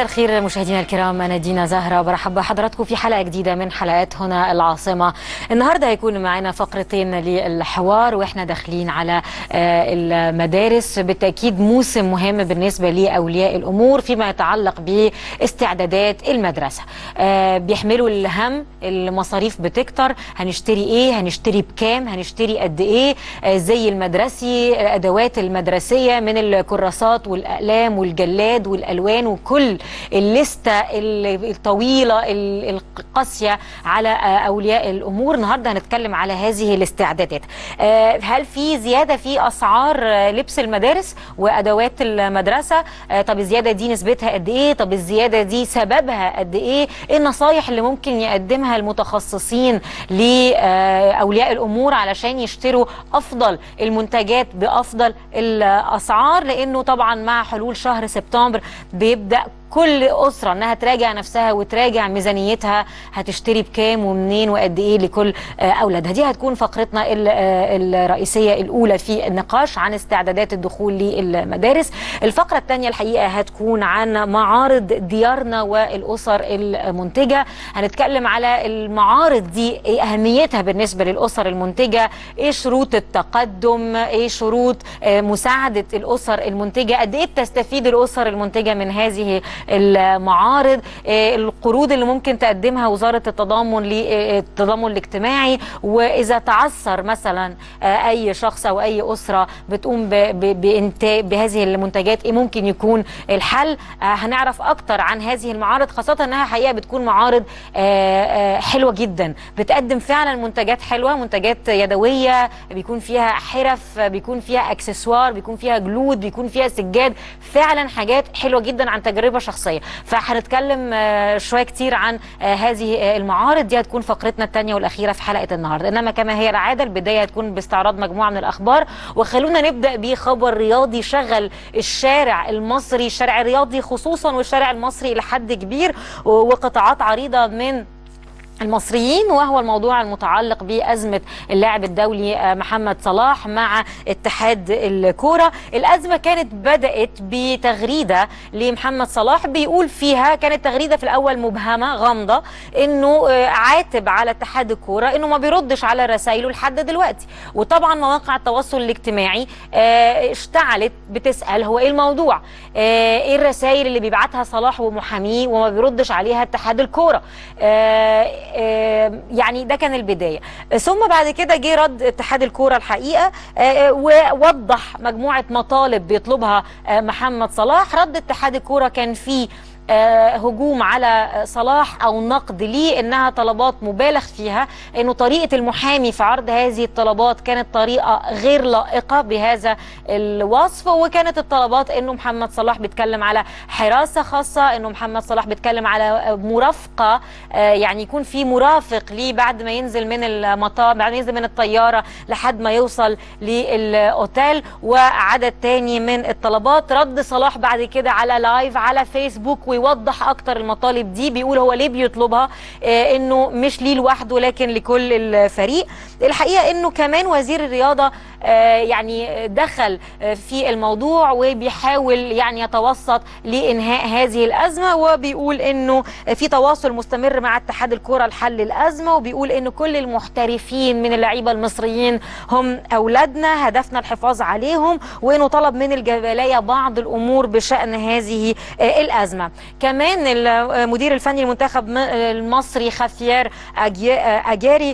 مساء الخير مشاهدينا الكرام انا دينا زهره برحب بحضراتكم في حلقه جديده من حلقات هنا العاصمه النهارده هيكون معنا فقرتين للحوار واحنا داخلين على المدارس بالتاكيد موسم مهم بالنسبه لاولياء الامور فيما يتعلق باستعدادات المدرسه بيحملوا الهم المصاريف بتكتر هنشتري ايه هنشتري بكام هنشتري قد ايه زي المدرسي الادوات المدرسيه من الكراسات والاقلام والجلاد والالوان وكل الليسته الطويله القاسيه على اولياء الامور النهارده هنتكلم على هذه الاستعدادات هل في زياده في اسعار لبس المدارس وادوات المدرسه طب الزياده دي نسبتها قد ايه طب الزياده دي سببها قد ايه ايه النصايح اللي ممكن يقدمها المتخصصين لاولياء الامور علشان يشتروا افضل المنتجات بافضل الاسعار لانه طبعا مع حلول شهر سبتمبر بيبدا كل اسره انها تراجع نفسها وتراجع ميزانيتها هتشتري بكام ومنين وقد ايه لكل اولادها دي هتكون فقرتنا الرئيسيه الاولى في النقاش عن استعدادات الدخول للمدارس الفقره الثانيه الحقيقه هتكون عن معارض ديارنا والاسر المنتجه هنتكلم على المعارض دي ايه اهميتها بالنسبه للاسر المنتجه ايه شروط التقدم ايه شروط مساعده الاسر المنتجه قد ايه بتستفيد الاسر المنتجه من هذه المعارض القروض اللي ممكن تقدمها وزارة التضامن للتضامن الاجتماعي وإذا تعثر مثلا أي شخص أو أي أسرة بتقوم بإنتاج بهذه المنتجات إيه ممكن يكون الحل هنعرف أكتر عن هذه المعارض خاصة أنها حقيقة بتكون معارض حلوة جدا بتقدم فعلا منتجات حلوة منتجات يدوية بيكون فيها حرف بيكون فيها اكسسوار بيكون فيها جلود بيكون فيها سجاد فعلا حاجات حلوة جدا عن تجربة شخصيه فهنتكلم شويه كتير عن هذه المعارض دي هتكون فقرتنا الثانيه والاخيره في حلقه النهارده انما كما هي العاده البدايه هتكون باستعراض مجموعه من الاخبار وخلونا نبدا بخبر رياضي شغل الشارع المصري الشارع الرياضي خصوصا والشارع المصري الى حد كبير وقطاعات عريضه من المصريين وهو الموضوع المتعلق بأزمة اللاعب الدولي محمد صلاح مع اتحاد الكورة الأزمة كانت بدأت بتغريدة لمحمد صلاح بيقول فيها كانت تغريدة في الأول مبهمة غامضة إنه عاتب على اتحاد الكورة إنه ما بيردش على رسائله لحد دلوقتي وطبعا مواقع التواصل الاجتماعي اشتعلت بتسأل هو إيه الموضوع إيه الرسائل اللي بيبعتها صلاح ومحاميه وما بيردش عليها اتحاد الكورة يعني ده كان البدايه ثم بعد كده جه رد اتحاد الكوره الحقيقه ووضح مجموعه مطالب بيطلبها محمد صلاح رد اتحاد الكوره كان فيه هجوم على صلاح او نقد ليه انها طلبات مبالغ فيها انه طريقه المحامي في عرض هذه الطلبات كانت طريقه غير لائقه بهذا الوصف وكانت الطلبات انه محمد صلاح بيتكلم على حراسه خاصه انه محمد صلاح بيتكلم على مرافقه يعني يكون في مرافق ليه بعد ما ينزل من المطار بعد ما ينزل من الطياره لحد ما يوصل للاوتيل وعدد تاني من الطلبات رد صلاح بعد كده على لايف على فيسبوك ويوضح اكتر المطالب دي بيقول هو ليه بيطلبها آه انه مش ليه لوحده لكن لكل الفريق الحقيقه انه كمان وزير الرياضه آه يعني دخل آه في الموضوع وبيحاول يعني يتوسط لانهاء هذه الازمه وبيقول انه في تواصل مستمر مع اتحاد الكره لحل الازمه وبيقول ان كل المحترفين من اللعيبه المصريين هم اولادنا هدفنا الحفاظ عليهم وانه طلب من الجبليه بعض الامور بشان هذه الازمه كمان المدير الفني المنتخب المصري خافير اجاري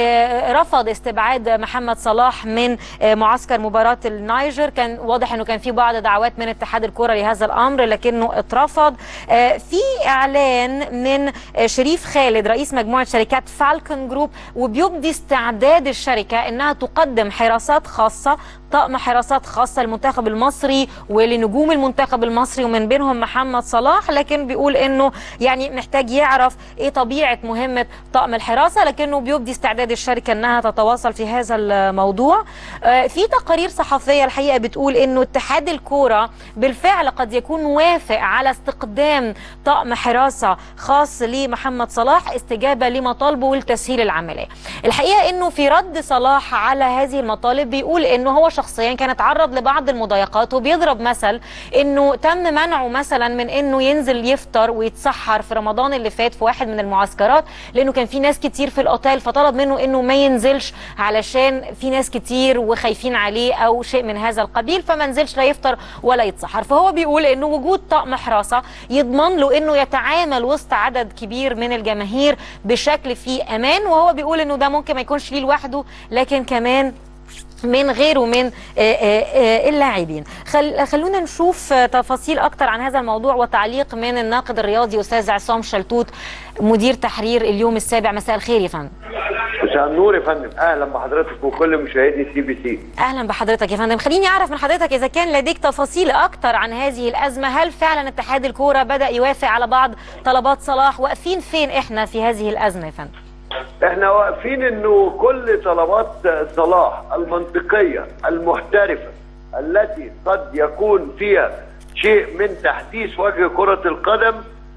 رفض استبعاد محمد صلاح من معسكر مباراه النيجر كان واضح انه كان في بعض دعوات من اتحاد الكره لهذا الامر لكنه اترفض في اعلان من شريف خالد رئيس مجموعه شركات فالكون جروب وبيبدي استعداد الشركه انها تقدم حراسات خاصه طقم حراسات خاصه للمنتخب المصري ولنجوم المنتخب المصري ومن بينهم محمد صلاح لكن بيقول انه يعني محتاج يعرف ايه طبيعه مهمه طقم الحراسه لكنه بيبدي استعداد الشركه انها تتواصل في هذا الموضوع في تقارير صحفيه الحقيقه بتقول انه اتحاد الكوره بالفعل قد يكون وافق على استقدام طقم حراسه خاص لمحمد صلاح استجابه لمطالبه ولتسهيل العمليه الحقيقه انه في رد صلاح على هذه المطالب بيقول انه هو شخصيا كان اتعرض لبعض المضايقات وبيضرب مثل انه تم منعه مثلا من انه ينزل ينزل يفطر ويتسحر في رمضان اللي فات في واحد من المعسكرات لانه كان في ناس كتير في الاوتيل فطلب منه انه ما ينزلش علشان في ناس كتير وخايفين عليه او شيء من هذا القبيل فما نزلش لا يفطر ولا يتسحر فهو بيقول انه وجود طقم حراسه يضمن له انه يتعامل وسط عدد كبير من الجماهير بشكل فيه امان وهو بيقول انه ده ممكن ما يكونش ليه لوحده لكن كمان من غيره من آه، آه، آه، اللاعبين خل خلونا نشوف آه، تفاصيل اكتر عن هذا الموضوع وتعليق من الناقد الرياضي استاذ عصام شلتوت مدير تحرير اليوم السابع مساء الخير يا فندم مساء النور يا فندم اهلا بحضرتك وكل مشاهدي سي بي سي اهلا بحضرتك يا فندم خليني اعرف من حضرتك اذا كان لديك تفاصيل اكتر عن هذه الازمه هل فعلا اتحاد الكوره بدا يوافق على بعض طلبات صلاح واقفين فين احنا في هذه الازمه يا فندم احنا واقفين انه كل طلبات صلاح المنطقيه المحترفه التي قد يكون فيها شيء من تحديث وجه كره القدم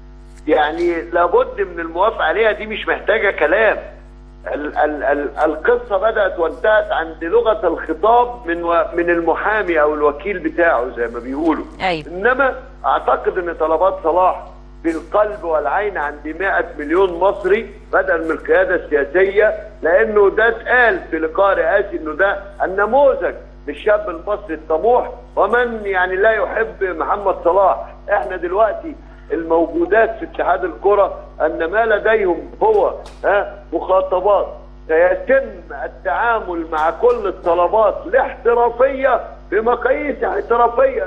يعني لابد من الموافقه عليها دي مش محتاجه كلام ال ال ال القصه بدات وانتهت عند لغه الخطاب من و من المحامي او الوكيل بتاعه زي ما بيقولوا أيوة. انما اعتقد ان طلبات صلاح بالقلب والعين عند 100 مليون مصري بدل من القياده السياسيه لانه ده اتقال في لقاء رئاسي انه ده النموذج للشاب المصري الطموح ومن يعني لا يحب محمد صلاح احنا دلوقتي الموجودات في اتحاد الكره ان ما لديهم هو ها مخاطبات سيتم التعامل مع كل الطلبات الاحترافيه بمقاييس احترافيه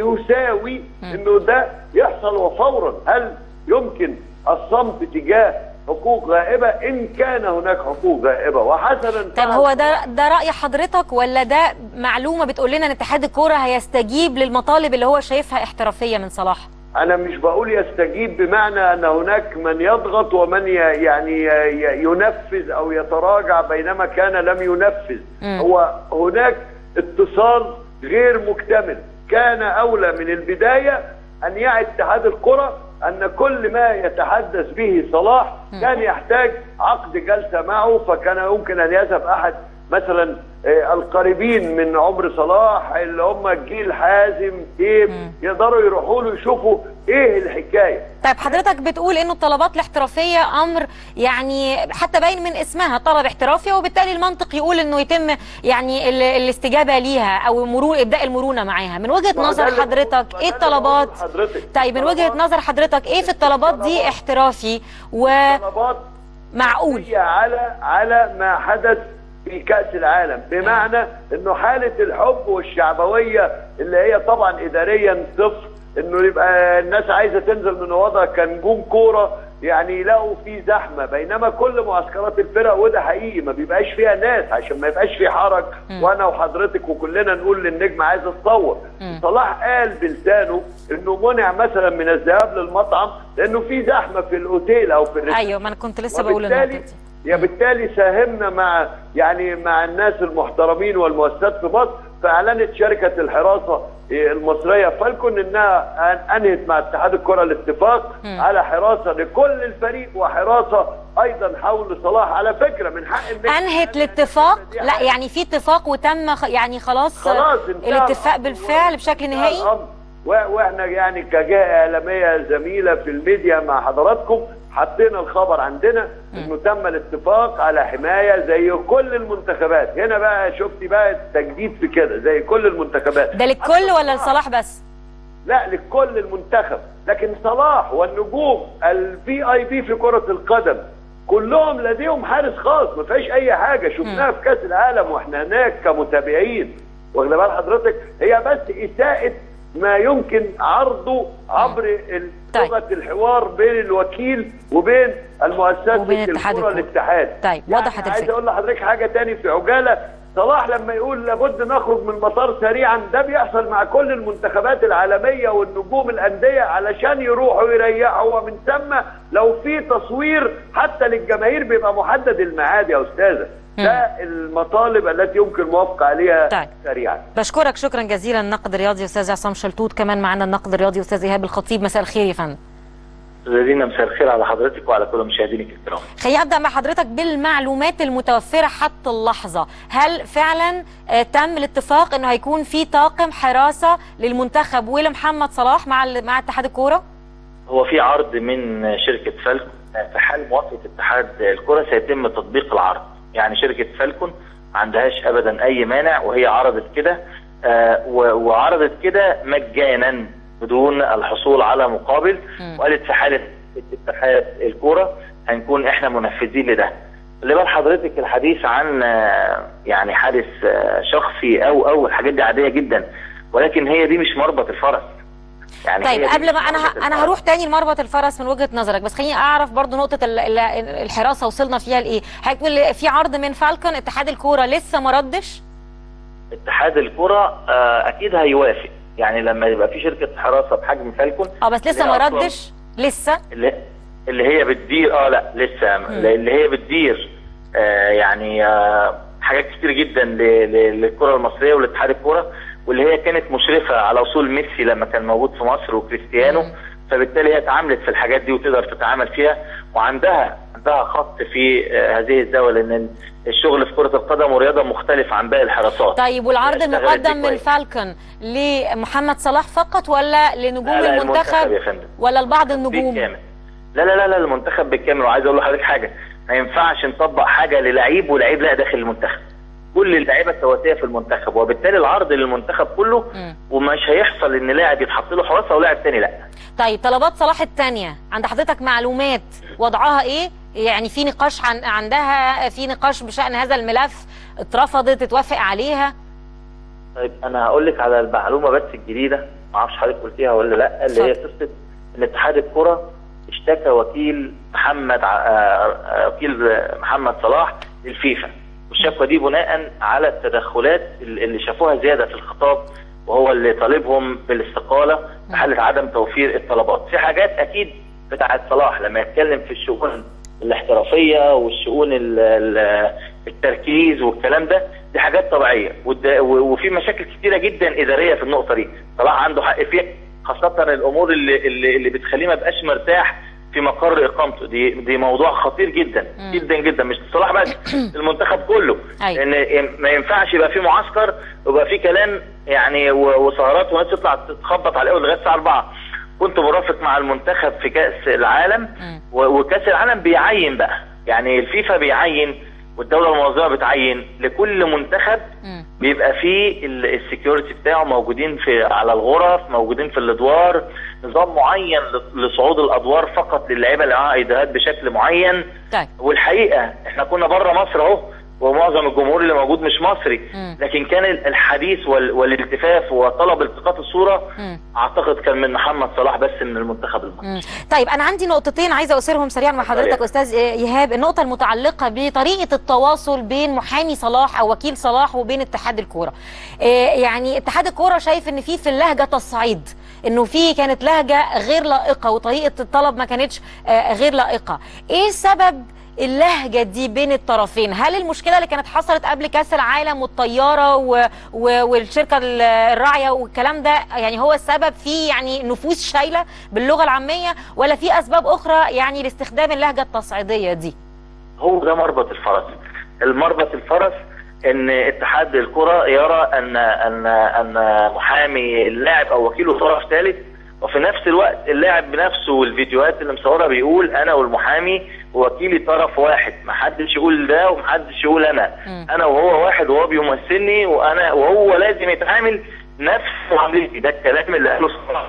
يساوي انه ده يحصل وفورا هل يمكن الصمت تجاه حقوق غائبه ان كان هناك حقوق غائبه وحسنا طب هو ده ده راي حضرتك ولا ده معلومه بتقول لنا ان اتحاد الكوره هيستجيب للمطالب اللي هو شايفها احترافيه من صلاح انا مش بقول يستجيب بمعنى ان هناك من يضغط ومن ي- يعني ي- ينفذ او يتراجع بينما كان لم ينفذ مم. هو هناك اتصال غير مكتمل كان اولى من البدايه ان يعي اتحاد الكره ان كل ما يتحدث به صلاح كان يحتاج عقد جلسه معه فكان يمكن ان يذهب احد مثلا آه، القريبين من عمر صلاح اللي هم جيل حازم تيب يقدروا يروحوا له يشوفوا ايه الحكايه طيب حضرتك بتقول انه الطلبات الاحترافيه امر يعني حتى باين من اسمها طلب احترافي وبالتالي المنطق يقول انه يتم يعني ال- الاستجابه ليها او مرور ابداء المرونه معاها من وجهه ما هو نظر ده اللي- حضرتك ما ايه ده اللي بقوله الطلبات لحضرتك. طيب من وجهه الطلبات- نظر حضرتك ايه في الطلبات دي الطلبات- احترافي طلبات ومعقول هي على على ما حدث في كأس العالم بمعنى انه حالة الحب والشعبوية اللي هي طبعا اداريا صفر انه يبقى الناس عايزة تنزل من وضع كنجوم كورة يعني يلاقوا فيه زحمة بينما كل معسكرات الفرق وده حقيقي ما بيبقاش فيها ناس عشان ما يبقاش في حرج وانا وحضرتك وكلنا نقول للنجم عايز اتصور صلاح قال بلسانه انه منع مثلا من الذهاب للمطعم لانه في زحمة في الاوتيل او في الريستوران ايوه ما انا كنت لسه بقول النقطه وبالتالي دي يا بالتالي ساهمنا مع يعني مع الناس المحترمين والمؤسسات في مصر فاعلنت شركه الحراسه المصريه فالكون انها أن- انهت مع اتحاد الكره الاتفاق على حراسه لكل الفريق وحراسه ايضا حول صلاح على فكره من حق النجم انهت الاتفاق لا يعني في اتفاق وتم خ- يعني خلاص خلاص انتهى الاتفاق الأمر. بالفعل بشكل انتهى نهائي الأمر. و- واحنا يعني كجهه اعلاميه زميله في الميديا مع حضراتكم حطينا الخبر عندنا انه تم الاتفاق على حمايه زي كل المنتخبات هنا بقى شفتي بقى التجديد في كده زي كل المنتخبات ده للكل ولا لصلاح بس لا لكل المنتخب لكن صلاح والنجوم الفي اي بي في كرة القدم كلهم لديهم حارس خاص ما فيهاش اي حاجة شفناها في كاس العالم واحنا هناك كمتابعين واخد بال حضرتك هي بس اساءة ما يمكن عرضه عبر ال- طيب. لغة الحوار بين الوكيل وبين المؤسسات وبين مثل اتحاد الكرة الكرة. الاتحاد طيب، يعني وضحت عايز الفكرة. اقول لحضرتك حاجة تاني في عجالة صلاح لما يقول لابد نخرج من المطار سريعا ده بيحصل مع كل المنتخبات العالميه والنجوم الانديه علشان يروحوا يريحوا ومن ثم لو في تصوير حتى للجماهير بيبقى محدد الميعاد يا استاذه ده المطالب التي يمكن الموافقه عليها طيب. سريعا بشكرك شكرا جزيلا النقد الرياضي استاذ عصام شلتوت كمان معنا النقد الرياضي استاذ ايهاب الخطيب مساء الخير يا فندم لدينا مساء الخير على حضرتك وعلى كل مشاهدينك الكرام خليني ابدا مع حضرتك بالمعلومات المتوفره حتى اللحظه هل فعلا آه، تم الاتفاق انه هيكون في طاقم حراسه للمنتخب ولمحمد صلاح مع ال- مع اتحاد الكوره هو في عرض من شركه فالكون في حال موافقه اتحاد الكره سيتم تطبيق العرض يعني شركه فالكون ما عندهاش ابدا اي مانع وهي عرضت كده آه، و- وعرضت كده مجانا بدون الحصول على مقابل مم. وقالت في حاله اتحاد الكوره هنكون احنا منفذين لده اللي بال حضرتك الحديث عن آه، يعني حادث آه، شخصي او او الحاجات دي عاديه جدا ولكن هي دي مش مربط الفرس يعني طيب هي دي قبل مش ما انا مربط ه- انا الفرس. هروح تاني لمربط الفرس من وجهه نظرك بس خليني اعرف برضو نقطه ال- ال- الحراسه وصلنا فيها لايه هيكون في عرض من فالكون اتحاد الكوره لسه ما ردش اتحاد الكره آه، اكيد هيوافق يعني لما يبقى في شركه حراسه بحجم فالكون اه بس لسه اللي ما هي أصلاً- ردش لسه اللي اللي هي بتدير اه لا لسه اللي هي بتدير آه يعني آه حاجات كتير جدا ل- ل- للكره المصريه ولاتحاد الكره واللي هي كانت مشرفه على وصول ميسي لما كان موجود في مصر وكريستيانو مم. فبالتالي هي اتعاملت في الحاجات دي وتقدر تتعامل فيها وعندها عندها خط في آه هذه الزاويه لان الشغل في كره القدم ورياضه مختلف عن باقي الحراسات طيب والعرض اشتغلت دي المقدم من كويس. فالكون لمحمد صلاح فقط ولا لنجوم لا، لا، المنتخب يا فندم ولا لبعض النجوم بالكامل لا لا لا لا المنتخب بالكامل وعايز اقول لحضرتك حاجه ما ينفعش نطبق حاجه للعيب ولعيب لا داخل المنتخب كل اللعيبه سواسيه في المنتخب وبالتالي العرض للمنتخب كله مم. ومش هيحصل ان لاعب يتحط له حراسه ولاعب تاني لا طيب طلبات صلاح الثانيه عند حضرتك معلومات وضعها ايه يعني في نقاش عن عندها في نقاش بشان هذا الملف اترفضت اتوافق عليها طيب انا هقول لك على المعلومه بس الجديده ما اعرفش حضرتك قلتيها ولا لا اللي هي اتفضل. قصه ان اتحاد الكره اشتكى وكيل محمد ع- آه، آه، وكيل آه، محمد صلاح للفيفا والشكوى دي بناء على التدخلات اللي شافوها زياده في الخطاب وهو اللي طالبهم بالاستقاله في حاله عدم توفير الطلبات في حاجات اكيد بتاعت صلاح لما يتكلم في الشؤون الاحترافيه والشؤون ال- ال- التركيز والكلام ده دي حاجات طبيعيه والد- و- وفي مشاكل كتيره جدا اداريه في النقطه دي صلاح عنده حق فيها خاصه الامور اللي اللي, اللي بتخليه ما يبقاش مرتاح في مقر اقامته دي دي موضوع خطير جدا مم. جدا جدا مش صلاح بس المنتخب كله أيوة. لان ما ينفعش يبقى في معسكر ويبقى في كلام يعني و- وسهرات وناس تطلع تتخبط على الاول لغايه الساعه 4 كنت مرافق مع المنتخب في كاس العالم مم. و- وكاس العالم بيعين بقى يعني الفيفا بيعين والدوله المنظمه بتعين لكل منتخب مم. بيبقى فيه ال- السكيورتي بتاعه موجودين في على الغرف موجودين في الادوار نظام معين ل- لصعود الادوار فقط للعيبه اللي معاها ايديهات بشكل معين طيب والحقيقه احنا كنا بره مصر اهو ومعظم الجمهور اللي موجود مش مصري مم. لكن كان ال- الحديث وال- والالتفاف وطلب التقاط الصوره مم. اعتقد كان من محمد صلاح بس من المنتخب المصري مم. طيب انا عندي نقطتين عايزه اثيرهم سريعا مع اتفضلي. حضرتك استاذ ايهاب النقطه المتعلقه بطريقه التواصل بين محامي صلاح او وكيل صلاح وبين اتحاد الكوره إيه يعني اتحاد الكوره شايف ان في في اللهجه تصعيد انه في كانت لهجه غير لائقه وطريقه الطلب ما كانتش آه، غير لائقه ايه سبب اللهجه دي بين الطرفين هل المشكله اللي كانت حصلت قبل كاس العالم والطياره و... و... والشركه ال- الراعيه والكلام ده يعني هو السبب في يعني نفوس شايله باللغه العاميه ولا في اسباب اخرى يعني لاستخدام اللهجه التصعيديه دي هو ده مربط الفرس المربط الفرس ان اتحاد الكره يرى ان ان ان محامي اللاعب او وكيله طرف ثالث وفي نفس الوقت اللاعب بنفسه والفيديوهات اللي مصورها بيقول انا والمحامي ووكيلي طرف واحد ما حدش يقول ده وما حدش يقول انا مم. انا وهو واحد وهو بيمثلني وانا وهو لازم يتعامل نفس معاملتي ده الكلام اللي قاله صلاح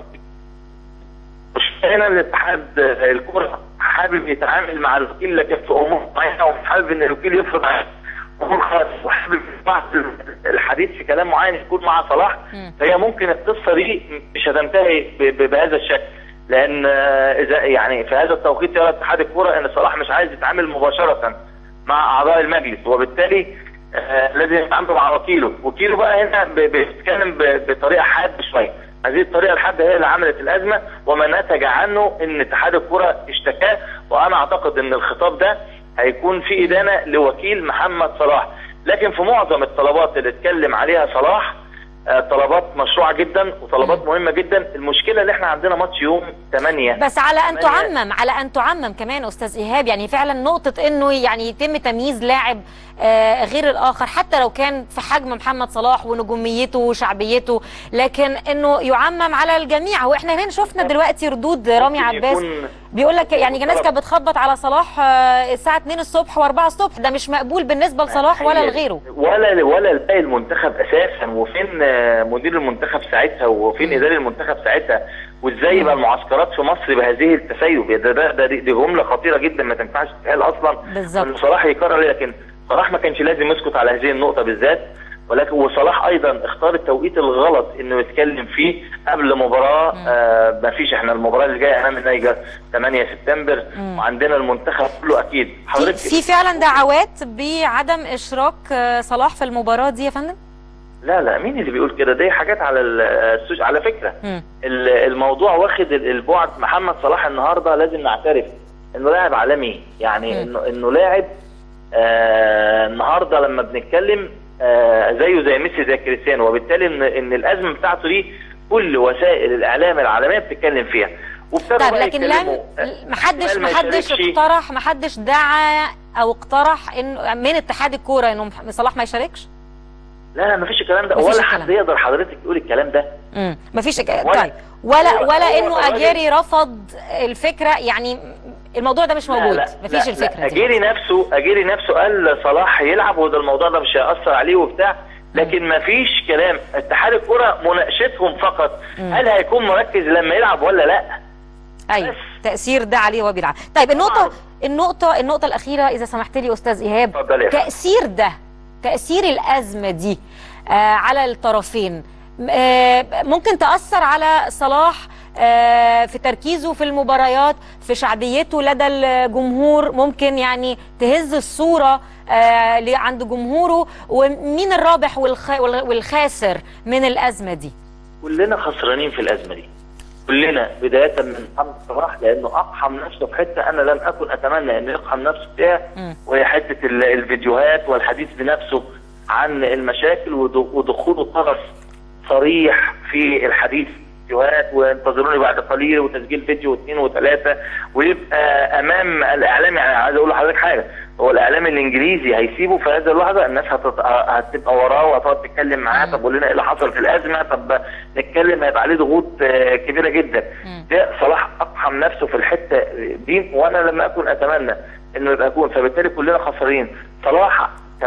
مش هنا الاتحاد الكرة حابب يتعامل مع الوكيل لكن في امور معينه ومش حابب ان الوكيل يفرض عليه امور خاصه وحابب بعض الحديث في كلام معين يكون مع صلاح مم. فهي ممكن القصه دي مش هتنتهي ب- ب- بهذا الشكل لان آه، اذا يعني في هذا التوقيت يرى اتحاد الكره ان صلاح مش عايز يتعامل مباشره مع اعضاء المجلس وبالتالي آه، لازم يتعامل مع وكيله وكيله بقى هنا ب- بيتكلم ب- بطريقه حاده شويه هذه الطريقه الحاده هي اللي عملت الازمه وما نتج عنه ان اتحاد الكره اشتكاه وانا اعتقد ان الخطاب ده هيكون في ادانه لوكيل محمد صلاح لكن في معظم الطلبات اللي اتكلم عليها صلاح آه، طلبات مشروعه جدا وطلبات مهمه جدا المشكله ان احنا عندنا ماتش يوم 8 بس على ان ثمانية. تعمم على ان تعمم كمان استاذ ايهاب يعني فعلا نقطه انه يعني يتم تمييز لاعب آه، غير الاخر حتى لو كان في حجم محمد صلاح ونجوميته وشعبيته لكن انه يعمم على الجميع واحنا هنا شفنا دلوقتي ردود رامي ممكن عباس يكون- بيقول لك يعني الناس طلب. كانت بتخبط على صلاح آه، الساعه 2 الصبح و4 الصبح ده مش مقبول بالنسبه لصلاح ولا هي- لغيره ولا ولا باقي المنتخب اساسا وفين آه، مدير المنتخب ساعتها وفين اداري المنتخب ساعتها وازاي يبقى المعسكرات في مصر بهذه التسيب ده ده, ده دي, دي جمله خطيره جدا ما تنفعش تتقال اصلا بالظبط. ان صلاح يكرر لكن صلاح ما كانش لازم يسكت على هذه النقطه بالذات ولكن وصلاح ايضا اختار التوقيت الغلط انه يتكلم فيه قبل مباراه آه ما فيش احنا المباراه اللي جايه امام النيجر 8 سبتمبر وعندنا المنتخب كله اكيد في, حضرتك في فعلا دعوات بعدم اشراك آه، صلاح في المباراه دي يا فندم لا لا مين اللي بيقول كده دي حاجات على ال- السوش على فكره مم. ال- الموضوع واخد ال- البعد محمد صلاح النهارده لازم نعترف انه لاعب عالمي يعني انه انه لاعب آه النهارده لما بنتكلم آه زيه زي ميسي زي كريستيانو وبالتالي ان ان الازمه بتاعته دي كل وسائل الاعلام العالميه بتتكلم فيها وابتدوا طيب بقى لكن لم يتكلموا. محدش احتمال ما محدش يشاركش. اقترح محدش دعا او اقترح انه من اتحاد الكوره انه مح- صلاح ما يشاركش لا لا مفيش الكلام ده مفيش ولا الكلام حد ده. يقدر حضرتك يقول الكلام ده امم مفيش ولا- طيب ولا هو- ولا هو انه الراجل- اجيري رفض الفكره يعني الموضوع ده مش موجود لا مفيش لا الفكره لا دي اجيري نفسه اجيري نفسه قال صلاح يلعب وده الموضوع ده مش هيأثر عليه وبتاع لكن ما فيش كلام اتحاد الكرة مناقشتهم فقط هل هيكون مركز لما يلعب ولا لا ايوه بس. تاثير ده عليه وهو بيلعب طيب النقطه طبعاً. النقطه النقطه الاخيره اذا سمحت لي استاذ ايهاب اتفضل يا فندم. تاثير ده تاثير الازمه دي آه على الطرفين آه ممكن تاثر على صلاح آه في تركيزه في المباريات في شعبيته لدى الجمهور ممكن يعني تهز الصوره آه ل- عند جمهوره ومين الرابح والخ- والخاسر من الازمه دي كلنا خسرانين في الازمه دي كلنا بدايه من محمد صلاح لانه اقحم نفسه في حته انا لم اكن اتمنى انه يقحم نفسه فيها مم. وهي حته ال- الفيديوهات والحديث بنفسه عن المشاكل ود- ودخوله طرف صريح في الحديث فيديوهات وانتظروني بعد قليل وتسجيل فيديو واثنين وثلاثه ويبقى امام الاعلام يعني عايز اقول لحضرتك حاجه هو الاعلام الانجليزي هيسيبه في هذه اللحظه الناس هتت... هتبقى وراه وهتقعد تتكلم معاه طب قول لنا ايه اللي حصل في الازمه طب نتكلم هيبقى عليه ضغوط آه، كبيره جدا ده صلاح اقحم نفسه في الحته دي وانا لما اكون اتمنى انه يبقى يكون فبالتالي كلنا خسرانين صلاح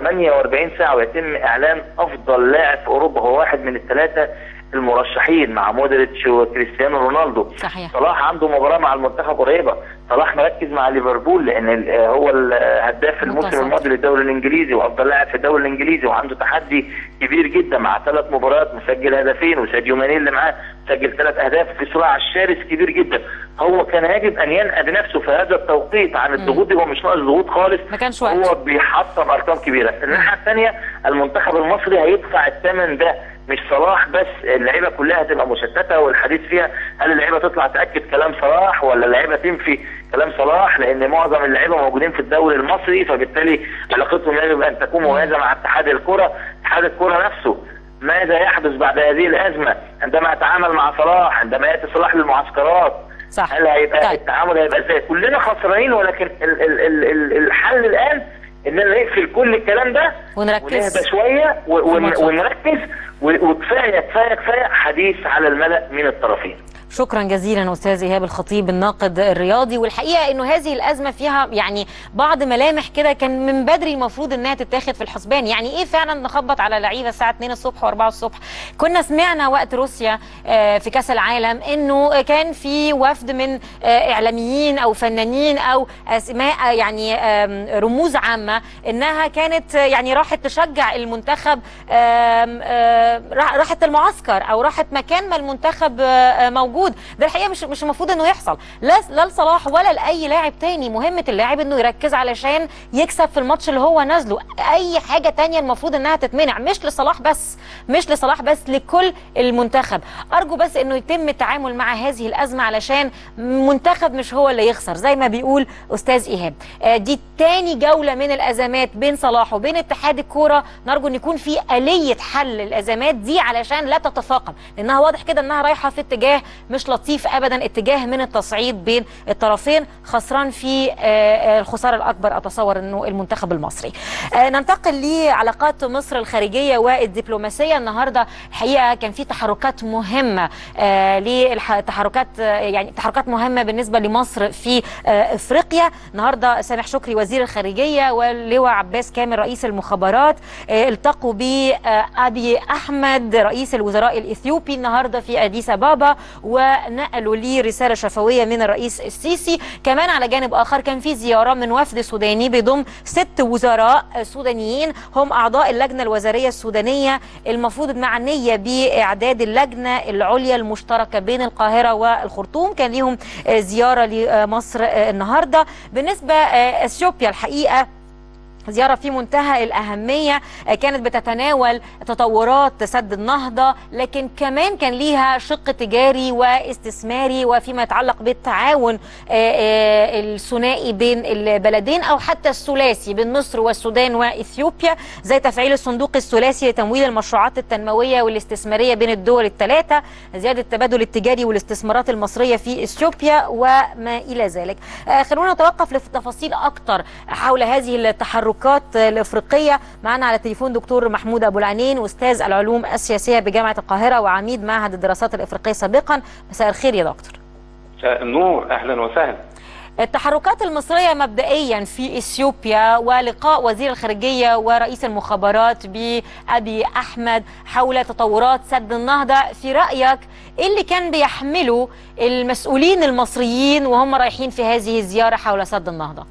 48 ساعه ويتم اعلان افضل لاعب في اوروبا هو واحد من الثلاثه المرشحين مع مودريتش وكريستيانو رونالدو صحيح. صلاح عنده مباراه مع المنتخب قريبه صلاح مركز مع ليفربول لان ال- هو الهداف الموسم متصل. الماضي للدوري الانجليزي وافضل لاعب في الدوري الانجليزي وعنده تحدي كبير جدا مع ثلاث مباريات مسجل هدفين وساديو ماني اللي معاه سجل ثلاث اهداف في صراع الشرس كبير جدا هو كان يجب ان ينأى بنفسه في هذا التوقيت عن الضغوط دي هو مش ناقص ضغوط خالص ما كانش وقت. هو بيحطم ارقام كبيره الناحيه الثانيه المنتخب المصري هيدفع الثمن ده مش صلاح بس اللعيبه كلها هتبقى مشتته والحديث فيها هل اللعيبه تطلع تاكد كلام صلاح ولا اللعيبه تنفي كلام صلاح لان معظم اللعيبه موجودين في الدوري المصري فبالتالي علاقتهم يجب ان تكون مميزه مع اتحاد الكره اتحاد الكره نفسه ماذا يحدث بعد هذه الازمه عندما يتعامل مع صلاح عندما ياتي صلاح للمعسكرات صح. هل هيبقى طيب. التعامل هيبقى ازاي كلنا خسرانين ولكن ال ال ال ال الحل الان اننا نقفل كل الكلام ده ونركز ونهدى شويه و- ون- الماتشات. ونركز و- وكفايه كفايه كفايه حديث على الملأ من الطرفين شكرا جزيلا استاذ ايهاب الخطيب الناقد الرياضي والحقيقه انه هذه الازمه فيها يعني بعض ملامح كده كان من بدري المفروض انها تتاخد في الحسبان يعني ايه فعلا نخبط على لعيبه الساعه 2 الصبح و4 الصبح كنا سمعنا وقت روسيا آه، في كاس العالم انه كان في وفد من آه، اعلاميين او فنانين او اسماء آه، يعني آم، رموز عامه انها كانت آه، يعني راحت تشجع المنتخب آم، آه، راح- راحت المعسكر او راحت مكان ما المنتخب آه، آه، موجود موجود ده الحقيقه مش مش المفروض انه يحصل لا لا لصلاح ولا لاي لاعب تاني مهمه اللاعب انه يركز علشان يكسب في الماتش اللي هو نازله اي حاجه تانية المفروض انها تتمنع مش لصلاح بس مش لصلاح بس لكل المنتخب ارجو بس انه يتم التعامل مع هذه الازمه علشان منتخب مش هو اللي يخسر زي ما بيقول استاذ ايهاب آه، دي تاني جوله من الازمات بين صلاح وبين اتحاد الكوره نرجو ان يكون في اليه حل الازمات دي علشان لا تتفاقم لانها واضح كده انها رايحه في اتجاه مش لطيف ابدا اتجاه من التصعيد بين الطرفين خسران في آه، آه، الخساره الاكبر اتصور انه المنتخب المصري آه، ننتقل لعلاقات مصر الخارجيه والدبلوماسيه النهارده الحقيقه كان في تحركات مهمه للتحركات يعني تحركات مهمه بالنسبه لمصر في آه، افريقيا النهارده سامح شكري وزير الخارجيه واللواء عباس كامل رئيس المخابرات آه، التقوا بابي احمد رئيس الوزراء الاثيوبي النهارده في اديس ابابا ونقلوا لي رساله شفويه من الرئيس السيسي كمان على جانب اخر كان في زياره من وفد سوداني بيضم ست وزراء سودانيين هم اعضاء اللجنه الوزاريه السودانيه المفروض معنيه باعداد اللجنه العليا المشتركه بين القاهره والخرطوم كان ليهم آه، زياره لمصر آه، النهارده بالنسبه آه، اثيوبيا الحقيقه زيارة في منتهى الأهمية آه، كانت بتتناول تطورات سد النهضة لكن كمان كان ليها شق تجاري واستثماري وفيما يتعلق بالتعاون آه، آه، الثنائي بين البلدين أو حتى الثلاثي بين مصر والسودان وإثيوبيا زي تفعيل الصندوق الثلاثي لتمويل المشروعات التنموية والاستثمارية بين الدول الثلاثة زيادة التبادل التجاري والاستثمارات المصرية في إثيوبيا وما إلى ذلك آه، خلونا نتوقف لتفاصيل أكتر حول هذه التحركات الافريقيه معنا على التليفون دكتور محمود ابو العنين استاذ العلوم السياسيه بجامعه القاهره وعميد معهد الدراسات الافريقيه سابقا مساء الخير يا دكتور مساء النور اهلا وسهلا التحركات المصريه مبدئيا في اثيوبيا ولقاء وزير الخارجيه ورئيس المخابرات بابي احمد حول تطورات سد النهضه في رايك ايه اللي كان بيحمله المسؤولين المصريين وهم رايحين في هذه الزياره حول سد النهضه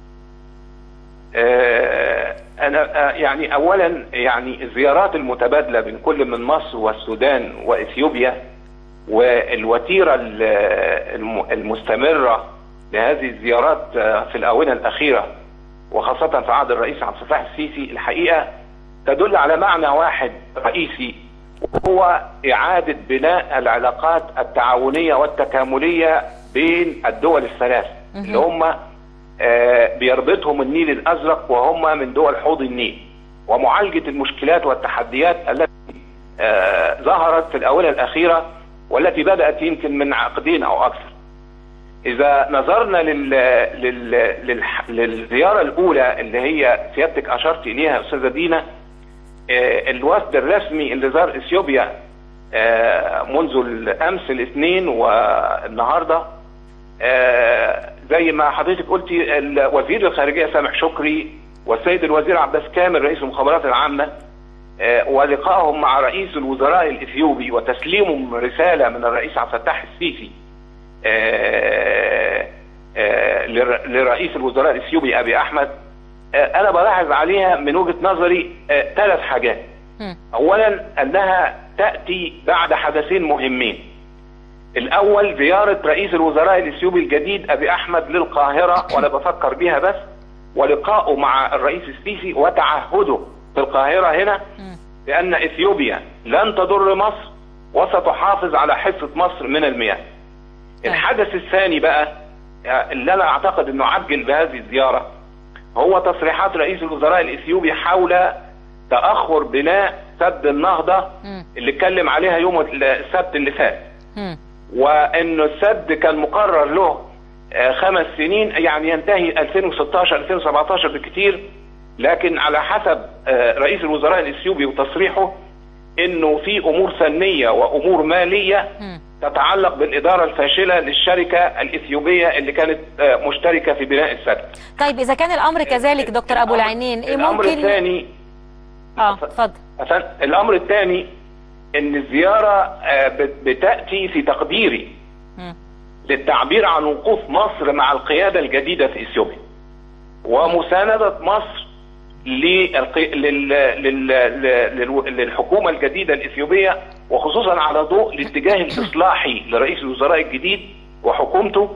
آه، انا آه، يعني اولا يعني الزيارات المتبادله بين كل من مصر والسودان واثيوبيا والوتيره ال- الم- المستمره لهذه الزيارات آه، في الاونه الاخيره وخاصه في عهد الرئيس عبد الفتاح السيسي الحقيقه تدل على معنى واحد رئيسي وهو اعاده بناء العلاقات التعاونيه والتكامليه بين الدول الثلاث اللي هم آه، بيربطهم النيل الازرق وهم من دول حوض النيل ومعالجه المشكلات والتحديات التي آه، ظهرت في الاونه الاخيره والتي بدات يمكن من عقدين او اكثر. اذا نظرنا لل... لل... لل... للزياره الاولى اللي هي سيادتك اشرت اليها استاذه دينا آه، الوفد الرسمي اللي زار اثيوبيا آه، منذ الامس الاثنين والنهارده آه، زي ما حضرتك قلتي ال- وزير الخارجيه سامح شكري والسيد الوزير عباس كامل رئيس المخابرات العامه آه، ولقائهم مع رئيس الوزراء الاثيوبي وتسليمهم رساله من الرئيس عبد الفتاح السيسي آه، آه، لر- لرئيس الوزراء الاثيوبي ابي احمد آه، انا بلاحظ عليها من وجهه نظري ثلاث حاجات مم. اولا انها تاتي بعد حدثين مهمين الاول زياره رئيس الوزراء الاثيوبي الجديد ابي احمد للقاهره وانا بفكر بيها بس ولقائه مع الرئيس السيسي وتعهده في القاهره هنا بان اثيوبيا لن تضر مصر وستحافظ على حصه مصر من المياه. الحدث الثاني بقى اللي انا اعتقد انه عجل بهذه الزياره هو تصريحات رئيس الوزراء الاثيوبي حول تاخر بناء سد النهضه مم. اللي اتكلم عليها يوم السبت اللي فات مم. وانه السد كان مقرر له آه، خمس سنين يعني ينتهي 2016 2017 بكتير لكن على حسب آه، رئيس الوزراء الاثيوبي وتصريحه انه في امور فنيه وامور ماليه مم. تتعلق بالاداره الفاشله للشركه الاثيوبيه اللي كانت آه، مشتركه في بناء السد. طيب اذا كان الامر كذلك دكتور ابو الأمر- العينين ايه الامر ممكن الثاني اه اتفضل عشان الامر الثاني ان الزياره آه، بت- بتاتي في تقديري مم. للتعبير عن وقوف مصر مع القياده الجديده في اثيوبيا ومسانده مصر للق- لل- لل- لل- للحكومه الجديده الاثيوبيه وخصوصا على ضوء الاتجاه الاصلاحي لرئيس الوزراء الجديد وحكومته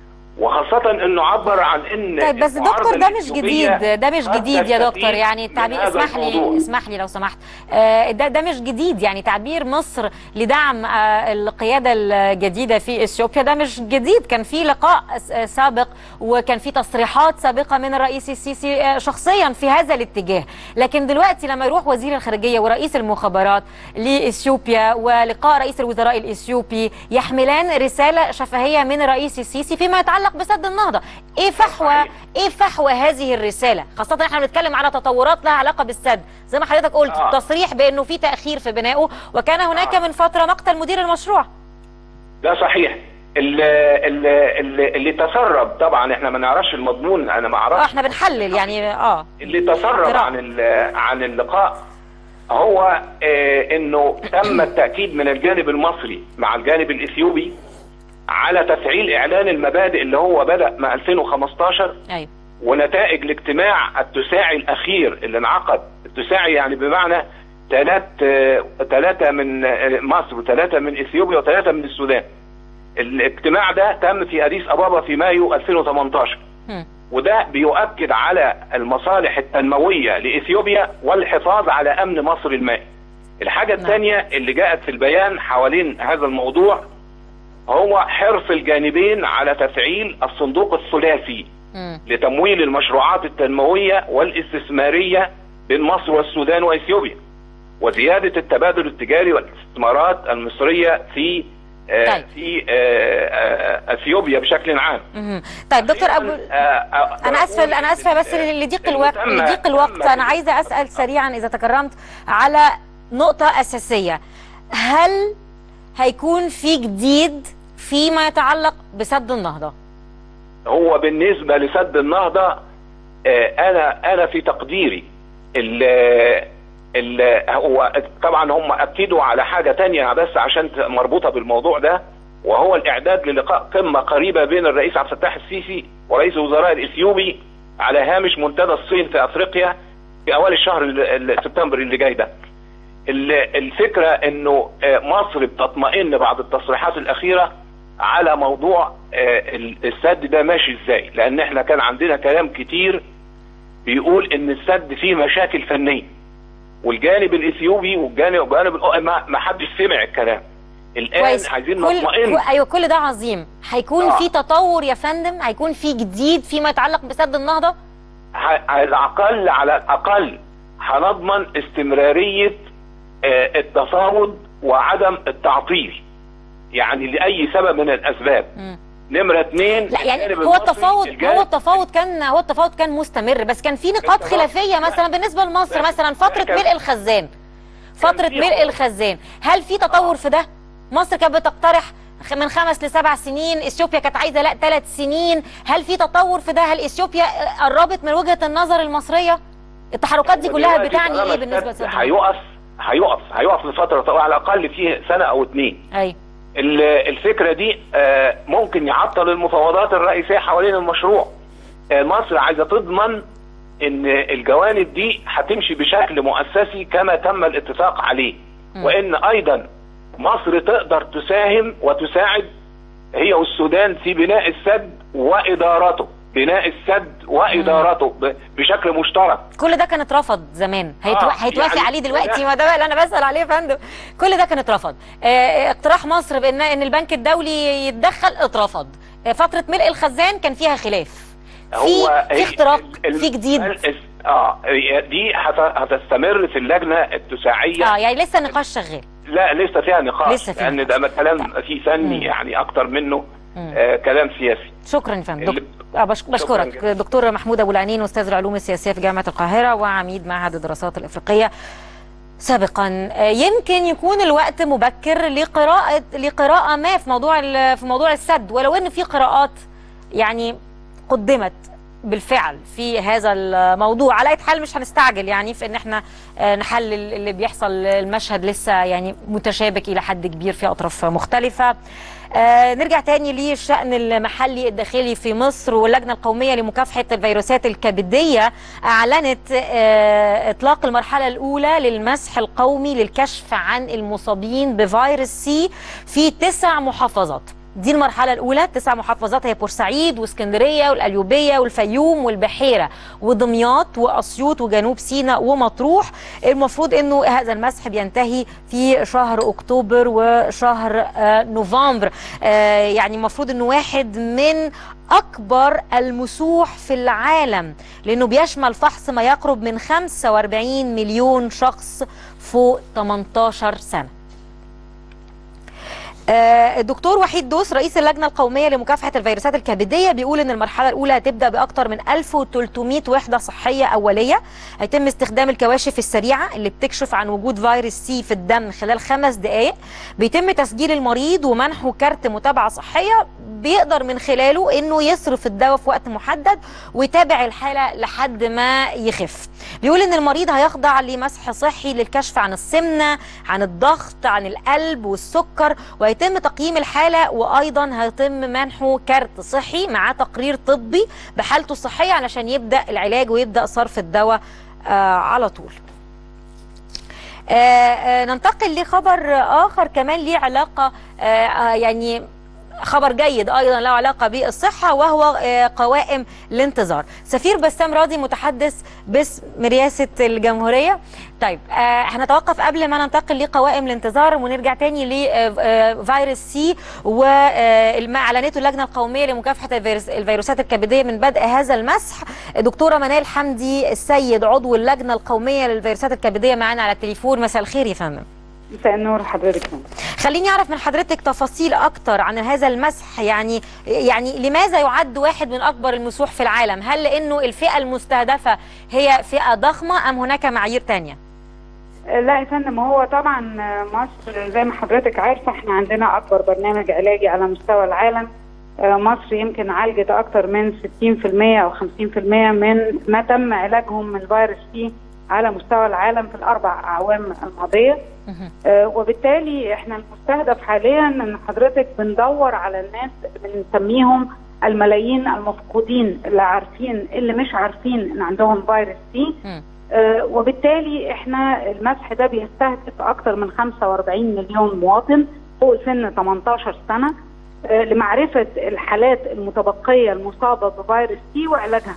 وخاصة انه عبر عن ان طيب بس المعارضة دكتور ده مش الإثيوبية جديد ده مش قد جديد يا تستفيد دكتور يعني من التعبير هذا اسمح الموضوع. لي اسمح لي لو سمحت آه، ده ده مش جديد يعني تعبير مصر لدعم آه، القياده الجديده في اثيوبيا ده مش جديد كان في لقاء س- آه، سابق وكان في تصريحات سابقه من الرئيس السيسي آه، شخصيا في هذا الاتجاه لكن دلوقتي لما يروح وزير الخارجيه ورئيس المخابرات لاثيوبيا ولقاء رئيس الوزراء الاثيوبي يحملان رساله شفهيه من الرئيس السيسي فيما يتعلق بسد النهضه ايه فحوى صحيح. ايه فحوى هذه الرساله خاصه احنا بنتكلم على تطورات لها علاقه بالسد زي ما حضرتك قلت آه. تصريح بانه في تاخير في بنائه وكان هناك آه. من فتره مقتل مدير المشروع ده صحيح اللي, اللي, اللي تسرب طبعا احنا ما نعرفش المضمون انا ما اه اعرفش احنا بنحلل يعني اه اللي تسرب اقتراح. عن ال- عن اللقاء هو آه، انه تم التاكيد من الجانب المصري مع الجانب الاثيوبي على تفعيل اعلان المبادئ اللي هو بدا من 2015 ايوه ونتائج الاجتماع التساعي الاخير اللي انعقد التساعي يعني بمعنى ثلاث ثلاثه من آه، مصر وثلاثه من اثيوبيا وثلاثه من السودان الاجتماع ده تم في اديس ابابا في مايو 2018 مم. وده بيؤكد على المصالح التنموية لإثيوبيا والحفاظ على أمن مصر المائي الحاجة نعم. الثانية اللي جاءت في البيان حوالين هذا الموضوع هو حرص الجانبين على تفعيل الصندوق الثلاثي مم. لتمويل المشروعات التنموية والاستثمارية بين مصر والسودان وإثيوبيا وزيادة التبادل التجاري والاستثمارات المصرية في آه، طيب. في آه، آه، اثيوبيا بشكل عام مهم. طيب دكتور ابو انا اسفه انا اسفه بس لضيق الوقت لضيق الوقت انا عايزه اسال سريعا اذا تكرمت على نقطه اساسيه هل هيكون في جديد فيما يتعلق بسد النهضه هو بالنسبه لسد النهضه آه، انا انا في تقديري ال ال هو طبعا هم اكدوا على حاجه تانية بس عشان ت- مربوطه بالموضوع ده وهو الاعداد للقاء قمه قريبه بين الرئيس عبد الفتاح السيسي ورئيس الوزراء الاثيوبي على هامش منتدى الصين في افريقيا في اوائل الشهر ال- ال- سبتمبر اللي جاي ده ال- الفكره انه آه، مصر بتطمئن بعد التصريحات الاخيره على موضوع آه، ال- السد ده ماشي ازاي لان احنا كان عندنا كلام كتير بيقول ان السد فيه مشاكل فنيه والجانب الاثيوبي والجانب والجانب الأ- ما ما حدش سمع الكلام الان كويس عايزين كل نطمئن كل- ايوه كل ده عظيم هيكون آه. في تطور يا فندم هيكون في جديد فيما يتعلق بسد النهضه ه- على الاقل على الاقل هنضمن استمراريه آه، التفاوض وعدم التعطيل يعني لاي سبب من الاسباب مم. نمره اثنين لا يعني الجانب هو المصري- التفاوض الجانب- هو التفاوض كان هو التفاوض كان مستمر بس كان في نقاط بالتفاوض. خلافيه مثلا بالنسبه لمصر لا. مثلا فتره كان- ملء الخزان فتره في ملء خطوة. الخزان هل في تطور في ده مصر كانت بتقترح خ- من خمس لسبع سنين اثيوبيا كانت عايزه لا ثلاث سنين هل في تطور في ده هل اثيوبيا آه، قربت من وجهه النظر المصريه التحركات دي كلها دلوقتي بتعني طالما ايه بالنسبه السد لسد هيقف هيقف هيقف لفتره طويله على الاقل فيه سنه او اتنين ايوه ال- الفكره دي آه، ممكن يعطل المفاوضات الرئيسيه حوالين المشروع آه، مصر عايزه تضمن ان الجوانب دي هتمشي بشكل مؤسسي كما تم الاتفاق عليه وان ايضا مصر تقدر تساهم وتساعد هي والسودان في بناء السد وادارته بناء السد وادارته ب- بشكل مشترك كل ده كان اترفض زمان هيتو... آه، هيتوافق يعني- عليه دلوقتي ما ده بقى اللي انا بسال عليه يا فندم كل ده كان اترفض آه، اقتراح مصر بان ان البنك الدولي يتدخل اترفض آه، فتره ملء الخزان كان فيها خلاف في هو في هي- اختراق ال- في جديد ال- اه هي دي هت- هتستمر في اللجنه التساعيه اه يعني لسه النقاش شغال لا لسه فيها نقاش لسه فيها لان ده كلام فيه فني يعني اكتر منه مم. آه كلام سياسي شكرا يا فندم اللي- دك... آه بش... بشكرك جدا. دكتور محمود ابو العنين استاذ العلوم السياسيه في جامعه القاهره وعميد معهد الدراسات الافريقيه سابقا آه، يمكن يكون الوقت مبكر لقراءة لقراءة ما في موضوع ال- في موضوع السد ولو ان في قراءات يعني قدمت بالفعل في هذا الموضوع على اي حال مش هنستعجل يعني في ان احنا آه، نحلل اللي بيحصل المشهد لسه يعني متشابك الى حد كبير في اطراف مختلفه آه نرجع تاني للشأن المحلي الداخلي في مصر واللجنة القومية لمكافحة الفيروسات الكبدية أعلنت آه إطلاق المرحلة الأولى للمسح القومي للكشف عن المصابين بفيروس سي في تسع محافظات دي المرحلة الأولى تسع محافظات هي بورسعيد واسكندرية والقليوبية والفيوم والبحيرة ودمياط وأسيوط وجنوب سيناء ومطروح المفروض أنه هذا المسح بينتهي في شهر أكتوبر وشهر آه نوفمبر آه يعني المفروض أنه واحد من أكبر المسوح في العالم لأنه بيشمل فحص ما يقرب من 45 مليون شخص فوق 18 سنة الدكتور وحيد دوس رئيس اللجنه القوميه لمكافحه الفيروسات الكبديه بيقول ان المرحله الاولى هتبدا باكثر من 1300 وحده صحيه اوليه هيتم استخدام الكواشف السريعه اللي بتكشف عن وجود فيروس سي في الدم خلال خمس دقائق بيتم تسجيل المريض ومنحه كارت متابعه صحيه بيقدر من خلاله انه يصرف الدواء في وقت محدد ويتابع الحاله لحد ما يخف بيقول ان المريض هيخضع لمسح صحي للكشف عن السمنه عن الضغط عن القلب والسكر ويتم تقييم الحاله وايضا هيتم منحه كارت صحي معاه تقرير طبي بحالته الصحيه علشان يبدا العلاج ويبدا صرف الدواء آه على طول آه آه ننتقل لخبر اخر كمان ليه علاقه آه يعني خبر جيد ايضا له علاقه بالصحه وهو قوائم الانتظار سفير بسام راضي متحدث باسم رئاسه الجمهوريه طيب هنتوقف قبل ما ننتقل لقوائم الانتظار ونرجع تاني لفيروس سي وما اعلنته اللجنه القوميه لمكافحه الفيروسات الكبديه من بدء هذا المسح دكتوره منال حمدي السيد عضو اللجنه القوميه للفيروسات الكبديه معانا على التليفون مساء الخير يا فندم مساء النور حضرتك خليني اعرف من حضرتك تفاصيل اكتر عن هذا المسح يعني يعني لماذا يعد واحد من اكبر المسوح في العالم هل لانه الفئه المستهدفه هي فئه ضخمه ام هناك معايير تانية لا يا فندم هو طبعا مصر زي ما حضرتك عارفه احنا عندنا اكبر برنامج علاجي على مستوى العالم مصر يمكن عالجت اكثر من 60% او 50% من ما تم علاجهم من فيروس سي على مستوى العالم في الاربع اعوام الماضيه آه وبالتالي احنا المستهدف حاليا ان حضرتك بندور على الناس اللي بنسميهم الملايين المفقودين اللي عارفين اللي مش عارفين ان عندهم فيروس سي آه وبالتالي احنا المسح ده بيستهدف اكثر من 45 مليون مواطن فوق سن 18 سنه آه لمعرفه الحالات المتبقيه المصابه بفيروس سي وعلاجها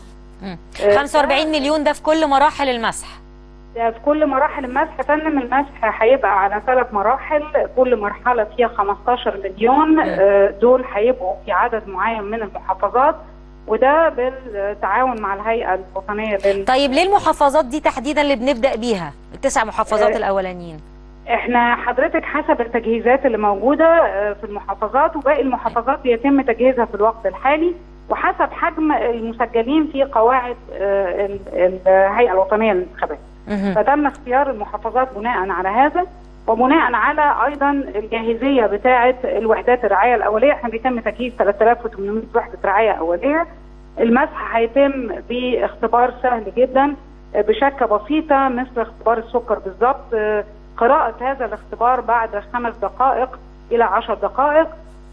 45 مليون ده في كل مراحل المسح ده في كل مراحل المسح فندم المسح هيبقى على ثلاث مراحل كل مرحله فيها 15 مليون دول هيبقوا في عدد معين من المحافظات وده بالتعاون مع الهيئه الوطنيه لل طيب ليه المحافظات دي تحديدا اللي بنبدا بيها التسع محافظات الاولانيين احنا حضرتك حسب التجهيزات اللي موجوده في المحافظات وباقي المحافظات بيتم تجهيزها في الوقت الحالي وحسب حجم المسجلين في قواعد الهيئه الوطنيه للانتخابات. فتم اختيار المحافظات بناء على هذا وبناء على ايضا الجاهزيه بتاعه الوحدات الرعايه الاوليه احنا بيتم تجهيز 3800 وحده رعايه اوليه. المسح هيتم باختبار سهل جدا بشكه بسيطه مثل اختبار السكر بالظبط قراءه هذا الاختبار بعد خمس دقائق الى عشر دقائق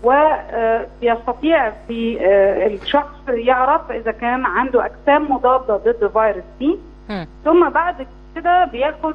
ويستطيع في الشخص يعرف اذا كان عنده اجسام مضاده ضد فيروس سي ثم بعد كده بياخد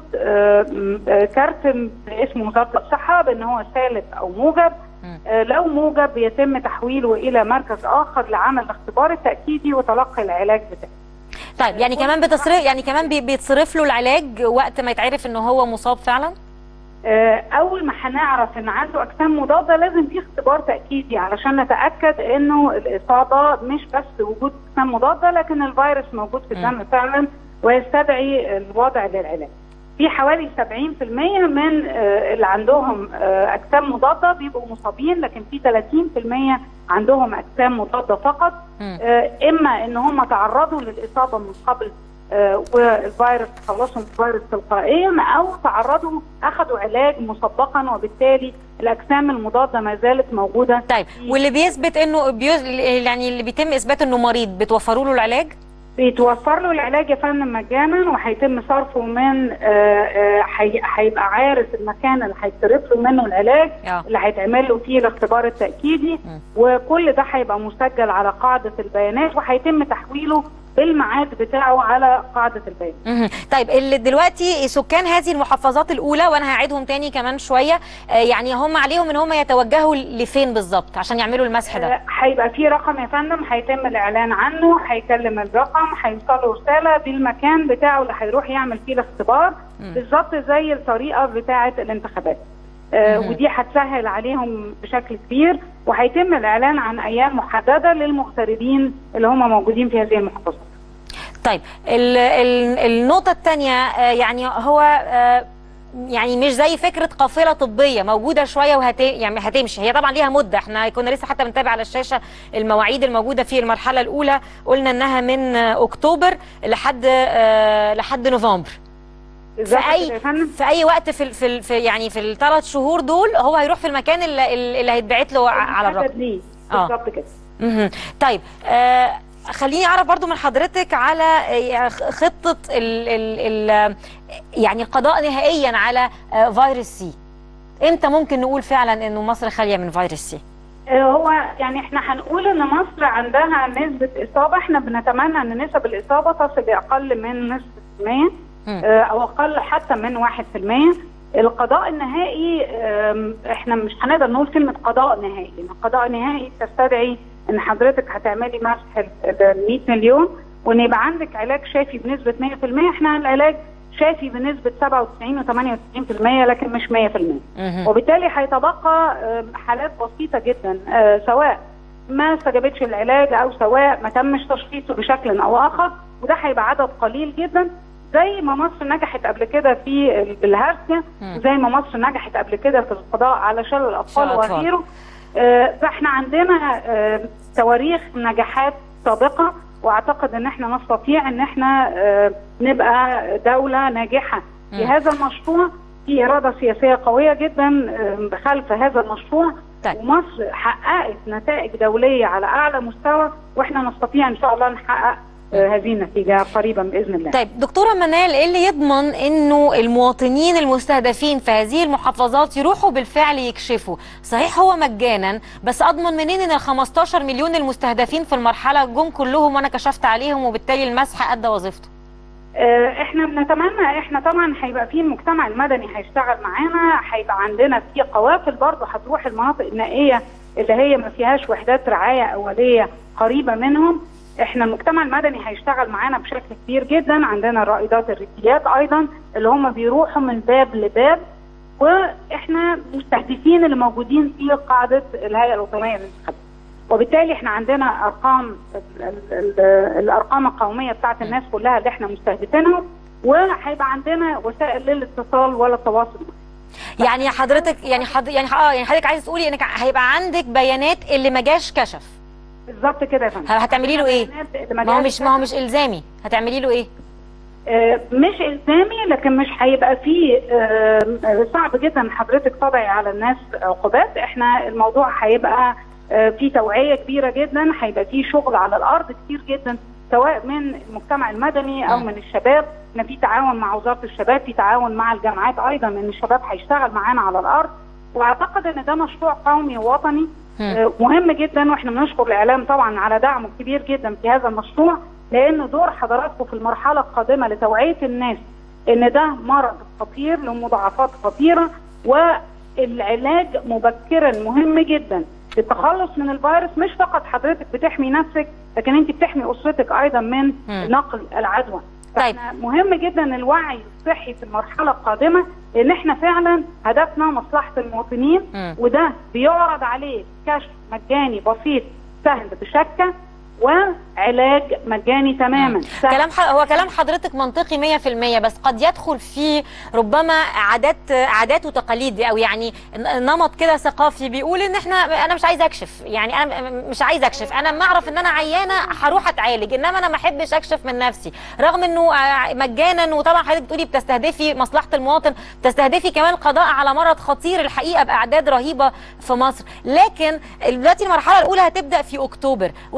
كارت اسمه وزاره الصحه بان هو سالب او موجب لو موجب بيتم تحويله الى مركز اخر لعمل الاختبار التاكيدي وتلقي العلاج بتاعه طيب يعني كمان بتصرف يعني كمان بيتصرف له العلاج وقت ما يتعرف ان هو مصاب فعلا؟ اول ما هنعرف ان عنده اجسام مضاده لازم في اختبار تاكيدي علشان نتاكد انه الاصابه مش بس وجود اجسام مضاده لكن الفيروس موجود في الدم فعلا ويستدعي الوضع للعلاج. في حوالي 70% من اللي عندهم اجسام مضاده بيبقوا مصابين لكن في 30% عندهم اجسام مضاده فقط اما ان هم تعرضوا للاصابه من قبل آه والفيروس خلصوا من الفيروس تلقائيا او تعرضوا اخذوا علاج مسبقا وبالتالي الاجسام المضاده ما زالت موجوده طيب واللي بيثبت انه بيز... يعني اللي بيتم اثبات انه مريض بتوفروا له العلاج؟ بيتوفر له العلاج يا فندم مجانا وهيتم صرفه من آه، آه، هي- هيبقى عارف المكان اللي هيتصرف له منه العلاج آه. اللي هيتعمل له فيه الاختبار التاكيدي وكل ده هيبقى مسجل على قاعده البيانات وهيتم تحويله بالميعاد بتاعه على قاعده البيانات مهم. طيب اللي دلوقتي سكان هذه المحافظات الاولى وانا هعيدهم تاني كمان شويه آه، يعني هم عليهم ان هم يتوجهوا لفين بالظبط عشان يعملوا المسح ده آه، هيبقى في رقم يا فندم هيتم الاعلان عنه هيكلم الرقم هيوصله رساله بالمكان بتاعه اللي هيروح يعمل فيه الاختبار بالظبط زي الطريقه بتاعه الانتخابات آه ودي هتسهل عليهم بشكل كبير وهيتم الاعلان عن ايام محدده للمغتربين اللي هم موجودين في هذه المحافظات طيب ال ال النقطه الثانيه يعني هو آه، يعني مش زي فكره قافله طبيه موجوده شويه وهت يعني هتمشي هي طبعا ليها مده احنا كنا لسه حتى بنتابع على الشاشه المواعيد الموجوده في المرحله الاولى قلنا انها من آه، اكتوبر لحد آه، لحد نوفمبر في بالظبط كده اي يا فندم في اي وقت في ال- في, ال- في يعني في الثلاث شهور دول هو هيروح في المكان اللي, اللي هيتبعت له ع- على محدد الرقم ليه آه. بالظبط كده مهم. طيب آه خليني اعرف برضو من حضرتك على آه، خطه ال ال ال يعني القضاء نهائيا على آه، فيروس سي امتى ممكن نقول فعلا انه مصر خاليه من فيروس سي آه، هو يعني احنا هنقول ان مصر عندها نسبة إصابة احنا بنتمنى ان نسب الإصابة تصل لأقل من نصف في المية مم. آه، أو أقل حتى من واحد في المية القضاء النهائي آم، احنا مش هنقدر نقول كلمة قضاء نهائي لأن القضاء النهائي تستدعي ان حضرتك هتعملي مسح ال 100 مليون وان يبقى عندك علاج شافي بنسبة 100% احنا العلاج شافي بنسبة 97 و 98% لكن مش 100% مهم. وبالتالي هيتبقى آه، حالات بسيطة جدا آه، سواء ما استجابتش العلاج او سواء ما تمش تشخيصه بشكل او اخر وده هيبقى عدد قليل جدا زي ما مصر نجحت قبل كده في ال- الهرسة مم. زي ما مصر نجحت قبل كده في القضاء على شلل الاطفال شلل الأطفال. وغيره آه، فاحنا عندنا آه، تواريخ نجاحات سابقة واعتقد ان احنا نستطيع ان احنا آه، نبقى دولة ناجحة في مم. هذا المشروع في إرادة سياسية قوية جدا آه، خلف هذا المشروع طيب. ومصر حققت نتائج دولية على أعلى مستوى وإحنا نستطيع إن شاء الله نحقق آه، هذه النتيجة قريبا بإذن الله طيب دكتوره منال ايه اللي يضمن انه المواطنين المستهدفين في هذه المحافظات يروحوا بالفعل يكشفوا صحيح هو مجانا بس اضمن منين ان ال 15 مليون المستهدفين في المرحله جم كلهم وانا كشفت عليهم وبالتالي المسح ادى وظيفته آه، احنا بنتمنى احنا طبعا هيبقى في المجتمع المدني هيشتغل معانا هيبقى عندنا في قوافل برضه هتروح المناطق النائيه اللي هي ما فيهاش وحدات رعايه اوليه قريبه منهم احنا المجتمع المدني هيشتغل معانا بشكل كبير جدا عندنا الرائدات الريفيات ايضا اللي هم بيروحوا من باب لباب واحنا مستهدفين اللي موجودين في قاعده الهيئه الوطنيه للانتخابات وبالتالي احنا عندنا ارقام ال- ال- ال- الارقام القوميه بتاعت الناس كلها اللي احنا مستهدفينهم وهيبقى عندنا وسائل للاتصال ولا التواصل يعني حضرتك يعني حض... يعني اه يعني حضرتك عايز تقولي انك هيبقى عندك بيانات اللي ما جاش كشف بالظبط كده يا فندم هتعملي له ايه البيانات اللي ما هو جالش مش ما هو مش الزامي هتعملي له ايه آه، مش الزامي لكن مش هيبقى فيه آه، آه، صعب جدا حضرتك تضعي على الناس عقوبات احنا الموضوع هيبقى آه، في توعيه كبيره جدا هيبقى في شغل على الارض كتير جدا سواء من المجتمع المدني او م. من الشباب احنا في تعاون مع وزاره الشباب في تعاون مع الجامعات ايضا ان الشباب هيشتغل معانا على الارض واعتقد ان ده مشروع قومي ووطني مم. آه، مهم جدا واحنا بنشكر الاعلام طبعا على دعمه كبير جدا في هذا المشروع لان دور حضراتكم في المرحله القادمه لتوعيه الناس ان ده مرض خطير له مضاعفات خطيره والعلاج مبكرا مهم جدا للتخلص من الفيروس مش فقط حضرتك بتحمي نفسك لكن انت بتحمي اسرتك ايضا من مم. نقل العدوى طيب. فاحنا مهم جدا الوعي الصحي في المرحله القادمه لان احنا فعلا هدفنا مصلحه المواطنين مم. وده بيعرض عليه كشف مجاني بسيط سهل بشكه وعلاج مجاني تماما سهل. كلام ح... هو كلام حضرتك منطقي 100% بس قد يدخل فيه ربما عادات عادات وتقاليد او يعني ن- نمط كده ثقافي بيقول ان احنا انا مش عايز اكشف يعني انا م- مش عايز اكشف انا لما اعرف ان انا عيانه هروح اتعالج انما انا ما احبش اكشف من نفسي رغم انه ع- مجانا وطبعا حضرتك بتقولي بتستهدفي مصلحه المواطن بتستهدفي كمان القضاء على مرض خطير الحقيقه باعداد رهيبه في مصر لكن دلوقتي المرحله الاولى هتبدا في اكتوبر واحنا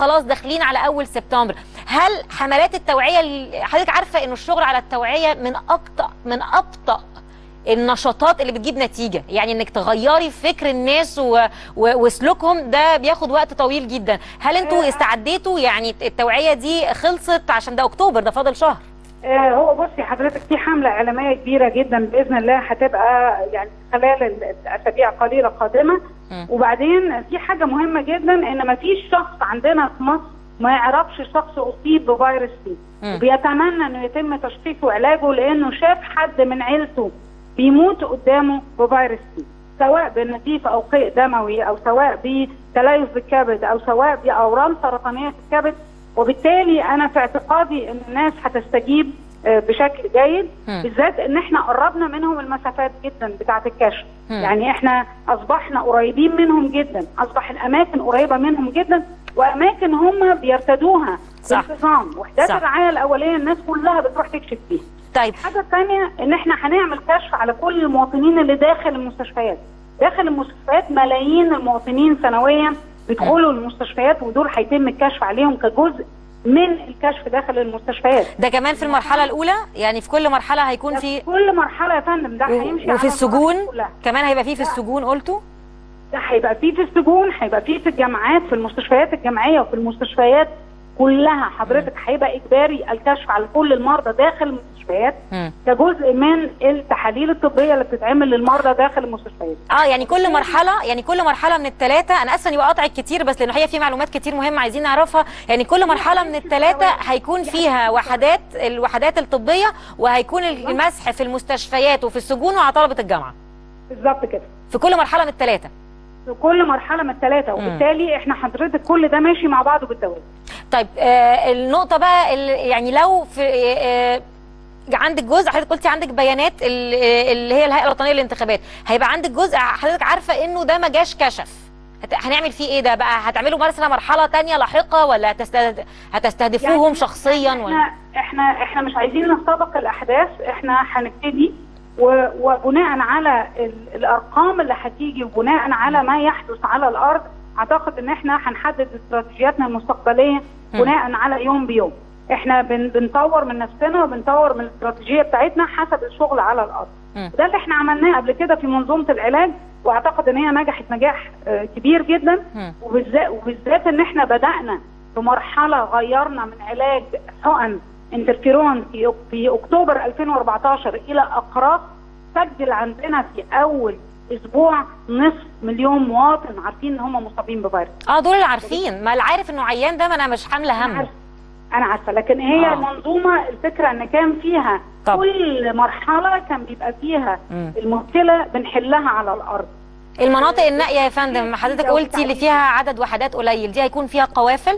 خلاص داخلين على اول سبتمبر هل حملات التوعيه اللي- حضرتك عارفه انه الشغل على التوعيه من اكتر من ابطا النشاطات اللي بتجيب نتيجه يعني انك تغيري فكر الناس و... و... وسلوكهم ده بياخد وقت طويل جدا هل انتوا استعديتوا يعني التوعيه دي خلصت عشان ده اكتوبر ده فاضل شهر آه، هو بصي حضرتك في حملة إعلامية كبيرة جدا بإذن الله هتبقى يعني خلال ال- الأسابيع قليلة قادمة مم. وبعدين في حاجة مهمة جدا إن ما فيش شخص عندنا في مصر ما يعرفش شخص أصيب بفيروس سي مم. وبيتمنى إنه يتم تشخيصه وعلاجه لأنه شاف حد من عيلته بيموت قدامه بفيروس سي سواء بنزيف أو قيء دموي أو سواء بتليف بالكبد أو سواء بأورام سرطانية في الكبد وبالتالي انا في اعتقادي ان الناس هتستجيب آه، بشكل جيد مم. بالذات ان احنا قربنا منهم المسافات جدا بتاعه الكشف مم. يعني احنا اصبحنا قريبين منهم جدا اصبح الاماكن قريبه منهم جدا واماكن هم بيرتدوها صح. بانتظام وحدات صح. الرعايه الاوليه الناس كلها بتروح تكشف فيها طيب الحاجه الثانيه ان احنا هنعمل كشف على كل المواطنين اللي داخل المستشفيات داخل المستشفيات ملايين المواطنين سنويا بيدخلوا المستشفيات ودول هيتم الكشف عليهم كجزء من الكشف داخل المستشفيات ده كمان في المرحله الاولى يعني في كل مرحله هيكون ده في في كل مرحله يا فندم ده هيمشي و- على وفي السجون المراحل كلها. كمان هيبقى فيه في السجون قلتوا ده هيبقى فيه في السجون هيبقى فيه في الجامعات في المستشفيات الجامعيه وفي المستشفيات كلها حضرتك هيبقى اجباري الكشف على كل المرضى داخل المستشفيات مم. كجزء من التحاليل الطبيه اللي بتتعمل للمرضى داخل المستشفيات اه يعني كل مرحله يعني كل مرحله من الثلاثه انا اسفه اني بقاطعك كتير بس لانه هي في معلومات كتير مهمه عايزين نعرفها يعني كل مرحله من الثلاثه هيكون فيها وحدات الوحدات الطبيه وهيكون المسح في المستشفيات وفي السجون وعلى طلبه الجامعه بالظبط كده في كل مرحله من الثلاثه في كل مرحله من الثلاثه وبالتالي احنا حضرتك كل ده ماشي مع بعضه بالتوازي طيب آه النقطه بقى ال- يعني لو في آه آه، عندك جزء حضرتك قلتي عندك بيانات ال- آه، اللي هي الهيئه الوطنيه للانتخابات هيبقى عندك جزء حضرتك عارفه انه ده ما جاش كشف هت- هنعمل فيه ايه ده بقى هتعملوا مثلا مرحله تانية لاحقه ولا هتستهد... هتستهدفوهم يعني شخصيا ولا احنا احنا احنا مش عايزين نستبق الاحداث احنا هنبتدي و- وبناء على ال- الارقام اللي هتيجي وبناء على ما يحدث على الارض اعتقد ان احنا هنحدد استراتيجياتنا المستقبليه بناء على يوم بيوم احنا بن بنطور من نفسنا وبنطور من الاستراتيجيه بتاعتنا حسب الشغل على الارض مم. ده اللي احنا عملناه قبل كده في منظومه العلاج واعتقد ان هي نجحت نجاح آه، كبير جدا مم. وبالذات وبالذات ان احنا بدانا في مرحله غيرنا من علاج حقن انترفيرون في أك- في اكتوبر 2014 الى اقراص سجل عندنا في اول اسبوع نصف مليون مواطن عارفين ان هم مصابين بفيروس اه دول اللي عارفين ما اللي عارف انه عيان ده ما انا مش حامله انا همه عارفه انا عارفه لكن هي آه. آه. منظومه الفكره ان كان فيها طب. كل مرحله كان بيبقى فيها مم. المشكله بنحلها على الارض المناطق النائيه يا فندم حضرتك قلتي اللي فيها عدد وحدات قليل دي هيكون فيها قوافل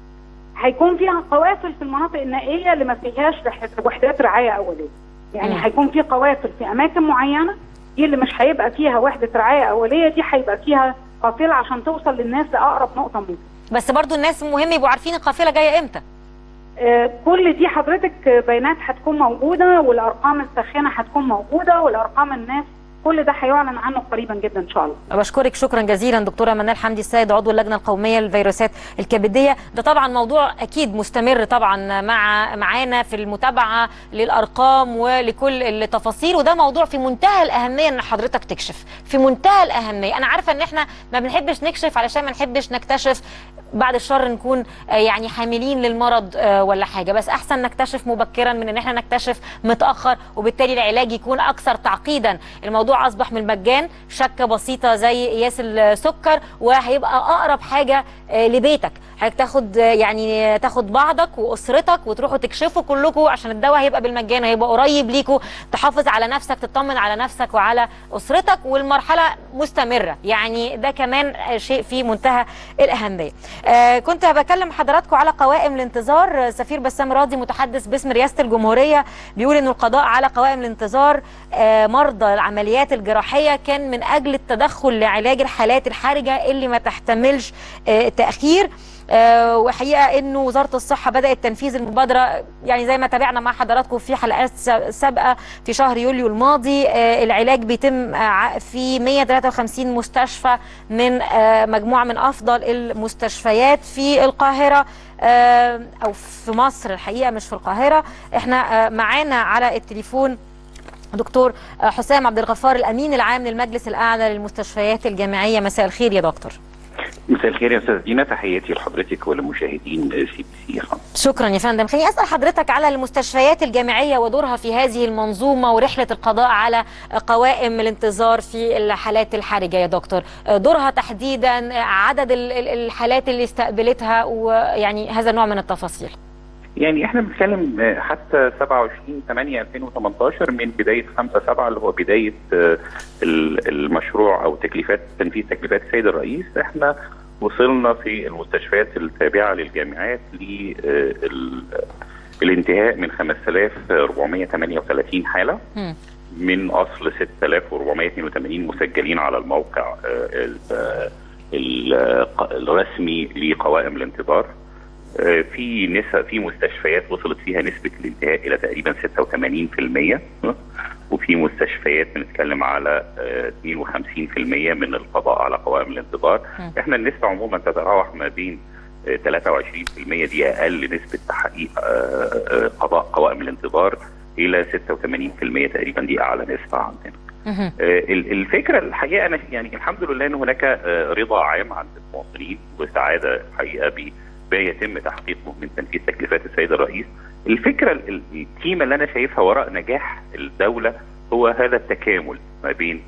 هيكون فيها قوافل في المناطق النائيه اللي ما فيهاش رح- وحدات رعايه اوليه يعني مم. هيكون في قوافل في اماكن معينه دي اللي مش هيبقى فيها وحده رعايه اوليه دي هيبقى فيها قافله عشان توصل للناس لاقرب نقطه ممكن بس برضو الناس مهم يبقوا عارفين القافله جايه امتى آه، كل دي حضرتك بيانات هتكون موجوده والارقام الساخنه هتكون موجوده والارقام الناس كل ده هيعلن عنه قريبا جدا ان شاء الله بشكرك شكرا جزيلا دكتوره منال حمدي السيد عضو اللجنه القوميه للفيروسات الكبديه ده طبعا موضوع اكيد مستمر طبعا مع معانا في المتابعه للارقام ولكل التفاصيل وده موضوع في منتهى الاهميه ان حضرتك تكشف في منتهى الاهميه انا عارفه ان احنا ما بنحبش نكشف علشان ما نحبش نكتشف بعد الشر نكون آه، يعني حاملين للمرض آه، ولا حاجه بس احسن نكتشف مبكرا من ان احنا نكتشف متاخر وبالتالي العلاج يكون اكثر تعقيدا الموضوع اصبح من المجان شكه بسيطه زي قياس السكر وهيبقى اقرب حاجه آه، لبيتك حضرتك تاخد آه، يعني آه، تاخد بعضك واسرتك وتروحوا تكشفوا كلكم عشان الدواء هيبقى بالمجان هيبقى قريب ليكوا تحافظ على نفسك تطمن على نفسك وعلى اسرتك والمرحله مستمره يعني ده كمان آه، شيء في منتهى الاهميه آه كنت بكلم حضراتكم على قوائم الانتظار آه، سفير بسام راضي متحدث باسم رئاسه الجمهوريه بيقول ان القضاء على قوائم الانتظار آه مرضى العمليات الجراحيه كان من اجل التدخل لعلاج الحالات الحرجه اللي ما تحتملش آه تاخير آه، وحقيقه انه وزاره الصحه بدات تنفيذ المبادره يعني زي ما تابعنا مع حضراتكم في حلقات س- سابقه في شهر يوليو الماضي آه، العلاج بيتم آه، ع- في 153 مستشفى من آه، مجموعه من افضل المستشفيات في القاهره آه، او في مصر الحقيقه مش في القاهره احنا آه، معانا على التليفون دكتور آه، حسام عبد الغفار الامين العام للمجلس الاعلى للمستشفيات الجامعيه مساء الخير يا دكتور مساء الخير يا استاذ دينا تحياتي لحضرتك ولمشاهدين سي بي سي شكرا يا فندم خليني اسال حضرتك على المستشفيات الجامعيه ودورها في هذه المنظومه ورحله القضاء على قوائم الانتظار في الحالات الحرجه يا دكتور دورها تحديدا عدد ال- ال- الحالات اللي استقبلتها ويعني هذا النوع من التفاصيل يعني احنا بنتكلم آه، حتى 27 8 2018 من بدايه 5 7 اللي هو بدايه آه، ال- المشروع او تكليفات تنفيذ تكليفات السيد الرئيس احنا وصلنا في المستشفيات التابعه للجامعات للانتهاء من 5438 حاله مم. من اصل 6482 مسجلين على الموقع آه، ال- آه، ال- الرسمي لقوائم الانتظار آه، في نسب في مستشفيات وصلت فيها نسبه الانتهاء الى تقريبا 86% وفي مستشفيات بنتكلم على آه، 52% من القضاء على قوائم الانتظار م. احنا النسبه عموما تتراوح ما بين آه، 23% دي اقل نسبه تحقيق آه، آه، قضاء قوائم الانتظار الى 86% تقريبا دي اعلى نسبه عندنا مهم. آه، ال- الفكره الحقيقه انا يعني الحمد لله ان هناك آه، رضا عام عند المواطنين وسعاده حقيقه ب- بما يتم تحقيقه من تنفيذ تكليفات السيد الرئيس. الفكره ال- ال- القيمه اللي انا شايفها وراء نجاح الدوله هو هذا التكامل ما بين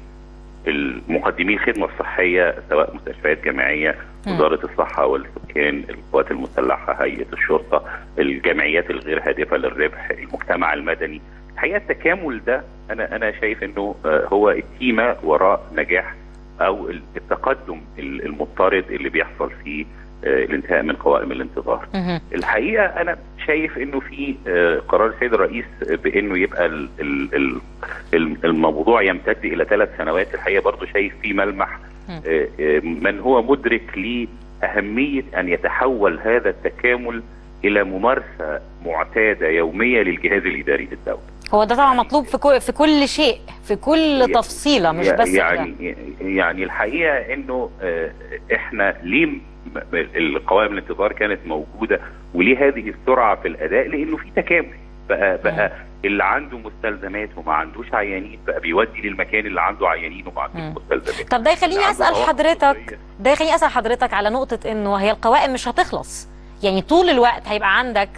المقدمي الخدمه الصحيه سواء مستشفيات جامعيه مم. وزاره الصحه والسكان القوات المسلحه هيئه الشرطه الجمعيات الغير هادفه للربح المجتمع المدني الحقيقه التكامل ده انا انا شايف انه آه، هو التيمه وراء نجاح او التقدم المضطرد اللي بيحصل في آه، الانتهاء من قوائم الانتظار مهم. الحقيقه انا شايف انه في آه، قرار السيد الرئيس بانه يبقى ال- ال- ال- ال- الموضوع يمتد الى ثلاث سنوات الحقيقه برضو شايف في ملمح مم. آه، آه، من هو مدرك لاهميه ان يتحول هذا التكامل الى ممارسه معتاده يوميه للجهاز الاداري للدوله هو ده طبعا مطلوب في كل في كل شيء في كل ي- تفصيله مش بس كده. يعني يعني الحقيقه انه آه، احنا ليه م- م- القوائم الانتظار كانت موجوده وليه هذه السرعه في الاداء لانه في تكامل بقى بقى اللي عنده مستلزمات وما عندوش عيانين بقى بيودي للمكان اللي عنده عيانين وما عندوش مم. مستلزمات طب ده يخليني اللي اسال عنده عواقب حضرتك طبية. ده يخليني اسال حضرتك على نقطه انه هي القوائم مش هتخلص يعني طول الوقت هيبقى عندك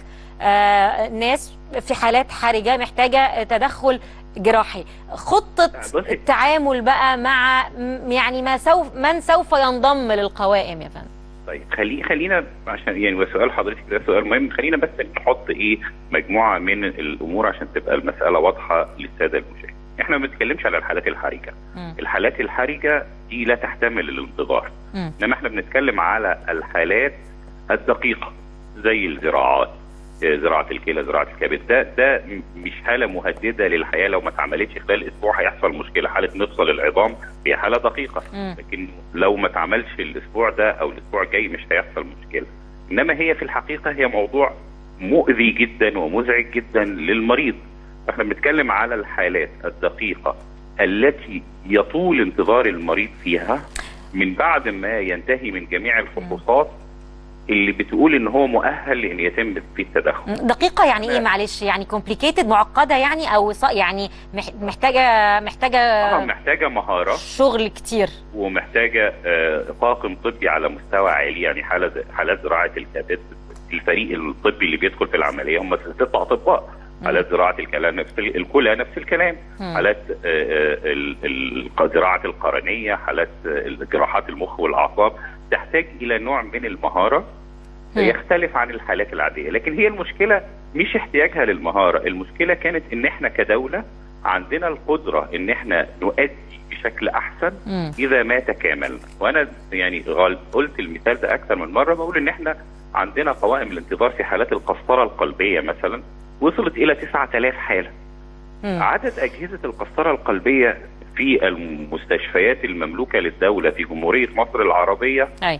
آه ناس في حالات حرجه محتاجه تدخل جراحي خطه بصي. التعامل بقى مع م- يعني ما سوف من سوف ينضم للقوائم يا فندم طيب خلي خلينا عشان يعني وسؤال حضرتك ده سؤال مهم خلينا بس نحط ايه مجموعه من الامور عشان تبقى المساله واضحه للساده المشاهدين. احنا ما بنتكلمش على الحالات الحرجه. مم. الحالات الحرجه دي لا تحتمل الانتظار. مم. انما احنا بنتكلم على الحالات الدقيقه زي الزراعات آه، زراعه الكلى زراعه الكبد ده ده م- مش حاله مهدده للحياه لو ما اتعملتش خلال اسبوع هيحصل مشكله حاله مفصل العظام هي حاله دقيقه مم. لكن لو ما اتعملش الاسبوع ده او الاسبوع الجاي مش هيحصل مشكله انما هي في الحقيقه هي موضوع مؤذي جدا ومزعج جدا للمريض احنا بنتكلم على الحالات الدقيقه التي يطول انتظار المريض فيها من بعد ما ينتهي من جميع الفحوصات اللي بتقول ان هو مؤهل لان يتم فيه التدخل دقيقة يعني ايه لا. معلش يعني كومبليكيتد معقدة يعني او ص- يعني مح- محتاجة اه محتاجة محتاجه مهاره شغل كتير ومحتاجه آه، طاقم طبي على مستوى عالي يعني حاله حالات زراعه الكبد الفريق الطبي اللي بيدخل في العمليه هم ست اطباء حالات زراعه الكلى نفس ال- الكلى نفس الكلام مم. حالات آه، آه، ال- ال- زراعه القرنيه حالات آه، جراحات المخ والاعصاب تحتاج الى نوع من المهاره مم. يختلف عن الحالات العاديه لكن هي المشكله مش احتياجها للمهاره المشكله كانت ان احنا كدوله عندنا القدره ان احنا نؤدي بشكل احسن مم. اذا ما تكاملنا وانا يعني غال- قلت المثال ده اكثر من مره بقول ان احنا عندنا قوائم الانتظار في حالات القسطره القلبيه مثلا وصلت الى 9000 حاله مم. عدد اجهزه القسطره القلبيه في المستشفيات المملوكه للدوله في جمهوريه مصر العربيه اي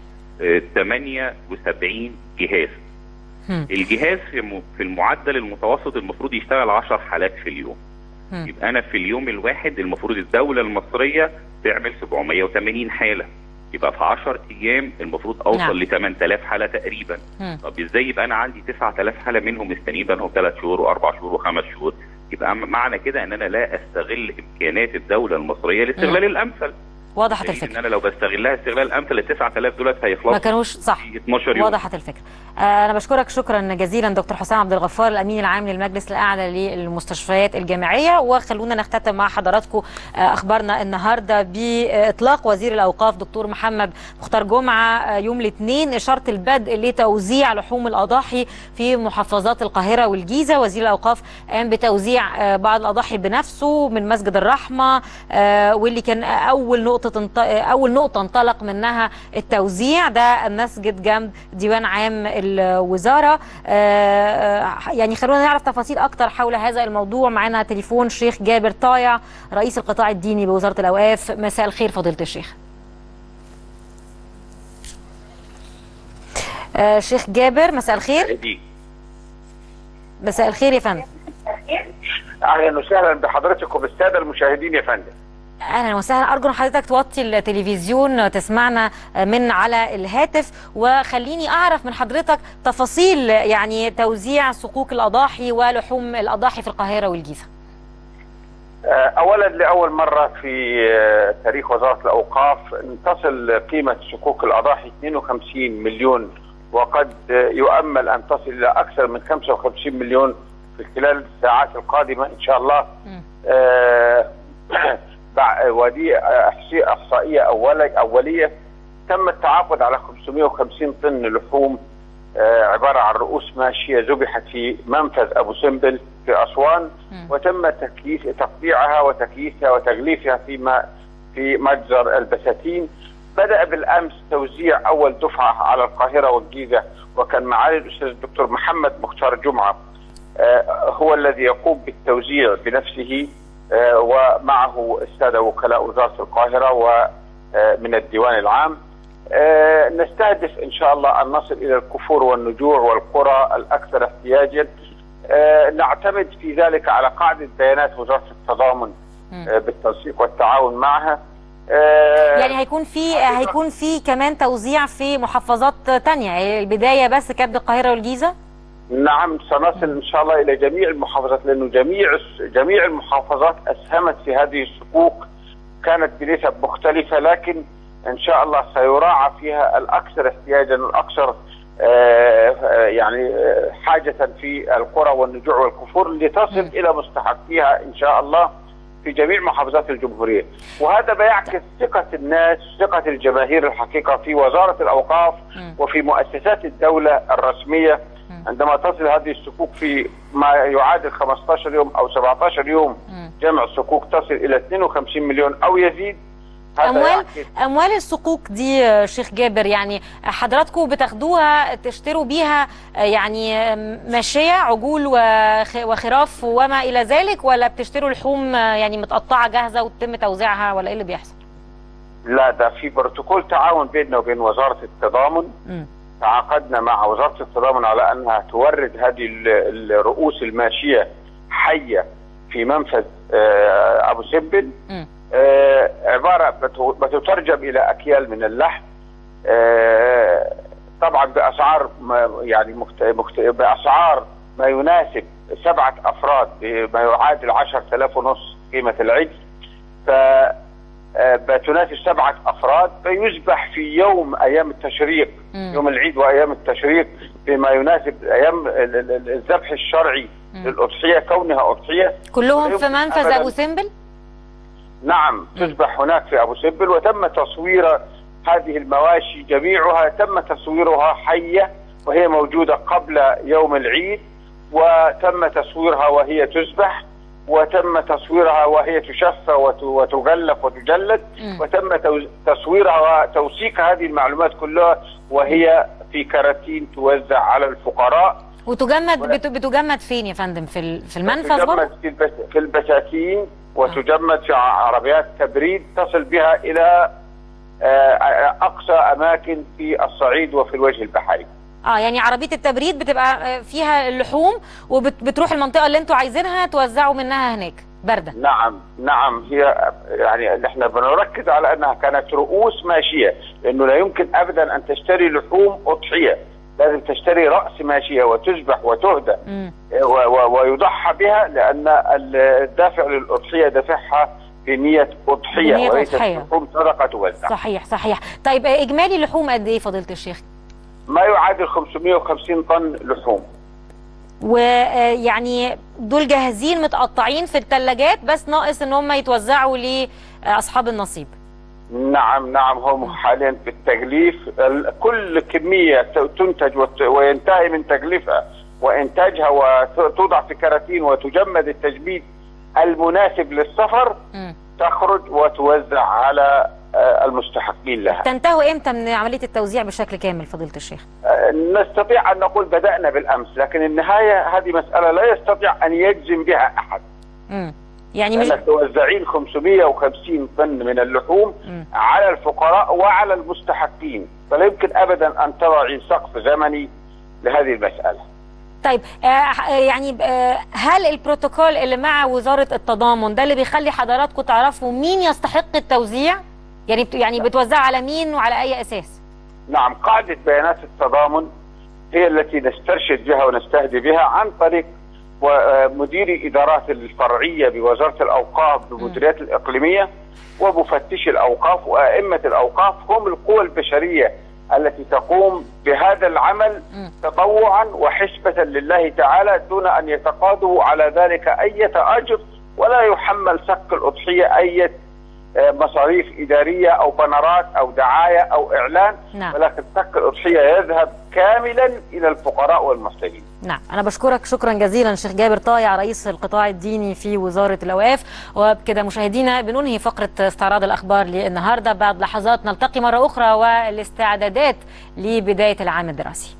آه، 78 جهاز مم. الجهاز في م- في المعدل المتوسط المفروض يشتغل 10 حالات في اليوم مم. يبقى انا في اليوم الواحد المفروض الدوله المصريه تعمل 780 حاله يبقى في 10 ايام المفروض اوصل نعم. ل 8000 حاله تقريبا مم. طب ازاي يبقى انا عندي 9000 حاله منهم مستنيين بقالهم 3 شهور واربع شهور وخمس شهور يبقى م- معنى كده ان انا لا استغل امكانيات الدوله المصريه للاستغلال الامثل وضحت دليل ان الفكره انا لو بستغلها استغلال امثل ال 9000 دولت هيخلصوا ما كانوش صح في 12 يوم وضحت الفكره آه، انا بشكرك شكرا جزيلا دكتور حسام عبد الغفار الامين العام للمجلس الاعلى للمستشفيات الجامعيه وخلونا نختتم مع حضراتكم آه، اخبارنا النهارده باطلاق وزير الاوقاف دكتور محمد مختار جمعه آه، يوم الاثنين اشاره البدء لتوزيع لحوم الاضاحي في محافظات القاهره والجيزه وزير الاوقاف قام بتوزيع آه، بعض الاضاحي بنفسه من مسجد الرحمه آه، واللي كان اول نقطه انط- اول نقطه انطلق منها التوزيع ده المسجد جنب ديوان عام الوزاره آه، آه، يعني خلونا نعرف تفاصيل اكتر حول هذا الموضوع معانا تليفون شيخ جابر طايع رئيس القطاع الديني بوزاره الاوقاف مساء الخير فضيله الشيخ آه، شيخ جابر مساء الخير دي مساء الخير يا فندم اهلا وسهلا بحضرتك وبالساده المشاهدين يا فندم اهلا وسهلا ارجو ان حضرتك توطي التلفزيون تسمعنا من على الهاتف وخليني اعرف من حضرتك تفاصيل يعني توزيع صكوك الاضاحي ولحوم الاضاحي في القاهره والجيزه آه، اولا لاول مره في آه، تاريخ وزاره الاوقاف ان تصل قيمه صكوك الاضاحي 52 مليون وقد آه، يؤمل ان تصل الى اكثر من 55 مليون في خلال الساعات القادمه ان شاء الله مم. آه، بع- ودي إحصي- احصائيه اوليه اوليه تم التعاقد على 550 طن لحوم آه، عباره عن رؤوس ماشيه ذبحت في منفذ ابو سمبل في اسوان مم. وتم تكييف تقطيعها وتكييفها وتغليفها في ما في مجزر البساتين بدا بالامس توزيع اول دفعه على القاهره والجيزه وكان معالي الاستاذ الدكتور محمد مختار جمعه آه، هو الذي يقوم بالتوزيع بنفسه آه، ومعه الساده وكلاء وزاره القاهره ومن الديوان العام آه، نستهدف ان شاء الله ان نصل الى الكفور والنجوع والقرى الاكثر احتياجا آه، نعتمد في ذلك على قاعده بيانات وزاره التضامن مم. آه، بالتنسيق والتعاون معها آه، يعني هيكون في هيكون في كمان توزيع في محافظات تانية يعني البدايه بس كانت بالقاهره والجيزه نعم سنصل ان شاء الله الى جميع المحافظات لانه جميع جميع المحافظات اسهمت في هذه الصكوك كانت بنسب مختلفه لكن ان شاء الله سيراعى فيها الاكثر احتياجا والاكثر آه، آه، يعني آه، حاجه في القرى والنجوع والكفور لتصل الى مستحقيها ان شاء الله في جميع محافظات الجمهوريه وهذا بيعكس ثقه الناس ثقه الجماهير الحقيقه في وزاره الاوقاف مم. وفي مؤسسات الدوله الرسميه مم. عندما تصل هذه الصكوك في ما يعادل 15 يوم او 17 يوم مم. جمع الصكوك تصل الى 52 مليون او يزيد هذا اموال يعكس اموال الصكوك دي آه، شيخ جابر يعني حضراتكم بتاخدوها تشتروا بيها آه، يعني آه، ماشيه عجول وخ- وخراف وما الى ذلك ولا بتشتروا لحوم آه، يعني متقطعه جاهزه وتتم توزيعها ولا ايه اللي بيحصل؟ لا ده في بروتوكول تعاون بيننا وبين وزاره التضامن مم. تعاقدنا مع وزاره التضامن على انها تورد هذه ال- الرؤوس الماشيه حيه في منفذ آه، ابو سمبل مم. آه، عباره بت- بتترجم الى اكيال من اللحم آه، طبعا باسعار ما- يعني مخت... مخت... باسعار ما يناسب سبعه افراد بما يعادل 10000 ونص قيمه العجل ف آه، بتناسب سبعه افراد فيذبح في يوم ايام التشريق مم. يوم العيد وايام التشريق بما يناسب ايام ال- ال- ال- الذبح الشرعي مم. للاضحيه كونها اضحيه كلهم ولا في يمكن منفذ أبداً ابو سمبل؟ نعم تذبح هناك في ابو سمبل وتم تصوير هذه المواشي جميعها تم تصويرها حيه وهي موجوده قبل يوم العيد وتم تصويرها وهي تذبح وتم تصويرها وهي تشفى وت- وتغلف وتجلد مم. وتم تو- تصويرها وتوثيق هذه المعلومات كلها وهي في كراتين توزع على الفقراء وتجمد ولا- بت- بتجمد فين يا فندم في ال- في المنفذ تجمد برضه؟ في, البس في البساتين وتجمد في عربيات تبريد تصل بها الى آه، اقصى اماكن في الصعيد وفي الوجه البحري اه يعني عربيه التبريد بتبقى آه، فيها اللحوم وبتروح المنطقه اللي انتوا عايزينها توزعوا منها هناك بارده نعم نعم هي يعني احنا بنركز على انها كانت رؤوس ماشيه لانه لا يمكن ابدا ان تشتري لحوم اضحيه لازم تشتري راس ماشيه وتذبح وتهدى مم. و- و- ويضحى بها لان الدافع للاضحيه دافعها بنيه اضحيه بنية وليست أضحية. لحوم صدقه توزع صحيح صحيح طيب آه، اجمالي اللحوم قد ايه فضيله الشيخ ما يعادل 550 طن لحوم ويعني دول جاهزين متقطعين في الثلاجات بس ناقص ان هم يتوزعوا لاصحاب النصيب نعم نعم هم حاليا في التغليف ال- كل كمية ت- تنتج وت- وينتهي من تغليفها وإنتاجها وتوضع في كراتين وتجمد التجميد المناسب للسفر مم. تخرج وتوزع على آه، المستحقين لها تنتهوا امتى من عمليه التوزيع بشكل كامل فضيله الشيخ آه، نستطيع أن نقول بدأنا بالأمس لكن النهاية هذه مسألة لا يستطيع أن يجزم بها أحد مم. يعني مش لأنك توزعين 550 طن من اللحوم مم. على الفقراء وعلى المستحقين فلا يمكن ابدا ان تضعي سقف زمني لهذه المساله طيب آه آه، يعني آه هل البروتوكول اللي مع وزاره التضامن ده اللي بيخلي حضراتكم تعرفوا مين يستحق التوزيع يعني بت يعني بتوزعوا على مين وعلى اي اساس نعم قاعده بيانات التضامن هي التي نسترشد بها ونستهدي بها عن طريق ومدير ادارات الفرعيه بوزاره الاوقاف بالمديريات الاقليميه ومفتشي الاوقاف وائمه الاوقاف هم القوى البشريه التي تقوم بهذا العمل مم. تطوعا وحسبه لله تعالى دون ان يتقاضوا على ذلك اي اجر ولا يحمل سق الاضحيه اي آه، مصاريف اداريه او بنرات او دعايه او اعلان نعم. ولكن سق الاضحيه يذهب كاملا الى الفقراء والمحتاجين نعم أنا بشكرك شكرا جزيلا شيخ جابر طايع رئيس القطاع الديني في وزارة الأوقاف وبكده مشاهدينا بننهي فقرة استعراض الأخبار للنهاردة بعد لحظات نلتقي مرة أخرى والاستعدادات لبداية العام الدراسي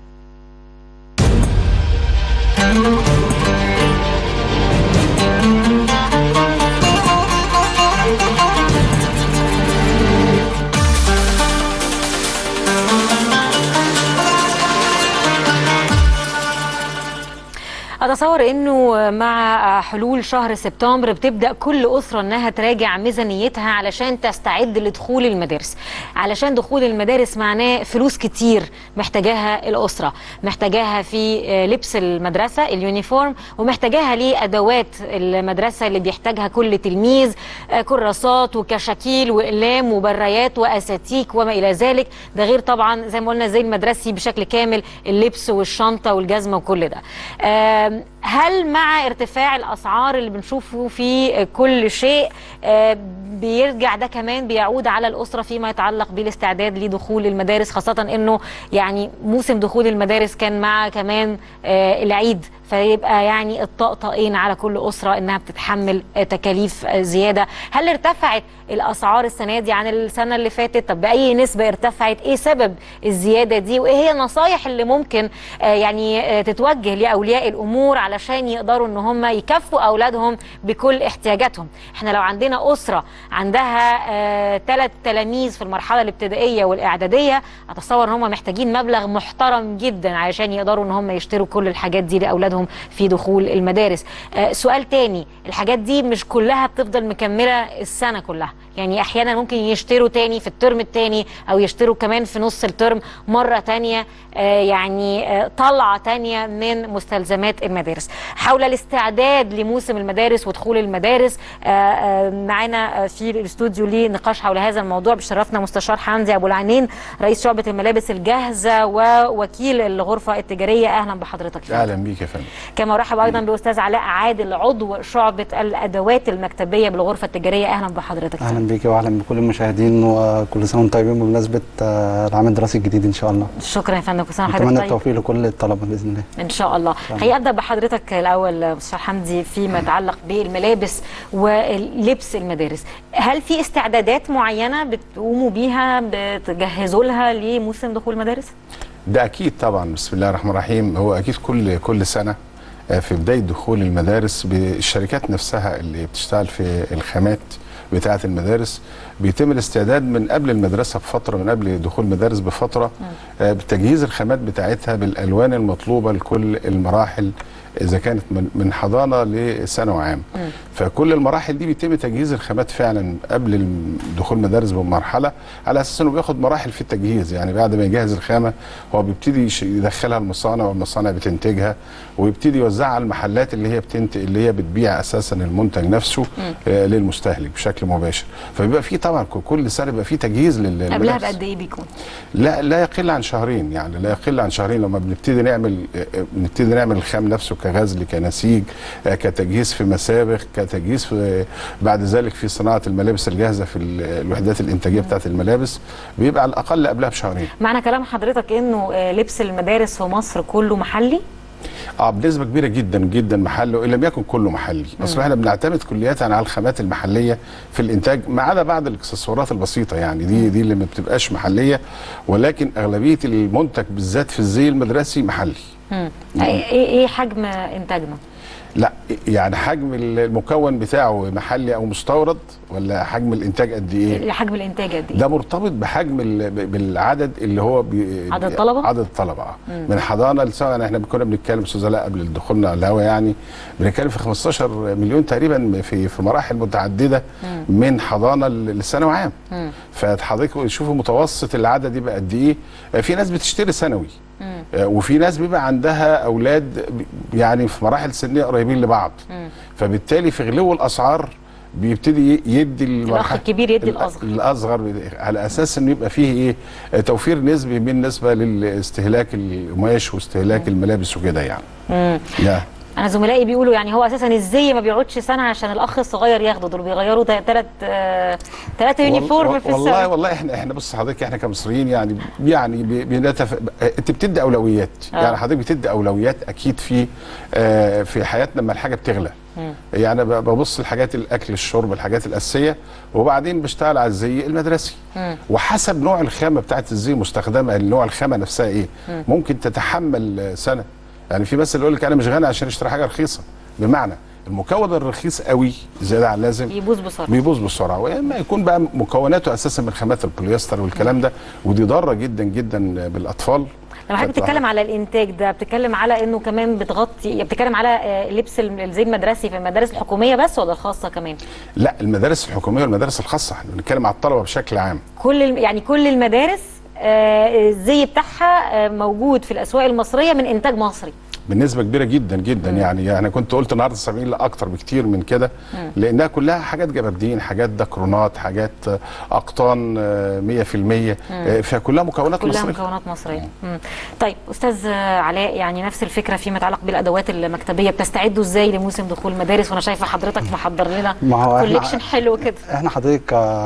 اتصور انه مع حلول شهر سبتمبر بتبدا كل اسره انها تراجع ميزانيتها علشان تستعد لدخول المدارس علشان دخول المدارس معناه فلوس كتير محتاجاها الاسره محتاجاها في لبس المدرسه اليونيفورم ومحتاجاها لادوات المدرسه اللي بيحتاجها كل تلميذ كراسات وكشاكيل واقلام وبرايات واساتيك وما الى ذلك ده غير طبعا زي ما قلنا زي المدرسي بشكل كامل اللبس والشنطه والجزمه وكل ده آم، هل مع ارتفاع الاسعار اللي بنشوفه في كل شيء آه، بيرجع ده كمان بيعود على الاسره فيما يتعلق بالاستعداد لدخول المدارس خاصه انه يعني موسم دخول المدارس كان مع كمان آه، العيد فيبقى يعني الطقطقين على كل اسره انها بتتحمل آه، تكاليف آه، زياده هل ارتفعت الاسعار السنه دي عن السنه اللي فاتت طب باي نسبه ارتفعت ايه سبب الزياده دي وايه هي النصايح اللي ممكن آه، يعني آه، تتوجه لاولياء الامور علشان يقدروا ان هم يكفوا اولادهم بكل احتياجاتهم احنا لو عندنا اسره عندها ثلاث تلاميذ في المرحله الابتدائيه والاعداديه اتصور ان هم محتاجين مبلغ محترم جدا علشان يقدروا ان هم يشتروا كل الحاجات دي لاولادهم في دخول المدارس آه، سؤال تاني الحاجات دي مش كلها بتفضل مكمله السنه كلها يعني احيانا ممكن يشتروا تاني في الترم التاني او يشتروا كمان في نص الترم مره تانيه آه، يعني آه، طلعه تانيه من مستلزمات المدارس حول الاستعداد لموسم المدارس ودخول المدارس آه، آه، معانا آه، في الاستوديو لنقاش حول هذا الموضوع بشرفنا مستشار حمدي ابو العينين رئيس شعبه الملابس الجاهزه ووكيل الغرفه التجاريه اهلا بحضرتك فندم. اهلا بيك يا فندم كما ارحب ايضا باستاذ علاء عادل عضو شعبه الادوات المكتبيه بالغرفه التجاريه اهلا بحضرتك اهلا بيكي واهلا بكل المشاهدين وكل سنه وانتم طيبين بمناسبه آه، العام الدراسي الجديد ان شاء الله شكرا يا فندم كل سنه اتمنى وحضرتك طيب التوفيق لكل الطلبه باذن الله ان شاء الله هي ابدا بحضرتك الاول مستشار حمدي فيما يتعلق بالملابس ولبس المدارس هل في استعدادات معينه بتقوموا بيها بتجهزوا لها لموسم دخول المدارس ده اكيد طبعا بسم الله الرحمن الرحيم هو اكيد كل كل سنه آه، في بدايه دخول المدارس بالشركات نفسها اللي بتشتغل في الخامات بتاعه المدارس بيتم الاستعداد من قبل المدرسه بفتره من قبل دخول المدارس بفتره آه، بتجهيز الخامات بتاعتها بالالوان المطلوبه لكل المراحل اذا كانت من من حضانه لثانوي عام فكل المراحل دي بيتم تجهيز الخامات فعلا قبل الم- دخول المدارس بمرحله على اساس انه بياخد مراحل في التجهيز يعني بعد ما يجهز الخامه هو بيبتدي يش- يدخلها المصانع والمصانع بتنتجها ويبتدي يوزعها على المحلات اللي هي بتنت اللي هي بتبيع اساسا المنتج نفسه آه للمستهلك بشكل مباشر فبيبقى في طبعا ك- كل سنه بيبقى في تجهيز لل قبلها للمدارس. بقد ايه بيكون لا لا يقل عن شهرين يعني لا يقل عن شهرين لما بنبتدي نعمل آه، بنبتدي نعمل الخام نفسه كغزل كنسيج آه، كتجهيز في مسابخ كتجهيز في بعد ذلك في صناعه الملابس الجاهزه في ال- الوحدات الانتاجيه بتاعه الملابس بيبقى على الاقل قبلها بشهرين معنى كلام حضرتك انه آه، لبس المدارس في مصر كله محلي اه بنسبه كبيره جدا جدا محلي وان لم يكن كله محلي اصل احنا بنعتمد كليا على الخامات المحليه في الانتاج ما عدا بعض الاكسسوارات البسيطه يعني دي دي اللي ما بتبقاش محليه ولكن اغلبيه المنتج بالذات في الزي المدرسي محلي مم. ايه ايه حجم انتاجنا لا يعني حجم المكون بتاعه محلي او مستورد ولا حجم الانتاج قد ايه حجم الانتاج قد ايه ده مرتبط بحجم ال- ب- بالعدد اللي هو بي عدد الطلبة؟ عدد الطلبه اه من حضانه لسنه يعني احنا كنا بنتكلم استاذ علاء قبل دخولنا على الهواء يعني بنتكلم في 15 مليون تقريبا في في مراحل متعدده من حضانه ل- للثانوي عام فحضرتك شوفوا متوسط العدد يبقى قد ايه آه، في ناس بتشتري ثانوي آه، وفي ناس بيبقى عندها اولاد ب- يعني في مراحل سنيه قريبين لبعض فبالتالي في غلو الاسعار بيبتدي ي- يدي الاخ المرحلة- الكبير يدي الأ- الاصغر الاصغر على اساس انه يبقى فيه ايه آه، توفير نسبي بالنسبه لاستهلاك القماش واستهلاك الملابس وكده يعني مم. لا انا زملائي بيقولوا يعني هو اساسا الزي ما بيقعدش سنه عشان الاخ الصغير ياخده دول بيغيروا ثلاث ثلاثه يونيفورم في والله السنه والله احنا احنا بص حضرتك احنا كمصريين يعني يعني بي- بنتف... انت بتدي اولويات آه. يعني حضرتك بتدي اولويات اكيد في آه في حياتنا لما الحاجه بتغلى يعني ب- ببص لحاجات الاكل الشرب الحاجات الاساسيه وبعدين بشتغل على الزي المدرسي وحسب نوع الخامه بتاعت الزي مستخدمه نوع الخامه نفسها ايه ممكن تتحمل آه، سنه يعني في مثل يقول لك انا مش غني عشان اشتري حاجه رخيصه بمعنى المكون الرخيص قوي زياده عن اللازم يبوظ بسرعه بيبوظ بسرعه واما يكون بقى مكوناته اساسا من خامات البوليستر والكلام ده ودي ضاره جدا جدا بالاطفال لما حضرتك فبتبقى- بتتكلم على الانتاج ده بتتكلم على انه كمان بتغطي بتتكلم على آه، لبس الم- الزي المدرسي في المدارس الحكوميه بس ولا الخاصه كمان لا المدارس الحكوميه والمدارس الخاصه احنا بنتكلم على الطلبه بشكل عام كل الم- يعني كل المدارس آه، الزي بتاعها آه، موجود في الاسواق المصريه من انتاج مصري بنسبه كبيره جدا جدا يعني انا كنت قلت النهارده 70 لا اكتر بكتير من كده لانها كلها حاجات جبردين حاجات دكرونات حاجات آه، اقطان آه، 100% آه، فكلها مكونات كلها مصريه مكونات مصريه مم. طيب استاذ علاء يعني نفس الفكره فيما يتعلق بالادوات المكتبيه بتستعدوا ازاي لموسم دخول المدارس وانا شايفه حضرتك محضر لنا ما هو إحنا- كوليكشن حلو كده احنا حضرتك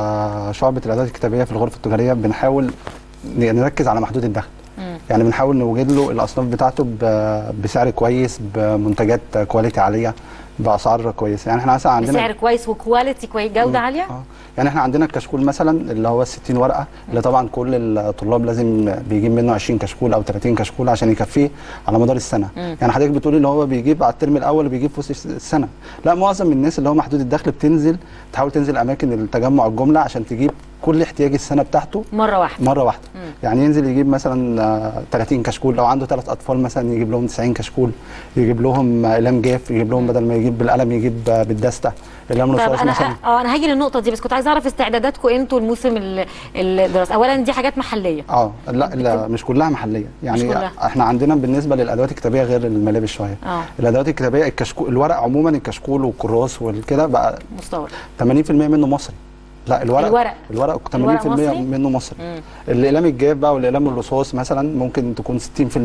كشعبة الادوات الكتابيه في الغرفه التجاريه بنحاول ن- نركز على محدود الدخل يعني بنحاول نوجد له الاصناف بتاعته ب- بسعر كويس بمنتجات كواليتي عاليه باسعار كويسه يعني احنا مثلا عندنا بسعر كويس وكواليتي كويس جوده عاليه اه يعني احنا عندنا الكشكول مثلا اللي هو ال 60 ورقه اللي طبعا كل الطلاب لازم بيجيب منه 20 كشكول او 30 كشكول عشان يكفيه على مدار السنه يعني حضرتك بتقولي اللي هو بيجيب على الترم الاول وبيجيب في وسط السنه لا معظم الناس اللي هو محدود الدخل بتنزل تحاول تنزل اماكن التجمع الجمله عشان تجيب كل احتياج السنه بتاعته مره واحده مره واحده يعني ينزل يجيب مثلا آه، 30 كشكول لو عنده ثلاث اطفال مثلا يجيب لهم 90 كشكول يجيب لهم آه، اقلام جاف يجيب لهم بدل ما يجيب بالقلم يجيب آه، بالدسته اقلام طيب رصاص انا مثلا اه انا هاجي للنقطه دي بس كنت عايزه اعرف استعداداتكم انتوا الموسم ال- الدراسي اولا دي حاجات محليه اه لا لا مش كلها محليه يعني مش كلها. احنا عندنا بالنسبه للادوات الكتابيه غير الملابس شويه اه الادوات الكتابيه الكشكول الورق عموما الكشكول والكراس والكده بقى مستورد 80% منه مصري لا الورق الورق. الورق 80% الورق مصري؟ منه مصري مم. الاقلام الجاف بقى والاقلام الرصاص مثلا ممكن تكون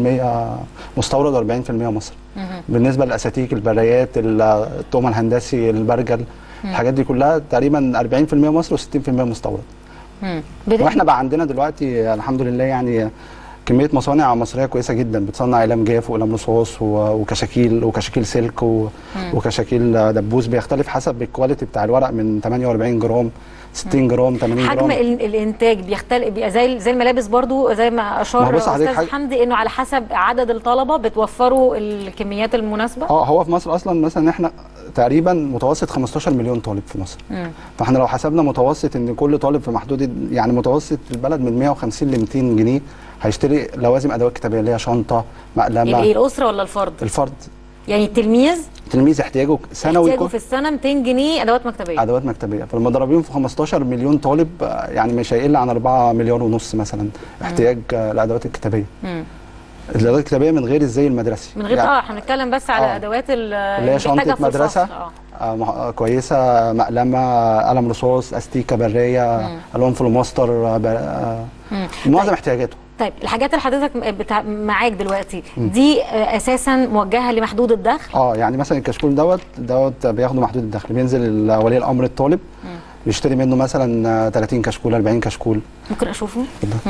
60% مستورد و40% مصري مهم. بالنسبه للاساتيك البرايات التوم الهندسي البرجل الحاجات دي كلها تقريبا 40% مصري و60% مستورد مم. بت- واحنا بقى عندنا دلوقتي الحمد لله يعني كميه مصانع مصريه كويسه جدا بتصنع اقلام جاف واقلام رصاص و- وكشاكيل وكشاكيل سلك و- وكشاكيل دبوس بيختلف حسب الكواليتي بتاع الورق من 48 جرام 60 جرام 80 حجم جرام ال- الانتاج بيختلف بيبقى زي زي الملابس برضو زي ما ما هو اشار بص حضرتك استاذ حاجة- حمدي انه على حسب عدد الطلبه بتوفروا الكميات المناسبه اه هو في مصر اصلا مثلا احنا تقريبا متوسط 15 مليون طالب في مصر مم. فاحنا لو حسبنا متوسط ان كل طالب في محدود يعني متوسط البلد من 150 ل 200 جنيه هيشتري لوازم ادوات كتابيه اللي هي شنطه مقلمه الايه الاسره ولا الفرد الفرد يعني التلميذ تلميذ احتياجه سنوي احتياجه كل في السنه 200 جنيه ادوات مكتبيه ادوات مكتبيه فلما ضربيهم في 15 مليون طالب آه، يعني مش هيقل عن 4 مليار ونص مثلا احتياج آه، الادوات الكتابيه مم. الادوات الكتابيه من غير الزي المدرسي من غير يعني اه احنا بنتكلم بس على آه. ادوات ال- اللي هي بيحتاجها شنطه في مدرسه الفصل. اه آه، مح- آه، كويسه مقلمه قلم رصاص استيكه بريه الوان فلوماستر آه، ب- آه، مم. معظم احتياجاته طيب الحاجات اللي حضرتك بتاع معاك دلوقتي دي آه، اساسا موجهه لمحدود الدخل اه يعني مثلا الكشكول دوت دوت بياخده محدود الدخل بينزل ال- ولي الامر الطالب يشتري منه مثلا آه، 30 كشكول 40 كشكول ممكن اشوفه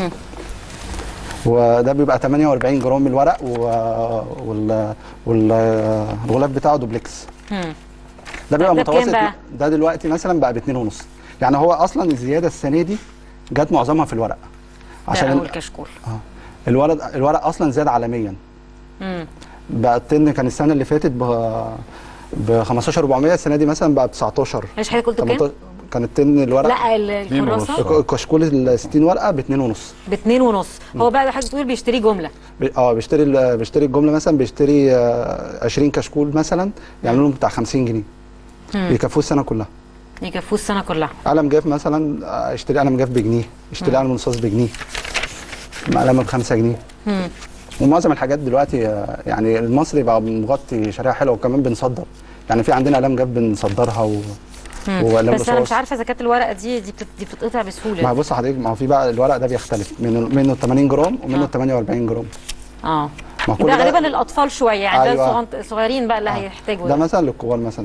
وده بيبقى 48 جرام الورق و... وال... والغلاف بتاعه دوبلكس مم. ده بيبقى ده بكام متوسط بقى؟ ده دلوقتي مثلا بقى ب 2 ونص يعني هو اصلا الزياده السنه دي جت معظمها في الورق عشان عشان ده ال- اول كشكول الورق الورق اصلا زاد عالميا مم. بقى الطن كان السنه اللي فاتت ب ب 15400 السنه دي مثلا بقى ب 19 ايش حضرتك قلت كام؟ 18 كان الطن الورق لا ال- اتنين ونص. الكراسه الكشكول ال 60 ورقه ب 2 ونص باتنين ونص هو بقى حضرتك بتقول بيشتري جمله بي- اه بيشتري ال- بيشتري الجمله مثلا بيشتري آه، 20 كشكول مثلا يعملوا لهم بتاع 50 جنيه بيكفوه السنه كلها يكفوه السنه كلها قلم جاف مثلا آه، اشتري قلم جاف بجنيه اشتري قلم رصاص بجنيه قلم ب 5 جنيه مم. ومعظم الحاجات دلوقتي آه، يعني المصري بقى مغطي شريحه حلوه وكمان بنصدر يعني في عندنا قلم جاف بنصدرها و... وقلم بس انا مش رصاص. عارفه اذا كانت الورقه دي دي بتت- دي بتتقطع بسهوله ما هو بص حضرتك ما هو في بقى الورق ده بيختلف من منه 80 جرام ومنه آه. 48 جرام اه ما هو كل ده ده- غالبا للاطفال شويه يعني ده أيوة. الصغن- الصغيرين بقى اللي هيحتاجوا ده ده, مثلا للكبار مثلا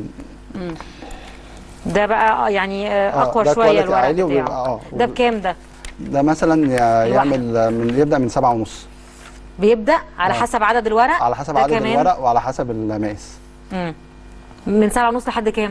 ده بقى آه يعني آه، آه، اقوى ده شويه quality الورق عالي وبيبقى- بتاعه آه. ده بكام ده ده مثلا ي- يعمل من يبدا من سبعة ونص بيبدا على آه. حسب عدد الورق على حسب ده عدد كمان؟ الورق وعلى حسب المقاس مم. من سبعة ونص لحد كام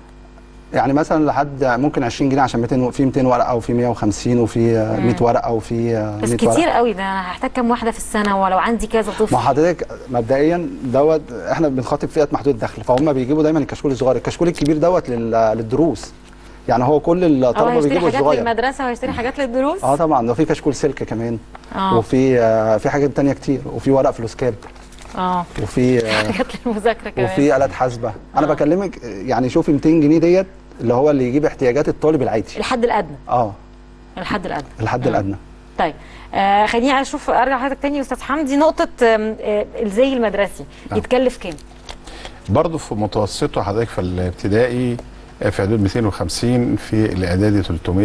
يعني مثلا لحد ممكن 20 جنيه عشان 200 في 200 ورقه وفي 150 وفي آه، 100 ورقه وفي آه، بس 100 كتير ورقه قوي ده انا هحتاج كام واحده في السنه ولو عندي كذا طفل ما حضرتك مبدئيا دوت احنا بنخاطب فئه محدود الدخل فهم بيجيبوا دايما الكشكول الصغير الكشكول الكبير دوت لل- للدروس يعني هو كل اه الطلبه هيشتري بيجيبوا حاجات الصغير للمدرسه وهيشتري حاجات للدروس اه طبعا ده في كشكول سلك كمان اه وفي آه، في حاجات تانية كتير وفي ورق فلوسكاب اه وفي آه، حاجات للمذاكره كمان وفي آلات حاسبة أنا بكلمك يعني شوفي 200 جنيه ديت اللي هو اللي يجيب احتياجات الطالب العادي الحد الادنى اه الحد الادنى الحد الأدنى طيب آه خليني اشوف ارجع لحضرتك تاني يا استاذ حمدي نقطه آم، آه الزي المدرسي نعم. يتكلف كام برضه في متوسطه حضرتك في الابتدائي آه، في حدود 250 في الاعدادي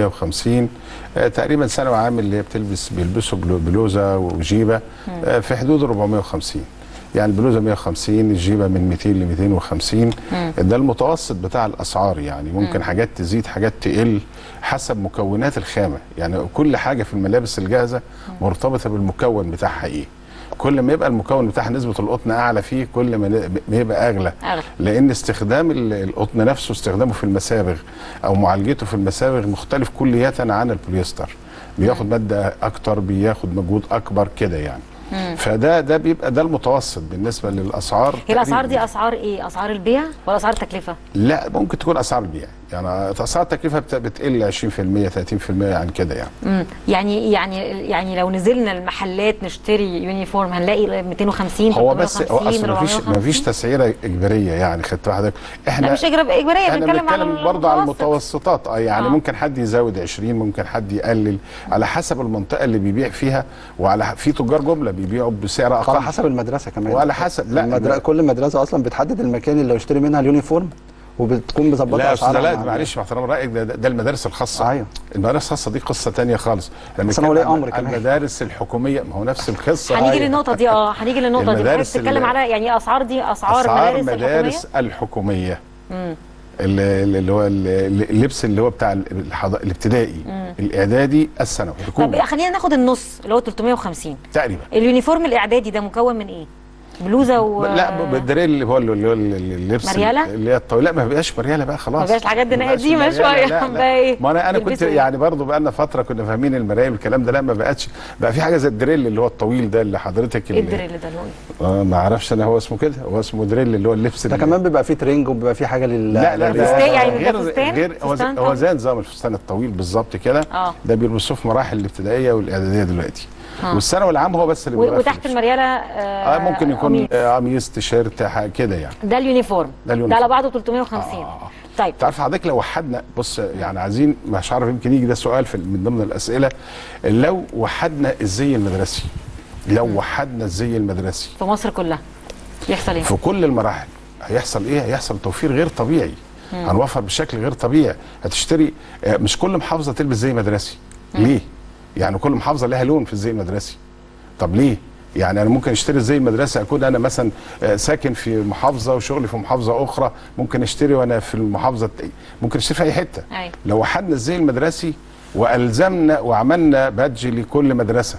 350 آه، تقريبا ثانوي عام اللي هي بتلبس بيلبسوا بلو- بلوزه وجيبه آه، في حدود 450 يعني البلوزه 150 الجيبه من 200 ل 250 ده المتوسط بتاع الاسعار يعني ممكن حاجات تزيد حاجات تقل حسب مكونات الخامه يعني كل حاجه في الملابس الجاهزه مرتبطه بالمكون بتاعها ايه كل ما يبقى المكون بتاعها نسبه القطن اعلى فيه كل ما ن- ما يبقى اغلى اغلى لان استخدام ال- القطن نفسه استخدامه في المسابغ او معالجته في المسابغ مختلف كلية عن البوليستر بياخد ماده اكتر بياخد مجهود اكبر كده يعني فده ده بيبقى ده المتوسط بالنسبه للاسعار هي الاسعار تقريباً. دي اسعار ايه اسعار البيع ولا اسعار التكلفه لا ممكن تكون اسعار البيع يعني اسعار التكلفه بت- بتقل 20% 30% عن كده يعني مم. يعني يعني يعني لو نزلنا المحلات نشتري يونيفورم هنلاقي 250 هو بس هو 350 اصلا مفيش 450. مفيش تسعيره اجباريه يعني خدت حضرتك احنا لا مش إجراب- اجباريه احنا بنتكلم على بنتكلم برضه على المتوسط. المتوسطات اه يعني آه. آه. ممكن حد يزود 20 ممكن حد يقلل على حسب المنطقه اللي بيبيع فيها وعلى ح- في تجار جمله بيبيعوا بسعر على اقل حسب المدرسة كمان وعلى حسب لا المدر... ده- كل مدرسة أصلا بتحدد المكان اللي يشتري منها اليونيفورم وبتكون مظبطة لا يا استاذ أسعارها لا مع- معلش مع احترام رايك ده, ده ده المدارس الخاصه أيوه. المدارس الخاصه دي قصه تانية خالص لما بس أنا نتكلم ولي عن- أمر عن كمان. المدارس الحكوميه ما هو نفس القصه هنيجي أيوه. للنقطه دي اه هنيجي للنقطه دي حضرتك المدارس بتتكلم اللي- على يعني اسعار دي اسعار, اسعار مدارس, مدارس الحكوميه الحكوميه مم. ال- اللي هو ال- اللبس اللي هو بتاع الحض... الابتدائي الاعدادي الثانوي طب الحكومي خلينا ناخد النص اللي هو 350 تقريبا اليونيفورم الاعدادي ده مكون من ايه بلوزه و لا بالدريل اللي هو اللي هو ال- ال- اللبس مريالة؟ اللي هي الطويل لا ما بقاش مرياله بقى خلاص ما بقاش الحاجات دي ما بقاش قديمة مريالة، شوية. لا، لا. بقى إيه؟ ما انا انا كنت يلبسوا إيه؟ يعني برضه بقى لنا فتره كنا فاهمين المرايل والكلام ده لا ما بقتش بقى في حاجه زي الدريل اللي هو الطويل ده اللي حضرتك ايه اللي الدريل ده اللي هو إيه؟ آه ما اعرفش انا هو اسمه كده هو اسمه دريل اللي هو اللبس ده اللي- كمان بيبقى فيه ترنج وبيبقى فيه حاجه لل لا لا ده فستان يعني بيبقى غير فستان؟ غير هو زي- فستان هو طويل. زي نظام الفستان الطويل بالظبط كده آه. ده بيلبسوه في مراحل الابتدائيه والاعداديه دلوقتي آه. والثانوي العام هو بس اللي و- بيغير في وتحت اللبس. المرياله آه اه ممكن يكون قميص. آه، قميص تيشيرت حاجة كده يعني ده اليونيفورم ده اليونيفورم. ده على بعضه 350 آه. طيب تعرف حضرتك لو وحدنا بص يعني عايزين مش عارف يمكن يجي ده سؤال في من ضمن الاسئله لو وحدنا الزي المدرسي لو وحدنا الزي المدرسي في مصر كلها يحصل ايه في كل المراحل هيحصل ايه هيحصل توفير غير طبيعي هنوفر بشكل غير طبيعي هتشتري آه، مش كل محافظه تلبس زي مدرسي ليه يعني كل محافظه لها لون في الزي المدرسي طب ليه يعني انا ممكن اشتري الزي المدرسي اكون انا مثلا آه، ساكن في محافظه وشغلي في محافظه اخرى ممكن اشتري وانا في المحافظه الت- ممكن اشتري في اي حته أيوة. لو وحدنا الزي المدرسي والزمنا وعملنا بادج لكل مدرسه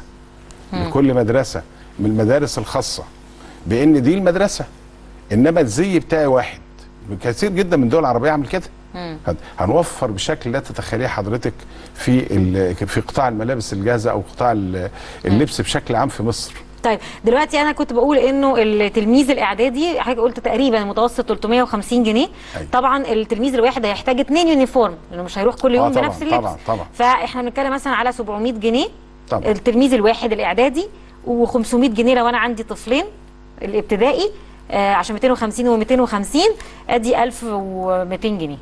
لكل مدرسه من المدارس الخاصه بان دي المدرسه انما الزي بتاعي واحد كثير جدا من الدول العربيه عمل كده هن- هنوفر بشكل لا تتخيليه حضرتك في ال- في قطاع الملابس الجاهزه او قطاع ال- اللبس بشكل عام في مصر طيب دلوقتي انا كنت بقول انه التلميذ الاعدادي حضرتك قلت تقريبا متوسط 350 جنيه أيوة. طبعا التلميذ الواحد هيحتاج اثنين يونيفورم لانه مش هيروح كل يوم آه طبعاً، بنفس اللبس طبعاً، طبعاً. فاحنا بنتكلم مثلا على 700 جنيه طبعاً. التلميذ الواحد الاعدادي و500 جنيه لو انا عندي طفلين الابتدائي آه عشان 250 و250 ادي 1200 جنيه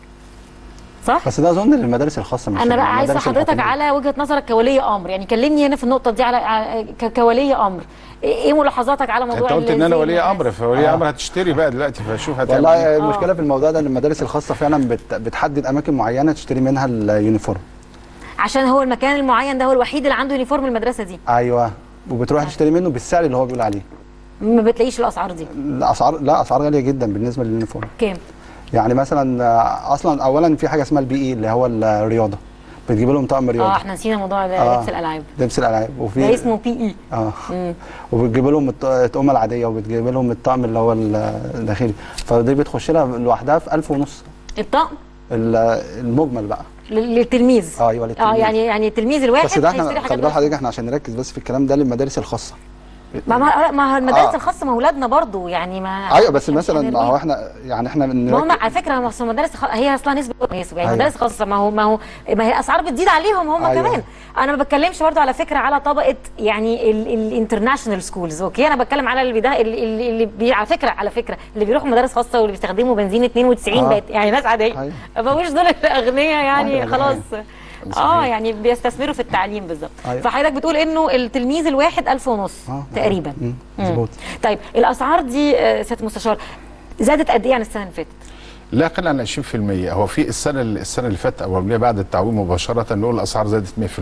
صح؟ بس ده اظن للمدارس الخاصه مش انا بقى عايزه المدارس حضرتك الحكومية. على وجهه نظرك كولي امر يعني كلمني هنا في النقطه دي على على- ك- كولي امر ايه إيه ملاحظاتك على موضوع انت قلت ان انا الزي ولي المدرسي؟ امر فولي آه. امر هتشتري بقى دلوقتي فشوف هتعمل والله إيه. المشكله في الموضوع ده ان المدارس الخاصه فعلا بت- بتحدد اماكن معينه تشتري منها اليونيفورم عشان هو المكان المعين ده هو الوحيد اللي عنده يونيفورم المدرسه دي ايوه وبتروح تشتري منه بالسعر اللي هو بيقول عليه ما بتلاقيش الاسعار دي الاسعار لا اسعار غاليه جدا بالنسبه لليونيفورم كام يعني مثلا آه، اصلا اولا في حاجه اسمها البي اي اللي هو الرياضه بتجيب لهم طقم رياضه اه احنا نسينا موضوع ده آه. لبس الالعاب لبس الالعاب وفي ده اسمه بي اي اه وبتجيب لهم الط- الطقم العاديه وبتجيب لهم الطقم اللي هو الداخلي فدي بتخش لها لوحدها في 1000 ونص الطقم ال- المجمل بقى لل- للتلميذ اه ايوه اه للتلميذ. يعني يعني التلميذ الواحد بس ده هيشتري احنا حاجات خلي بال بس. حضرتك احنا عشان نركز بس في الكلام ده للمدارس الخاصه ما ما ما هو المدارس آه. الخاصه ما اولادنا برضو يعني ما ايوه بس مش مثلا ما هنرميهم. هو احنا يعني احنا من ما هم على فكره ما أصل المدارس الخ- هي اصلا نسبه تناسب يعني أيوة. المدارس خاصه ما هو ما هو ما هي الاسعار بتزيد عليهم هم أيوة. كمان انا ما بتكلمش برضه على فكره على طبقه يعني الانترناشونال سكولز اوكي انا بتكلم على اللي بيده اللي, اللي اللي بي على فكره على فكره اللي بيروحوا مدارس خاصه واللي بيستخدموا بنزين 92 آه. بقت يعني ناس عاديه أيوة. ما بقوش دول الاغنياء يعني أيوة، خلاص صحيح. اه يعني بيستثمروا في التعليم بالظبط أيوة. فحضرتك بتقول انه التلميذ الواحد 1000 ونص آه. تقريبا مم. مم. مظبوط طيب الاسعار دي آه، سياده المستشار زادت قد ايه عن السنه اللي فاتت؟ لا يقل عن 20% هو في السنه السنه اللي فاتت او قبلها بعد التعويم مباشره نقول الاسعار زادت 100%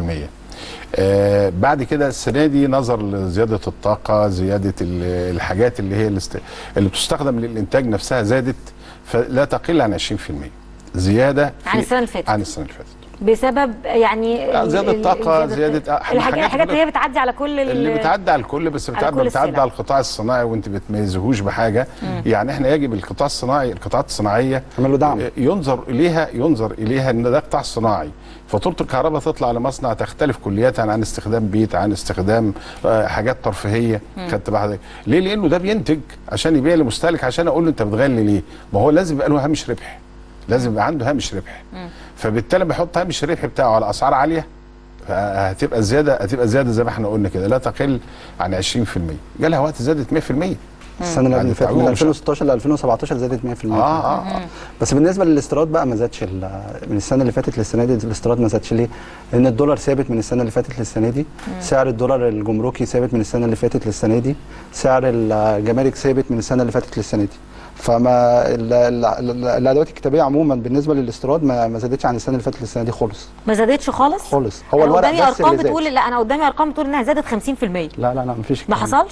آه بعد كده السنه دي نظر لزياده الطاقه زياده ال- الحاجات اللي هي الاست... اللي بتستخدم للانتاج نفسها زادت فلا تقل عن 20% زياده عن السنة اللي فاتت. عن السنه اللي فاتت بسبب يعني آه، ال- زيادة ال- طاقة، زيادة- زيادة- آه، الحاجات حاجات الحاجات اللي كلها. هي بتعدي على كل ال- اللي بتعدي على الكل بس على بتعدي كل بتعدي السلع. على القطاع الصناعي وانت بتميزهوش بحاجه يعني احنا يجب القطاع الصناعي القطاعات الصناعيه عمل له دعم. ينظر اليها ينظر اليها ان ده قطاع صناعي فاتوره الكهرباء تطلع لمصنع تختلف كليا عن استخدام بيت عن استخدام آه، حاجات ترفيهيه خدت بالك ليه لانه ده بينتج عشان يبيع لمستهلك عشان اقول له انت بتغلي ليه ما هو لازم يبقى له هامش ربح لازم يبقى عنده هامش ربح فبالتالي بيحط هامش الربح بتاعه على اسعار عاليه هتبقى زياده هتبقى زياده زي ما احنا قلنا كده لا تقل عن 20% جالها وقت زادت 100% السنه اللي بعد قبل فاتت من التعويم 2016 ل 2017 زادت 100% اه اه, آه. بس بالنسبه للاستيراد بقى ما زادش ال- من السنه اللي فاتت للسنه دي الاستيراد ما زادش ليه؟ لان الدولار ثابت من السنه اللي فاتت للسنه دي سعر الدولار الجمركي ثابت من السنه اللي فاتت للسنه دي سعر الجمارك ثابت من السنه اللي فاتت للسنه دي فما ال- ال- ال- الادوات الكتابيه عموما بالنسبه للاستيراد ما ما زادتش عن السنه اللي فاتت للسنه دي خالص ما زادتش خالص خالص هو أنا الورق قدامي بس ارقام اللي زاد بتقول لا انا قدامي ارقام بتقول انها زادت 50% لا لا لا مفيش ما الكلام ده. حصلش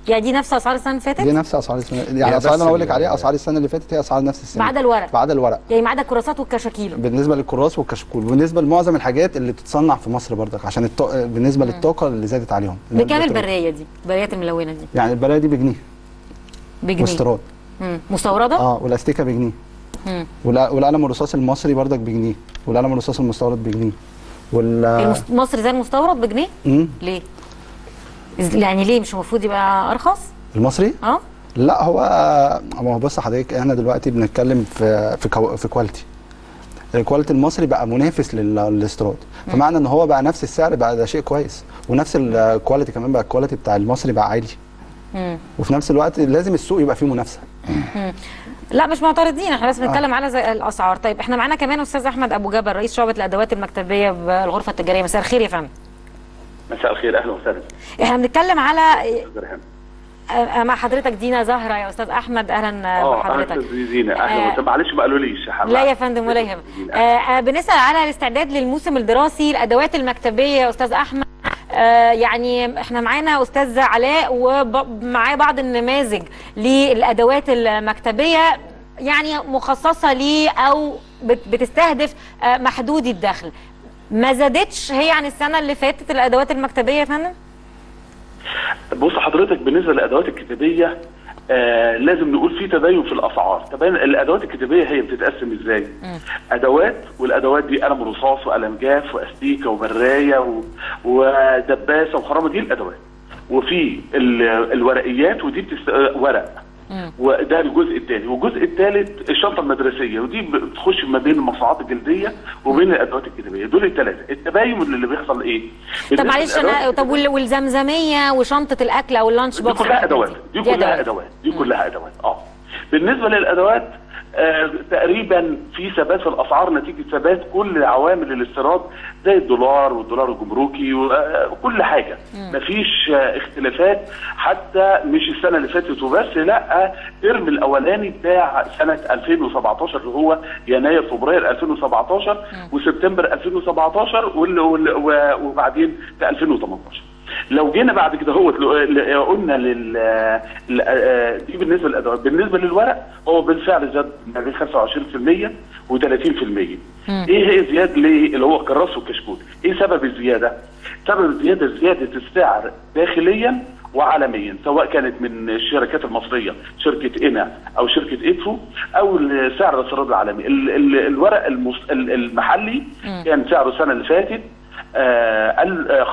يعني دي نفس اسعار السنه اللي فاتت دي نفس اسعار السنه يعني هي الاسعار بس اللي انا بقول لك ال- عليها اسعار السنه اللي فاتت هي اسعار نفس السنه ما عدا الورق. ما عدا الورق يعني ما عدا الكراسات والكشاكيل بالنسبه للكراس والكشكول بالنسبه لمعظم الحاجات اللي بتتصنع في مصر برضك عشان الط... بالنسبه للطاقه اللي زادت عليهم بكام البترول. البرايه دي البرايات الملونه دي يعني البرايه دي بجنيه بجنيه واستيراد مم. مستورده اه والاستيكه بجنيه مم. والق- والقلم الرصاص المصري برضك بجنيه والقلم الرصاص المستورد بجنيه وال المس- مصر زي المستورد بجنيه مم. ليه إز- يعني ليه مش المفروض يبقى ارخص المصري اه لا هو ما هو بص حضرتك احنا دلوقتي بنتكلم في في كو في كواليتي الكواليتي المصري بقى منافس لل- للاستيراد فمعنى ان هو بقى نفس السعر بقى ده شيء كويس ونفس الكواليتي كمان بقى الكواليتي بتاع المصري بقى عالي مم. وفي نفس الوقت لازم السوق يبقى فيه منافسه لا مش معترضين احنا بس بنتكلم على زي الاسعار طيب احنا معانا كمان استاذ احمد ابو جبل رئيس شعبه الادوات المكتبيه بالغرفه التجاريه مساء الخير يا فندم مساء الخير اهلا وسهلا احنا بنتكلم على استاذ ريحان آه، مع حضرتك دينا زهره يا استاذ احمد اهلا آه، اه بحضرتك اهلا استاذ زينه آه. اهلا وسهلا معلش ما قالوليش حبيبي. لا يا فندم ولا يهمك آه، آه، بنسال على الاستعداد للموسم الدراسي الادوات المكتبيه يا استاذ احمد آه، يعني احنا معانا استاذ علاء ومعاه بعض النماذج للادوات المكتبيه يعني مخصصه ليه او بت- بتستهدف آه، محدودي الدخل ما زادتش هي عن السنه اللي فاتت الادوات المكتبيه يا فندم بص حضرتك بالنسبه للادوات الكتابيه آه لازم نقول في تباين في الاسعار تباين الادوات الكتابيه هي بتتقسم ازاي ادوات والادوات دي قلم رصاص وقلم جاف واستيكه وبرايه و... ودباسه وخرامه دي الادوات وفي ال... الورقيات ودي بتست... آه، ورق وده الجزء الثاني والجزء الثالث الشنطه المدرسيه ودي بتخش ما بين المصنوعات الجلديه وبين الادوات الكتابيه دول الثلاثه التباين اللي بيحصل ايه طب بالنسبة معلش للأدوات انا طب وال- والزمزميه وشنطه الاكل او اللانش دي بوكس كلها والحاجات ادوات دي كلها ادوات دي كلها ادوات اه بالنسبه للادوات آه تقريبا في ثبات في الاسعار نتيجه ثبات كل عوامل الاستيراد زي الدولار والدولار الجمركي وكل حاجه مفيش آه اختلافات حتى مش السنه اللي فاتت وبس لا الترم الاولاني بتاع سنه 2017 اللي هو يناير فبراير 2017 وسبتمبر 2017 وال- وال- و- وبعدين في 2018 لو جينا بعد كده هو قلنا لل ل- آه، دي بالنسبه للادوات بالنسبه للورق هو بالفعل زاد ما بين 25% و30% ايه هي زياده ليه اللي هو الكراس والكشكول ايه سبب الزياده سبب الزياده زياده السعر داخليا وعالميا سواء كانت من الشركات المصريه شركه انا او شركه ادفو او سعر الاستيراد العالمي ال- ال- الورق المص- ال- المحلي كان سعره السنه اللي فاتت آه، ال- آه،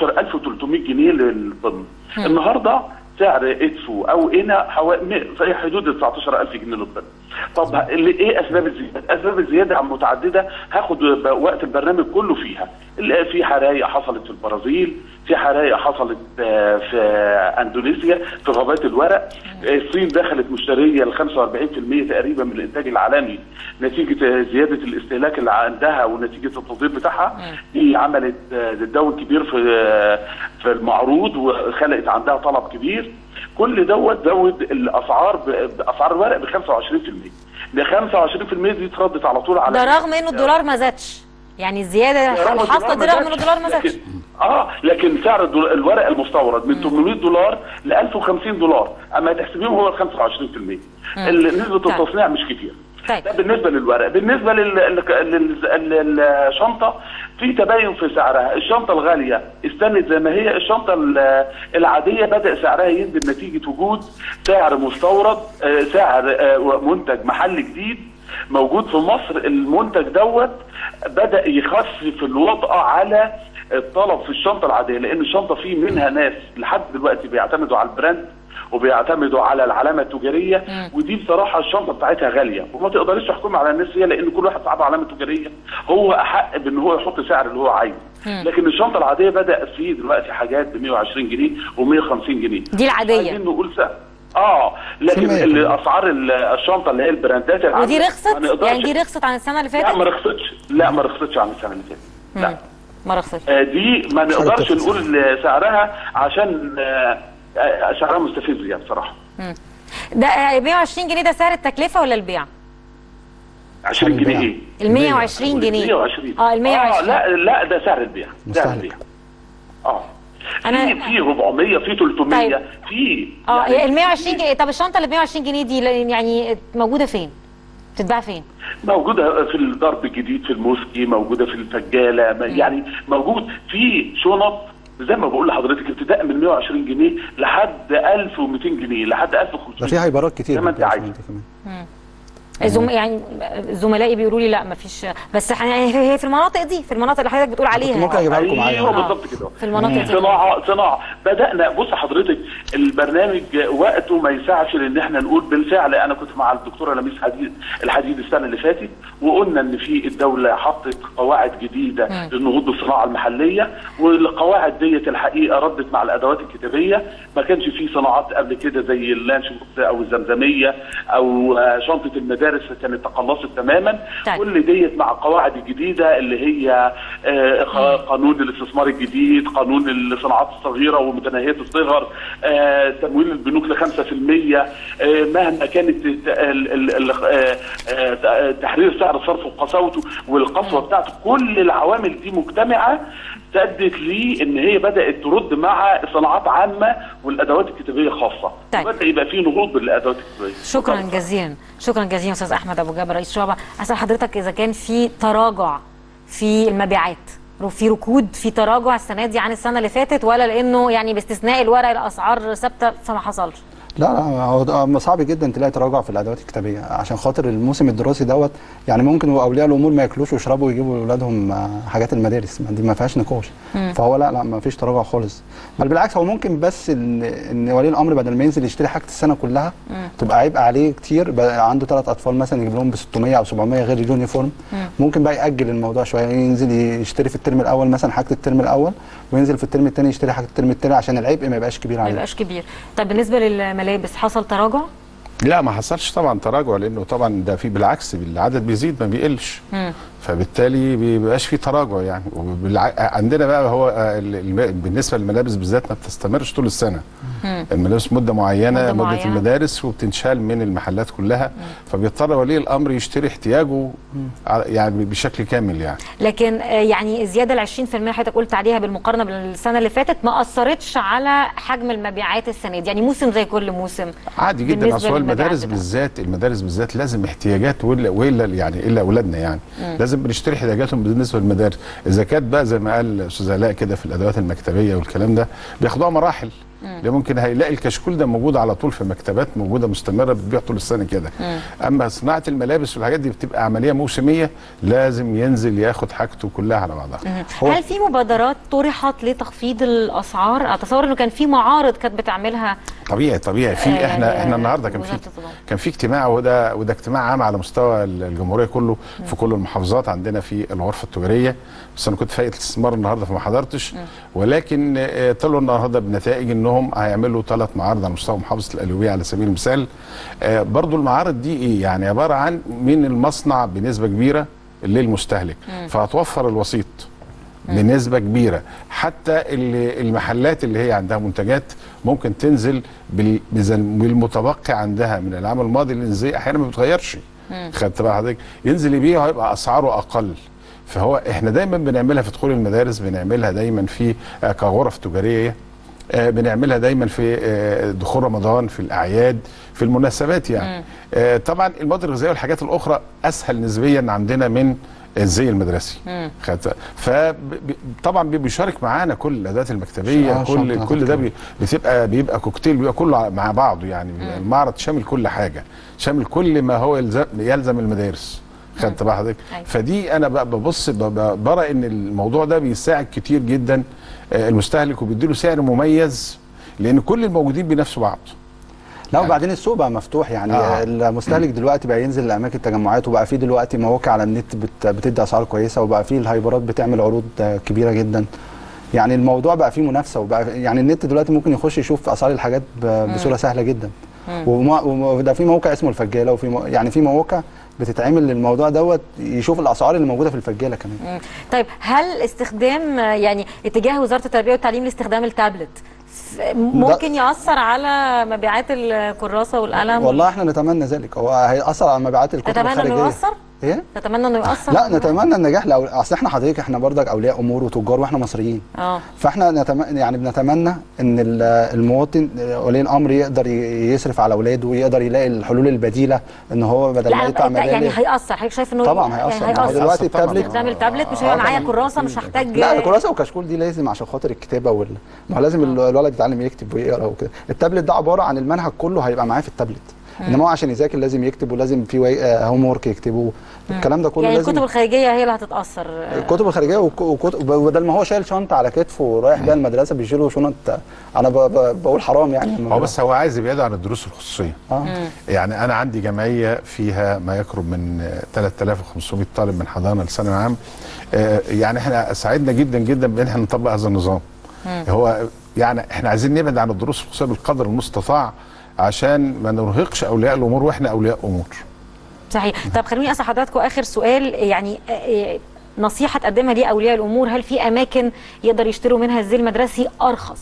15300 جنيه للطن النهارده سعر ادفو او انا حوالي في حدود ال 19000 جنيه للطن طب اللي ايه اسباب الزياده؟ اسباب الزياده متعدده هاخد ب- وقت البرنامج كله فيها ال- في حرايق حصلت في البرازيل في حرايق حصلت آه، في اندونيسيا في غابات الورق آه، الصين دخلت مشتريه ل 45% تقريبا من الانتاج العالمي نتيجه آه، زياده الاستهلاك اللي عندها ونتيجه التصدير بتاعها دي عملت آه، تداول كبير في آه، في المعروض وخلقت عندها طلب كبير كل دوت زود الاسعار ب- باسعار الورق ب 25% ل 25% دي اتردت على طول على ده رغم انه الدولار ما زادش يعني الزياده رغم الحاصله دي الدولار رغم ان الدولار ما زادش لكن اه لكن سعر الدول- الورق المستورد من 800 دولار ل 1050 دولار اما تحسبيهم هو ال 25% ال- نسبه طيب. التصنيع مش كتير طيب ده بالنسبه للورق بالنسبه لل- لل- لل- للشنطه في تباين في سعرها الشنطه الغاليه استنت زي ما هي الشنطه ال- العاديه بدا سعرها ينزل نتيجه وجود سعر مستورد آه، سعر آه، منتج محلي جديد موجود في مصر المنتج دوت بدا يخفف الوطأة على الطلب في الشنطه العاديه لان الشنطه في منها ناس لحد دلوقتي بيعتمدوا على البراند وبيعتمدوا على العلامه التجاريه ودي بصراحه الشنطه بتاعتها غاليه وما تقدريش تحكم على الناس فيها لان كل واحد صاحب علامه تجاريه هو احق بان هو يحط سعر اللي هو عايزه لكن الشنطه العاديه بدا في دلوقتي حاجات ب 120 جنيه و150 جنيه دي العاديه عايزين نقول سعر اه لكن سمعت. ال- اسعار ال- الشنطه اللي هي البراندات العالية ودي ما رخصت نقدرش- يعني دي رخصت عن السنه اللي لا ما فاتت رخصتش لا ما رخصتش عن السنه اللي فاتت لا ما رخصتش آه، دي ما نقدرش ترخص. نقول سعرها عشان آه، آه، سعرها مستفز يعني بصراحه ده آه، 120 جنيه ده سعر التكلفه ولا البيع 20 جنيه ايه؟ ال 120 جنيه 120 اه ال 120 اه لا لا ده سعر البيع سعر مستهلك. البيع اه أنا- في في 400 في 300 طيب. في اه يعني ال 120 جنيه طب الشنطه اللي ب 120 جنيه دي يعني موجوده فين؟ بتتباع فين؟ موجودة في الضرب الجديد في الموسكي موجودة في الفجالة ما- يعني موجود في شنط زي ما بقول لحضرتك ابتداء من 120 جنيه لحد 1200 جنيه لحد 1500 ده في هايبرات كتير زي ما انت بتبيع عايز شنطة كمان. الزم... يعني زملائي بيقولوا لي لا مفيش بس يعني هي في المناطق دي في المناطق اللي حضرتك بتقول عليها ممكن اجيبها لكم معايا ايوه بالظبط كده في المناطق دي صناعه صناعه بدانا بص حضرتك البرنامج وقته ما يسعش لان احنا نقول بالفعل انا كنت مع الدكتوره لميس حديد الحديد السنه اللي فاتت وقلنا ان في الدوله حطت قواعد جديده للنهوض بالصناعه المحليه والقواعد ديت الحقيقه ردت مع الادوات الكتابيه ما كانش في صناعات قبل كده زي اللانشوت او الزمزميه او آه، شنطه المدارس كانت تقلصت تماما طيب. كل ديت مع القواعد الجديده اللي هي آه، خ- قانون الاستثمار الجديد قانون الصناعات الصغيره ومتناهيه الصغر آه، تمويل البنوك ل 5% آه، مهما كانت الت- ال- ال- ال- آه، آه، تحرير سعر الصرف وقساوته والقسوه بتاعته كل العوامل دي مجتمعه ادت لي ان هي بدات ترد مع صناعات عامه والادوات الكتابيه خاصه طيب. بدا يبقى في نهوض بالادوات الكتابيه شكرا جزيلا شكرا جزيلا استاذ احمد ابو جابر رئيس شعبه اسال حضرتك اذا كان في تراجع في المبيعات في ركود في تراجع السنه دي عن السنه اللي فاتت ولا لانه يعني باستثناء الورق الاسعار ثابته فما حصلش لا لا هو ده- صعب جدا تلاقي تراجع في الادوات الكتابيه عشان خاطر الموسم الدراسي دوت يعني ممكن اولياء الامور ما ياكلوش ويشربوا ويجيبوا لاولادهم آه، حاجات المدارس ما دي ما فيهاش نقاش فهو لا لا ما فيش تراجع خالص بل بالعكس هو ممكن بس ان ان ولي الامر بدل ما ينزل يشتري حاجه السنه كلها تبقى عبء عليه كتير بقى عنده ثلاث اطفال مثلا يجيب لهم ب 600 او 700 غير اليونيفورم ممكن بقى ياجل الموضوع شويه ينزل يشتري في الترم الاول مثلا حاجه الترم الاول وينزل في الترم الثاني يشتري حاجه الترم الثاني عشان العبء ما يبقاش كبير ما عليه يبقاش كبير طب بالنسبه للملابس حصل تراجع لا ما حصلش طبعا تراجع لانه طبعا ده في بالعكس العدد بيزيد ما بيقلش فبالتالي بيبقاش في تراجع يعني وبالع... عندنا بقى هو آه، ال- الم... بالنسبه للملابس بالذات ما بتستمرش طول السنه الملابس مده معينه مدة مده, معينة. المدارس وبتنشال من المحلات كلها فبيضطر ولي الامر يشتري احتياجه على- يعني بشكل كامل يعني لكن آه، يعني الزياده ال 20% اللي حضرتك قلت عليها بالمقارنه بالسنه اللي فاتت ما اثرتش على حجم المبيعات السنه دي يعني موسم زي كل موسم عادي جدا بالنسبة اصل هو للمبيعات المدارس بتاعته. بالذات المدارس بالذات لازم احتياجات ولا ولا يعني الا اولادنا يعني لازم بنشتري احتياجاتهم بالنسبه للمدارس اذا كانت بقى زي ما قال استاذ علاء كده في الادوات المكتبيه والكلام ده بياخدوها مراحل اللي ممكن هيلاقي الكشكول ده موجود على طول في مكتبات موجوده مستمره بتبيع طول السنه كده اما صناعه الملابس والحاجات دي بتبقى عمليه موسميه لازم ينزل ياخد حاجته كلها على بعضها هو- هل في مبادرات طرحت لتخفيض الاسعار اتصور انه كان في معارض كانت بتعملها طبيعي طبيعي في آه، احنا احنا النهارده كان في وزارة التضامن. كان في اجتماع وده وده اجتماع عام على مستوى الجمهوريه كله في كل المحافظات عندنا في الغرفه التجاريه بس انا كنت في هيئه الاستثمار النهارده فما حضرتش ولكن آه، طلعوا النهارده بنتائج انهم هيعملوا ثلاث معارض على مستوى محافظه القليوبيه على سبيل المثال آه، برضو المعارض دي ايه يعني عباره عن من المصنع بنسبه كبيره للمستهلك فهتوفر الوسيط بنسبه كبيره حتى اللي المحلات اللي هي عندها منتجات ممكن تنزل بال- بزن- بالمتبقي عندها من العام الماضي لان زي احيانا ما بتغيرش خدت بقى حضرتك ينزل يبيع هيبقى اسعاره اقل فهو احنا دايما بنعملها في دخول المدارس بنعملها دايما في آه، كغرف تجاريه آه، بنعملها دايما في آه، دخول رمضان في الاعياد في المناسبات يعني آه، طبعا المواد الغذائيه والحاجات الاخرى اسهل نسبيا عندنا من الزي المدرسي خدت فطبعا بيشارك معانا كل الادوات المكتبيه آه، كل شنطة كل ده مكتبية. بي- بتبقى بيبقى كوكتيل بيبقى كله مع بعضه يعني بيبقى المعرض شامل كل حاجه شامل كل ما هو يلزم, يلزم المدارس خدت بقى حضرتك أيوة. فدي انا بقى ببص ب- ب- برى ان الموضوع ده بيساعد كتير جدا آه، المستهلك وبيديله سعر مميز لان كل الموجودين بينافسوا بعض لا وبعدين السوق بقى مفتوح يعني آه. آه. المستهلك دلوقتي بقى ينزل لاماكن التجمعات وبقى في دلوقتي مواقع على النت بت بتدي اسعار كويسه وبقى في الهايبرات بتعمل عروض آه، كبيره جدا يعني الموضوع بقى فيه منافسه وبقى يعني النت دلوقتي ممكن يخش يشوف اسعار الحاجات ب- بصوره سهله جدا وما- وده في موقع اسمه الفجاله وفي مو- يعني في مواقع بتتعمل للموضوع دوت يشوف الاسعار اللي موجوده في الفجاله كمان مم. طيب هل استخدام آه، يعني اتجاه وزاره التربيه والتعليم لاستخدام التابلت ف- ممكن ياثر على مبيعات الكراسه والقلم والله احنا نتمنى ذلك هو هيأثر على مبيعات الكتب تتمنى انه الخارجيه ياثر ايه تتمنى انه ياثر لا نتمنى النجاح لو اصل احنا حضرتك احنا برضك اولياء امور وتجار واحنا مصريين اه فاحنا نتم... يعني بنتمنى ان ال- المواطن ولي الامر يقدر ي- يصرف على اولاده ويقدر يلاقي الحلول البديله ان هو بدل ما لا يدفع أنت يعني مبالغ هيأثر حضرتك شايف انه طبعا يعني هيأثر ما هو هيأثر دلوقتي طبعاً. التابلت استخدام التابلت مش هيبقى آه، معايا طبعاً. كراسه مش هحتاج لا الكراسه والكشكول دي لازم عشان خاطر الكتابه وال... ما هو لازم ال- الولد يتعلم يكتب ويقرا وكده التابلت ده عباره عن المنهج كله هيبقى معاه في التابلت انما هو عشان يذاكر لازم يكتب ولازم في هوم ورك يكتبه الكلام ده كله يعني لازم الكتب الخارجيه هي اللي هتتاثر الكتب الخارجيه وك- وكتب بدل ما هو شايل شنطه على كتفه ورايح بيها المدرسه بيشيله شنط انا ب... ب... بقول حرام يعني هو بس هو عايز يبعد عن الدروس الخصوصيه اه يعني انا عندي جمعيه فيها ما يقرب من آه، 3500 طالب من حضانه لثانوي عام آه، يعني احنا سعدنا جدا جدا بان احنا نطبق هذا النظام هو يعني احنا عايزين نبعد عن الدروس الخصوصيه بالقدر المستطاع عشان ما نرهقش اولياء الامور واحنا اولياء امور صحيح طب خلوني اسال حضراتكم اخر سؤال يعني آه، آه، نصيحه تقدمها لاولياء الامور هل في اماكن يقدر يشتروا منها الزي المدرسي ارخص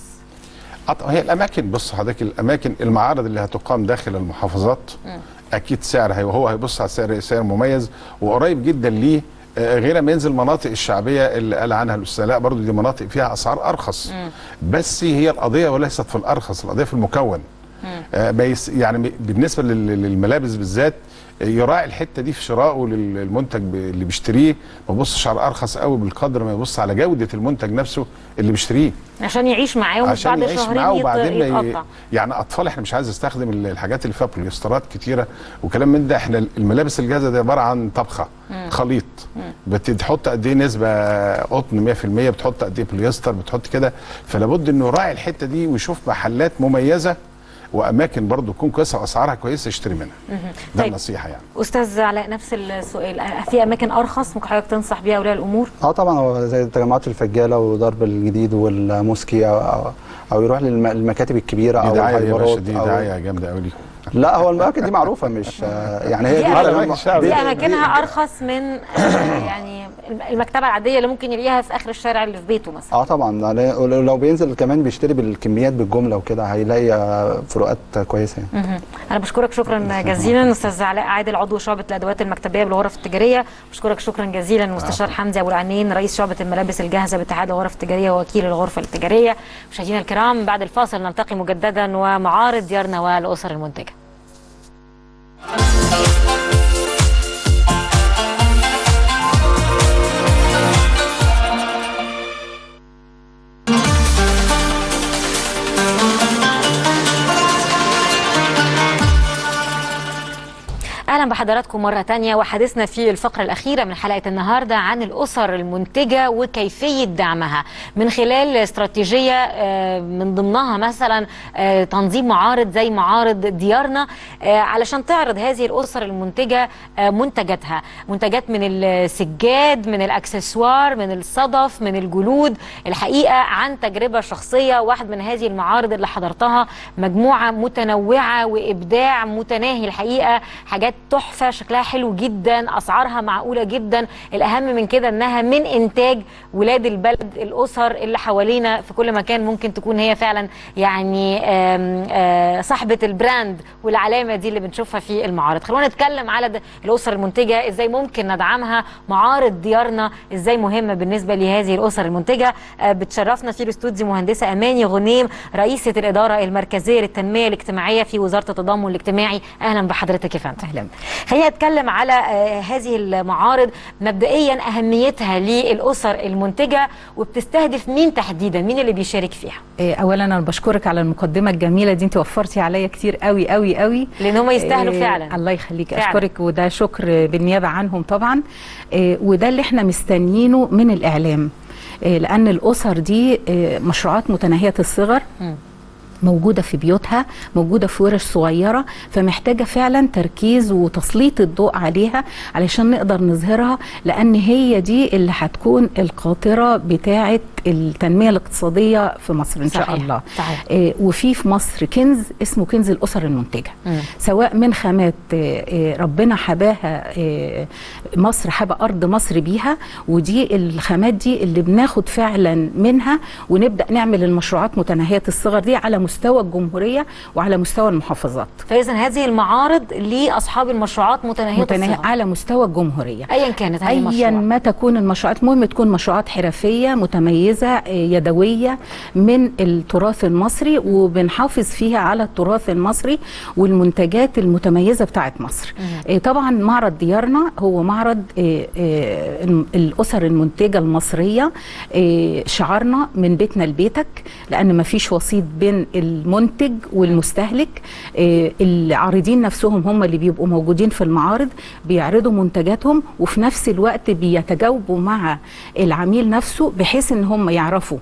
أط- هي الاماكن بص حضرتك الاماكن المعارض اللي هتقام داخل المحافظات اكيد سعر هي هو هيبص على سعر سعر مميز وقريب جدا ليه آه، غير ما ينزل مناطق الشعبيه اللي قال عنها الاستاذ لا برضه دي مناطق فيها اسعار ارخص بس هي القضيه وليست في الارخص القضيه في المكون آه، ما يس- يعني م- بالنسبه لل- للملابس بالذات آه، يراعي الحته دي في شرائه للمنتج ب- اللي بيشتريه ما يبصش على ارخص قوي بالقدر ما يبص على جوده المنتج نفسه اللي بيشتريه عشان يعيش معاهم ومش عشان بعد يعيش شهرين معاه يت- وبعدين ما ي... يتقطع يعني اطفال احنا مش عايز استخدم ال- الحاجات اللي فيها بوليسترات كتيره وكلام من ده احنا الملابس الجاهزه دي عباره عن طبخه خليط بتحط قد ايه نسبه قطن 100% بتحط قد ايه بوليستر بتحط كده فلابد انه يراعي الحته دي ويشوف محلات مميزه واماكن برضو تكون كويسه واسعارها كويسه يشتري منها ده طيب. النصيحه يعني استاذ علاء نفس السؤال آه، في اماكن ارخص ممكن حضرتك تنصح بيها اولياء الامور اه طبعا هو زي تجمعات الفجاله ودرب الجديد والموسكي او او, أو يروح للمكاتب الكبيره دي او دعايه يا الهايبرات باشا دي أو دعايه جامده قوي ليهم لا هو الاماكن دي معروفه مش آه، يعني هي دي دي أماكن تجمع- الشعب. دي دي- اماكنها ارخص من آه، يعني المكتبه العاديه اللي ممكن يلاقيها في اخر الشارع اللي في بيته مثلا اه طبعا يعني لو لو بينزل كمان بيشتري بالكميات بالجمله وكده هيلاقي آه، فروقات كويسه يعني مهم. انا بشكرك شكرا جزيلا استاذ علاء عادل عضو شعبه الادوات المكتبيه بالغرف التجاريه بشكرك شكرا جزيلا مستشار حمدي ابو العنين رئيس شعبه الملابس الجاهزه باتحاد الغرف التجاريه ووكيل الغرفه التجاريه مشاهدينا الكرام بعد الفاصل نلتقي مجددا ومعارض ديارنا والاسر المنتجه اهلا بحضراتكم مره تانية وحديثنا في الفقره الاخيره من حلقه النهارده عن الاسر المنتجه وكيفيه دعمها من خلال استراتيجيه آه، من ضمنها مثلا آه، تنظيم معارض زي معارض ديارنا آه، علشان تعرض هذه الاسر المنتجه آه، منتجاتها منتجات من السجاد من الاكسسوار من الصدف من الجلود الحقيقه عن تجربه شخصيه واحد من هذه المعارض اللي حضرتها مجموعه متنوعه وابداع متناهي الحقيقه حاجات تحفه شكلها حلو جدا اسعارها معقوله جدا الاهم من كده انها من انتاج ولاد البلد الاسر اللي حوالينا في كل مكان ممكن تكون هي فعلا يعني آم، آه، صاحبه البراند والعلامه دي اللي بنشوفها في المعارض خلونا نتكلم على د- الاسر المنتجه ازاي ممكن ندعمها معارض ديارنا ازاي مهمه بالنسبه لهذه الاسر المنتجه آه، بتشرفنا في الاستوديو مهندسه اماني غنيم رئيسه الاداره المركزيه للتنميه الاجتماعيه في وزاره التضامن الاجتماعي اهلا بحضرتك يا فندم اهلا خلينا نتكلم على آه، هذه المعارض مبدئيا اهميتها للاسر المنتجه وبتستهدف مين تحديدا مين اللي بيشارك فيها إيه، اولا انا بشكرك على المقدمه الجميله دي انت وفرتي عليا كتير قوي قوي قوي لان هم يستاهلوا إيه، فعلا الله يخليك فعلا. اشكرك وده شكر بالنيابه عنهم طبعا إيه، وده اللي احنا مستنيينه من الاعلام إيه، لان الاسر دي إيه، مشروعات متناهيه الصغر مم. موجودة في بيوتها موجودة في ورش صغيرة فمحتاجة فعلا تركيز وتسليط الضوء عليها علشان نقدر نظهرها لأن هي دي اللي هتكون القاطرة بتاعة التنمية الاقتصادية في مصر إن شاء صحيح. الله صحيح. آه، وفي في مصر كنز اسمه كنز الأسر المنتجة مم. سواء من خامات آه، آه، ربنا حباها آه، مصر حبا أرض مصر بيها ودي الخامات دي اللي بناخد فعلا منها ونبدأ نعمل المشروعات متناهية الصغر دي على مستوى الجمهوريه وعلى مستوى المحافظات فاذا هذه المعارض لاصحاب المشروعات متناهيه متناهي الصغر. على مستوى الجمهوريه ايا كانت هذه ايا المشروع ما تكون المشروعات المهم تكون مشروعات حرفيه متميزه آه، يدويه من التراث المصري وبنحافظ فيها على التراث المصري والمنتجات المتميزه بتاعت مصر آه، طبعا معرض ديارنا هو معرض آه، آه، الم- الاسر المنتجه المصريه آه، شعارنا من بيتنا لبيتك لان ما فيش وسيط بين المنتج والمستهلك آه، العارضين نفسهم هم اللي بيبقوا موجودين في المعارض بيعرضوا منتجاتهم وفي نفس الوقت بيتجاوبوا مع العميل نفسه بحيث ان هم يعرفوا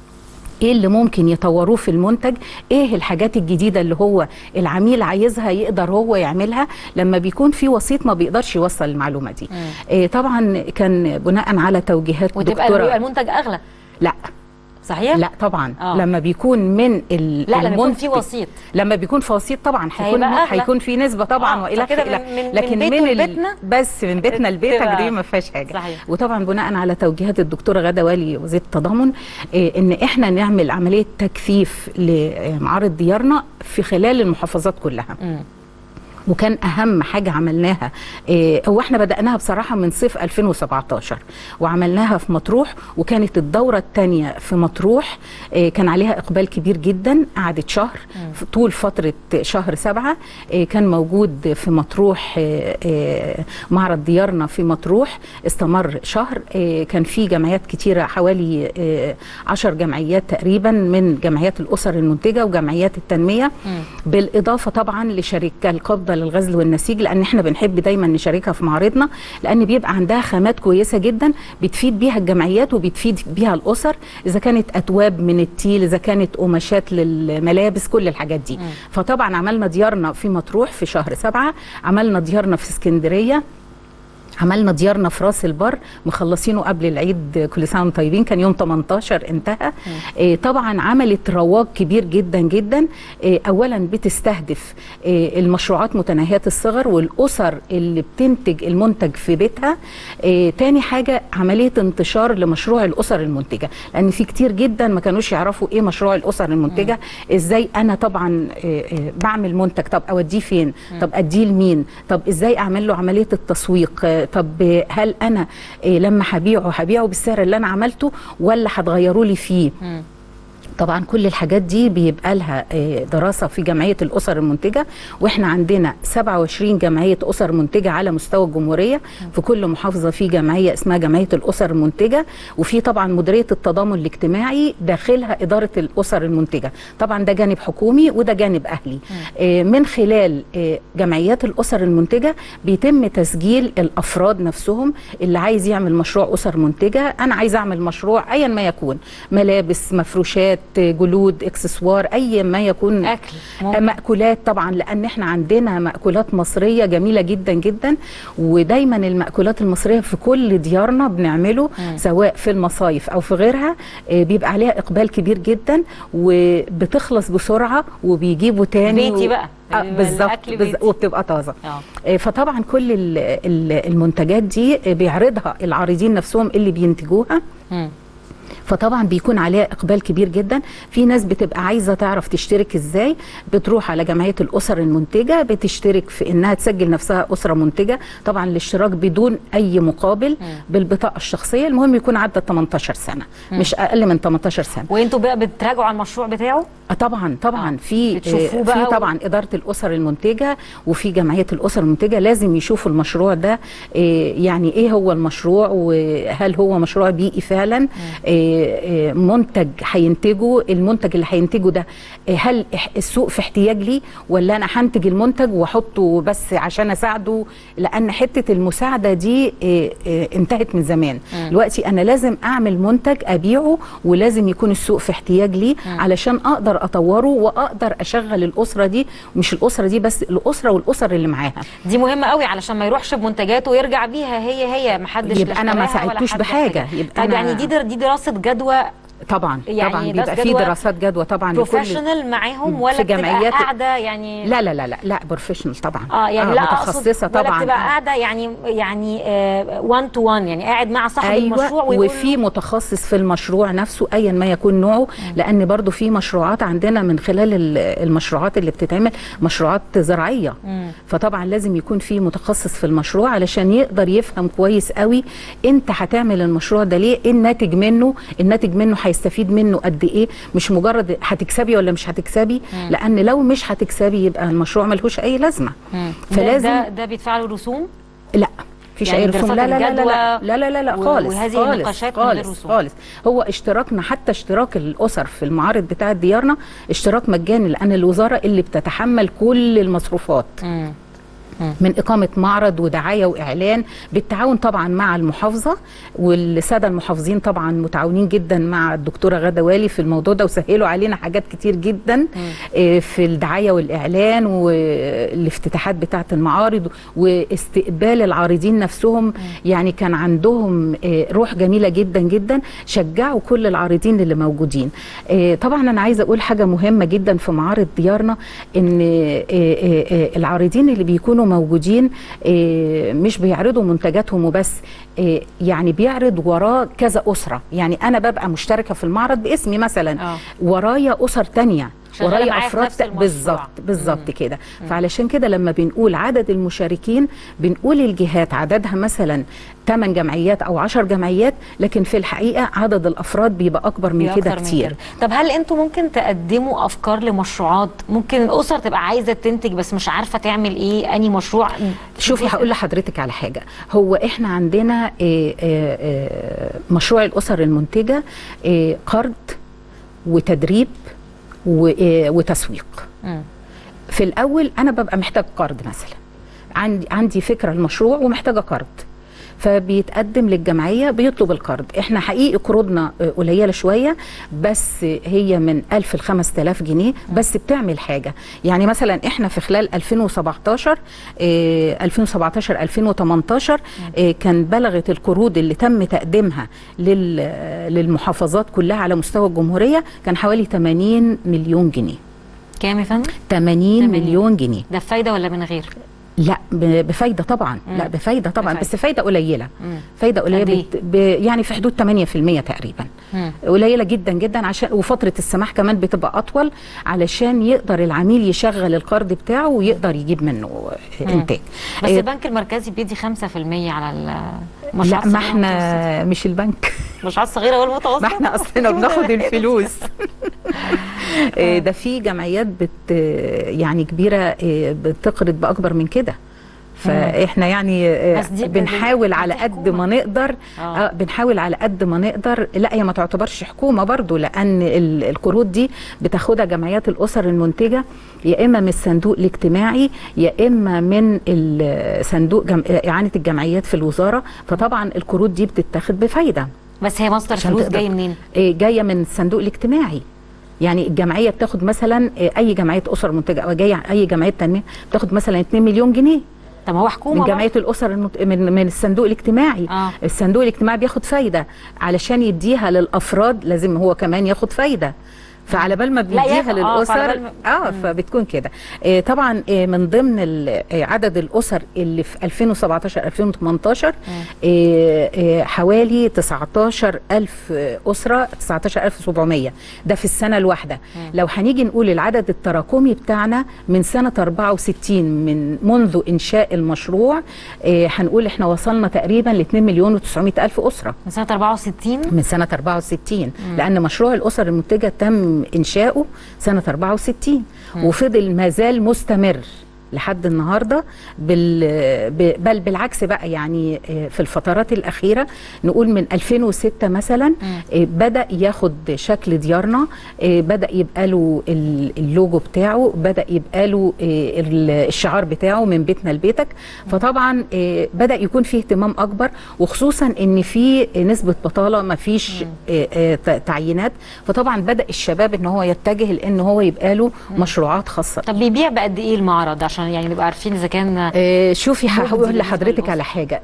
ايه اللي ممكن يطوروه في المنتج ايه الحاجات الجديده اللي هو العميل عايزها يقدر هو يعملها لما بيكون في وسيط ما بيقدرش يوصل المعلومه دي إيه طبعا كان بناء على توجيهات وتبقى دكتوره المنتج اغلى لا صحيح لا طبعا آه. آه. لما بيكون من ال لا لما يكون في المنتج- وسيط لما بيكون في وسيط طبعا هيكون هيبقى أغلى. هيكون في نسبه طبعا آه، والى فكده آخره. من- من- من لكن بيته ال- لبيتنا بس من بيتنا لبيتك تبقى- دي ما فيهاش حاجه صحيح. وطبعا بناء على توجيهات الدكتوره غاده والي وزيره التضامن إيه ان احنا نعمل عمليه تكثيف لمعارض ديارنا في خلال المحافظات كلها مم. وكان اهم حاجه عملناها إيه هو احنا بداناها بصراحه من صيف 2017 وعملناها في مطروح وكانت الدوره الثانيه في مطروح إيه كان عليها اقبال كبير جدا قعدت شهر في طول فتره شهر سبعة إيه كان موجود في مطروح إيه إيه معرض ديارنا في مطروح استمر شهر إيه كان في جمعيات كتيره حوالي إيه عشر جمعيات تقريبا من جمعيات الاسر المنتجه وجمعيات التنميه بالاضافه طبعا لشركه القبضه للغزل والنسيج لان احنا بنحب دايما نشاركها في معارضنا لان بيبقى عندها خامات كويسه جدا بتفيد بيها الجمعيات وبتفيد بيها الاسر اذا كانت اتواب من التيل اذا كانت قماشات للملابس كل الحاجات دي فطبعا عملنا ديارنا في مطروح في شهر سبعة عملنا ديارنا في اسكندريه عملنا ديارنا في راس البر مخلصينه قبل العيد كل سنه وانتم طيبين كان يوم 18 انتهى إيه طبعا عملت رواج كبير جدا جدا إيه اولا بتستهدف إيه المشروعات متناهيه الصغر والاسر اللي بتنتج المنتج في بيتها إيه تاني حاجه عمليه انتشار لمشروع الاسر المنتجه لان في كتير جدا ما كانوش يعرفوا ايه مشروع الاسر المنتجه ازاي انا طبعا إيه إيه بعمل منتج طب اوديه فين طب اديه لمين طب ازاي اعمل له عمليه التسويق آه، طب هل انا إيه لما هبيعه هبيعه بالسعر اللي انا عملته ولا هتغيروا لي فيه طبعا كل الحاجات دي بيبقى لها آه، دراسه في جمعيه الاسر المنتجه واحنا عندنا 27 جمعيه اسر منتجه على مستوى الجمهوريه في كل محافظه في جمعيه اسمها جمعيه الاسر المنتجه وفي طبعا مديريه التضامن الاجتماعي داخلها اداره الاسر المنتجه طبعا ده جانب حكومي وده جانب اهلي آه، من خلال آه، جمعيات الاسر المنتجه بيتم تسجيل الافراد نفسهم اللي عايز يعمل مشروع اسر منتجه انا عايز اعمل مشروع ايا ما يكون ملابس مفروشات جلود اكسسوار اي ما يكون أكل آه، ممكن. مأكولات طبعا لان احنا عندنا مأكولات مصريه جميله جدا جدا ودايما المأكولات المصريه في كل ديارنا بنعمله سواء في المصايف او في غيرها آه، بيبقى عليها اقبال كبير جدا وبتخلص بسرعه وبيجيبوا تاني بيتي بقى. آه بيبقى بالظبط الأكل بالظبط، بيتي. وبتبقى طازه آه. آه، فطبعا كل ال- ال- المنتجات دي آه، بيعرضها العارضين نفسهم اللي بينتجوها مم. فطبعا بيكون عليها اقبال كبير جدا في ناس بتبقى عايزه تعرف تشترك ازاي بتروح على جمعيه الاسر المنتجه بتشترك في انها تسجل نفسها اسره منتجه طبعا الاشتراك بدون اي مقابل بالبطاقه الشخصيه المهم يكون عدى 18 سنه مش اقل من 18 سنه وانتوا بقى بتراجعوا على المشروع بتاعه آه طبعا طبعا في بتشوفوه آه، بقى في و- طبعا اداره الاسر المنتجه وفي جمعيه الاسر المنتجه لازم يشوفوا المشروع ده آه، يعني ايه هو المشروع وهل هو مشروع بيئي فعلا آه، آه، منتج هينتجه المنتج اللي هينتجه ده آه، هل إح- السوق في احتياج ليه ولا انا هنتج المنتج واحطه بس عشان اساعده لان حته المساعده دي آه، آه، انتهت من زمان دلوقتي انا لازم اعمل منتج ابيعه ولازم يكون السوق في احتياج ليه علشان اقدر اطوره واقدر اشغل الاسره دي مش الاسره دي بس الاسره والاسر اللي معاها دي مهمه قوي علشان ما يروحش بمنتجاته ويرجع بيها هي هي محدش لا يبقى أنا ما اشتراها ولا ساعدتوش حد بحاجة. احتاجها. يبقى طيب أنا- يعني دي در- دي دراسه جدوى طبعا يعني طبعا دراسة بيبقى في جدوى دراسات جدوى طبعا لكل بروفيشنال معاهم في ولا بتبقى جمعيات- قاعده يعني لا لا لا لا لا بروفيشنال طبعا اه يعني لا أقصد متخصصه ولا طبعا بتبقى قاعده يعني يعني 1 تو 1 يعني قاعد مع صاحب المشروع ايوه ويقول وفي متخصص في المشروع نفسه ايا ما يكون نوعه لان برضو في مشروعات عندنا من خلال ال- المشروعات اللي بتتعمل مشروعات زراعيه مم. فطبعا لازم يكون في متخصص في المشروع علشان يقدر يفهم كويس قوي انت هتعمل المشروع ده ليه ايه الناتج منه الناتج منه هيستفيد منه قد ايه مش مجرد هتكسبي ولا مش هتكسبي مم. لان لو مش هتكسبي يبقى المشروع ملهوش اي لازمه مم. فلازم ده, ده, ده بيدفع له رسوم لا مفيش يعني اي رسوم لا دراسات لا لا لا لا الجدوى لا لا لا, لا و- خالص وهذه خالص النقاشات من غير خالص رسوم. خالص هو اشتراكنا حتى اشتراك الاسر في المعارض بتاعه ديارنا اشتراك مجاني لان الوزاره اللي بتتحمل كل المصروفات مم. من إقامة معرض ودعاية وإعلان بالتعاون طبعا مع المحافظة والسادة المحافظين طبعا متعاونين جدا مع الدكتورة غادة والي في الموضوع ده وسهلوا علينا حاجات كتير جدا آه، في الدعاية والإعلان والافتتاحات بتاعة المعارض واستقبال العارضين نفسهم يعني كان عندهم آه، روح جميلة جدا جدا شجعوا كل العارضين اللي موجودين آه، طبعا أنا عايزة أقول حاجة مهمة جدا في معارض ديارنا إن آه، آه، آه، العارضين اللي بيكونوا موجودين آه، مش بيعرضوا منتجاتهم وبس آه، يعني بيعرض وراه كذا أسرة يعني أنا ببقى مشتركة في المعرض باسمي مثلا آه. ورايا أسر تانية شغالة ورايا معايا في افراد نفس تا- المشروع. بالظبط بالظبط كده فعلشان كده لما بنقول عدد المشاركين بنقول الجهات عددها مثلا 8 جمعيات او 10 جمعيات لكن في الحقيقه عدد الافراد بيبقى اكبر من في كده أكتر من كتير كده. طب هل انتوا ممكن تقدموا افكار لمشروعات ممكن الاسر تبقى عايزه تنتج بس مش عارفه تعمل ايه اني مشروع شوفي هقول لحضرتك على حاجه هو احنا عندنا آه، آه، آه، مشروع الاسر المنتجه آه، قرض وتدريب و- آه، وتسويق مم. في الاول انا ببقى محتاج قرض مثلا عندي عندي فكره المشروع ومحتاجه قرض فبيتقدم للجمعيه بيطلب القرض احنا حقيقي قروضنا آه، قليله شويه بس هي من 1000 ل 5000 جنيه بس بتعمل حاجه يعني مثلا احنا في خلال 2017 آه، 2017 2018 آه، كان بلغت القروض اللي تم تقديمها لل- للمحافظات كلها على مستوى الجمهوريه كان حوالي 80 مليون جنيه كام يا فندم 80 مليون جنيه ده بفايده ولا من غير لا ب- بفايده طبعا مم. لا بفايده طبعا بفايدة. بس فايده قليله مم. فايده قليله قد إيه؟ بت... ب... يعني في حدود 8% تقريبا مم. قليله جدا جدا عشان وفتره السماح كمان بتبقى اطول علشان يقدر العميل يشغل القرض بتاعه ويقدر يجيب منه مم. انتاج بس إيه، البنك المركزي بيدي 5% على لا المشروعات ما الصغيرة احنا مش البنك المشروعات الصغيره والمتوسطه ما احنا اصلنا بناخد الفلوس إيه، ده في جمعيات بت يعني كبيره إيه، بتقرض باكبر من كده فاحنا يعني آه، بس دي ب- بنحاول على قد ما نقدر آه. آه بنحاول على قد ما نقدر لا هي ما تعتبرش حكومه برضو لان ال- القروض دي بتاخدها جمعيات الاسر المنتجه يا اما من الصندوق الاجتماعي يا اما من ال- صندوق جم... اعانه الجمعيات في الوزاره فطبعا القروض دي بتتاخد بفايده بس هي مصدر عشان فلوس تقدر- جاي منين؟ إيه، جايه من الصندوق الاجتماعي يعني الجمعيه بتاخد مثلا إيه، اي جمعيه اسر منتجه او جايه اي جمعيه تنميه بتاخد مثلا 2 مليون جنيه طب ما هو حكومه من جمعيه الاسر المت... من من الصندوق الاجتماعي آه. الصندوق الاجتماعي بياخد فايده علشان يديها للافراد لازم هو كمان ياخد فايده فعلى بال ما لا بيديها ياخد- آه، فعلى للاسر بال اه فبتكون كده آه طبعا آه من ضمن ال- آه، عدد الاسر اللي في 2017 2018 آه آه حوالي 19000 اسره 19700 ده في السنه الواحده لو هنيجي نقول العدد التراكمي بتاعنا من سنه 64 من منذ انشاء المشروع آه هنقول احنا وصلنا تقريبا ل 2 مليون و900 الف اسره من سنه 64 من سنة 64 لأن مشروع الأسر المنتجة تم إنشاؤه سنة 64 وفضل ما زال مستمر لحد النهارده بال... ب- بل بالعكس بقى يعني آه، في الفترات الاخيره نقول من 2006 مثلا آه، بدا ياخد شكل ديارنا آه، بدا يبقى له ال- اللوجو بتاعه بدا يبقى له آه، ال- الشعار بتاعه من بيتنا لبيتك فطبعا آه، بدا يكون فيه اهتمام اكبر وخصوصا ان في نسبه بطاله ما فيش آه، آه، ت- تعيينات فطبعا بدا الشباب ان هو يتجه لان هو يبقى له مشروعات خاصه طب بيبيع بقد ايه المعرض عشان يعني نبقى عارفين اذا كان آه، شوفي مجزي هقول بالنسبة لحضرتك للأسرة. على حاجه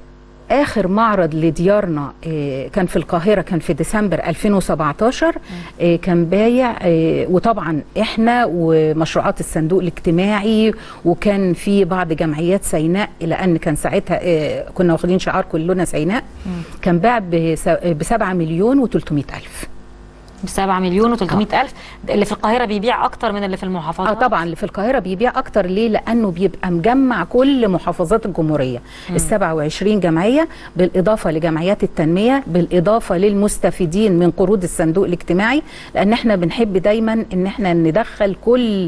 اخر معرض لديارنا آه، كان في القاهره كان في ديسمبر 2017 آه، كان بايع آه، وطبعا احنا ومشروعات الصندوق الاجتماعي وكان في بعض جمعيات سيناء لان كان ساعتها آه، كنا واخدين شعار كلنا سيناء كان باع ب 7 مليون و300 الف ب 7 مليون و300 الف اللي في القاهره بيبيع اكتر من اللي في المحافظات اه طبعا اللي في القاهره بيبيع اكتر ليه لانه بيبقى مجمع كل محافظات الجمهوريه ال 27 جمعيه بالاضافه لجمعيات التنميه بالاضافه للمستفيدين من قروض الصندوق الاجتماعي لان احنا بنحب دايما ان احنا ندخل كل ال-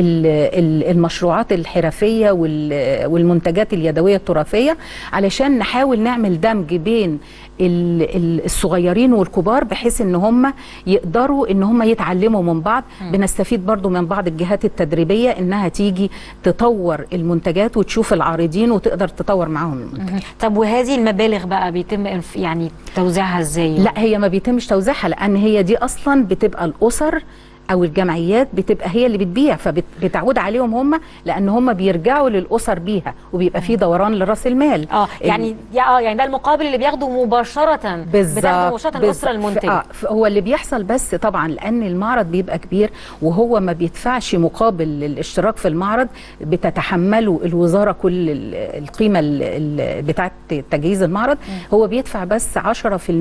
ال- المشروعات الحرفيه وال- والمنتجات اليدويه التراثيه علشان نحاول نعمل دمج بين ال- ال- الصغيرين والكبار بحيث ان هم يقدروا ان هم يتعلموا من بعض بنستفيد برضو من بعض الجهات التدريبيه انها تيجي تطور المنتجات وتشوف العارضين وتقدر تطور معاهم المنتج مهم. طب وهذه المبالغ بقى بيتم انف- يعني توزيعها ازاي لا هي ما بيتمش توزيعها لان هي دي اصلا بتبقى الاسر او الجمعيات بتبقى هي اللي بتبيع فبتعود عليهم هم لان هم بيرجعوا للاسر بيها وبيبقى في دوران لراس المال اه يعني اه يعني ده المقابل اللي بياخده مباشره بالظبط بتاخده مباشره الاسره بالظبط. المنتجه آه ف- هو اللي بيحصل بس طبعا لان المعرض بيبقى كبير وهو ما بيدفعش مقابل الاشتراك في المعرض بتتحمله الوزاره كل ال- القيمه بتاعه تجهيز المعرض هو بيدفع بس 10%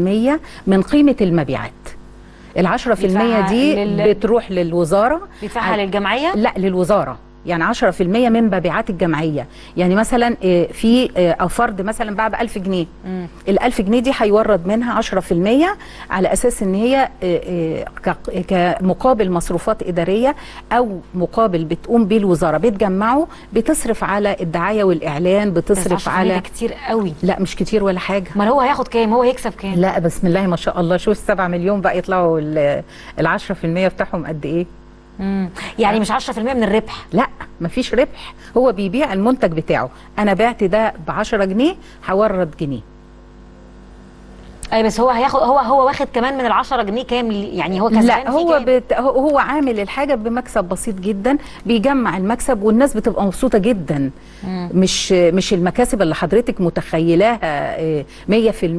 من قيمه المبيعات ال 10% بيدفعها دي لل- بتروح للوزاره بيدفعها للجمعيه لا للوزاره يعني 10% من مبيعات الجمعيه يعني مثلا آه، في آه، او فرد مثلا باع ب 1000 جنيه ال 1000 جنيه دي هيورد منها 10% على اساس ان هي آه، آه، ك- كمقابل مصروفات اداريه او مقابل بتقوم بيه الوزاره بتجمعه بتصرف على الدعايه والاعلان بس بتصرف 10% على ده كتير قوي لا مش كتير ولا حاجه امال هو هياخد كام هو هيكسب كام لا بسم الله ما شاء الله شوف 7 مليون بقى يطلعوا ال 10% بتاعهم قد ايه مم. يعني مش 10% من الربح لا مفيش ربح هو بيبيع المنتج بتاعه انا بعت ده ب 10 جنيه هورد جنيه اي بس هو هياخد هو هو واخد كمان من ال 10 جنيه كام يعني هو كسبان لا فيه هو كام؟ بت... هو هو عامل الحاجه بمكسب بسيط جدا بيجمع المكسب والناس بتبقى مبسوطه جدا مم. مش مش المكاسب اللي حضرتك متخيلاها آه، 100%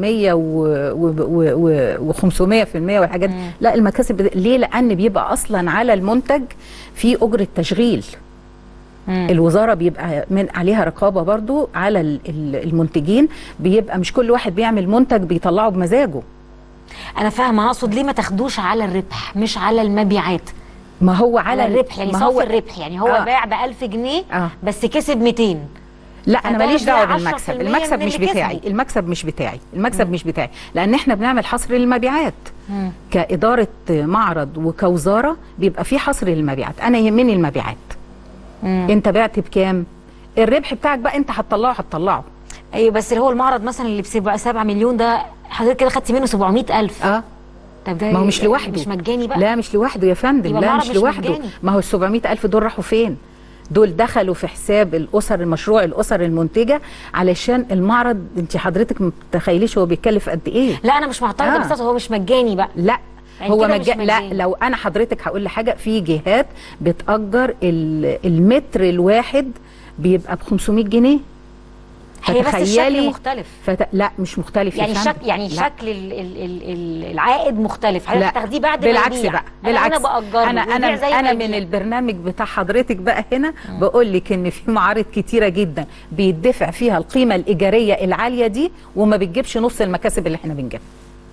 و500% والحاجات دي. لا المكاسب بت- ليه لان بيبقى اصلا على المنتج في اجره تشغيل مم. الوزاره بيبقى من عليها رقابه برضو على ال- ال- المنتجين بيبقى مش كل واحد بيعمل منتج بيطلعه بمزاجه انا فاهمه انا اقصد ليه ما تاخدوش على الربح مش على المبيعات ما هو على على الربح يعني ما صافي هو الربح يعني هو آه. باع ب 1000 جنيه آه. بس كسب 200 لا انا فده ماليش بيبيع دعوه 10% بالمكسب من المكسب مش اللي بتاعي كسبه. المكسب مش بتاعي المكسب مش بتاعي لان احنا بنعمل حصر للمبيعات مم. كاداره معرض وكوزاره بيبقى في حصر للمبيعات انا يهمني المبيعات مم. انت بعت بكام الربح بتاعك بقى انت هتطلعه هتطلعه ايوه بس اللي هو المعرض مثلا اللي بسبعة 7 مليون ده حضرتك كده خدتي منه 700000 اه طب ده ما هو مش لوحده مش مجاني بقى لا مش لوحده يا فندم يبقى لا المعرض مش مش لوحده مجاني. ما هو ال 700 ألف دول راحوا فين دول دخلوا في حساب الاسر المشروع الاسر المنتجه علشان المعرض انت حضرتك ما تتخيليش هو بيتكلف قد ايه لا انا مش معترضه آه. بس هو مش مجاني بقى لا يعني هو كده مش مجا... لا مجاني. لو انا حضرتك هقول لحاجه في جهات بتأجر ال- المتر الواحد بيبقى ب 500 جنيه هي بس الشكل فتخيلي- مختلف فت... لا مش مختلف يا يعني فندم. الشكل يعني لا. شكل ال ال ال ال العائد مختلف حضرتك لا تاخديه بعد ما بالعكس يبيع. بقى أنا بالعكس انا باجره انا ويبيع انا زي ما انا من يبيع. البرنامج بتاع حضرتك بقى هنا بقول لك ان في معارض كتيره جدا بيدفع فيها القيمه الايجاريه العاليه دي وما بتجيبش نص المكاسب اللي احنا بنجيبها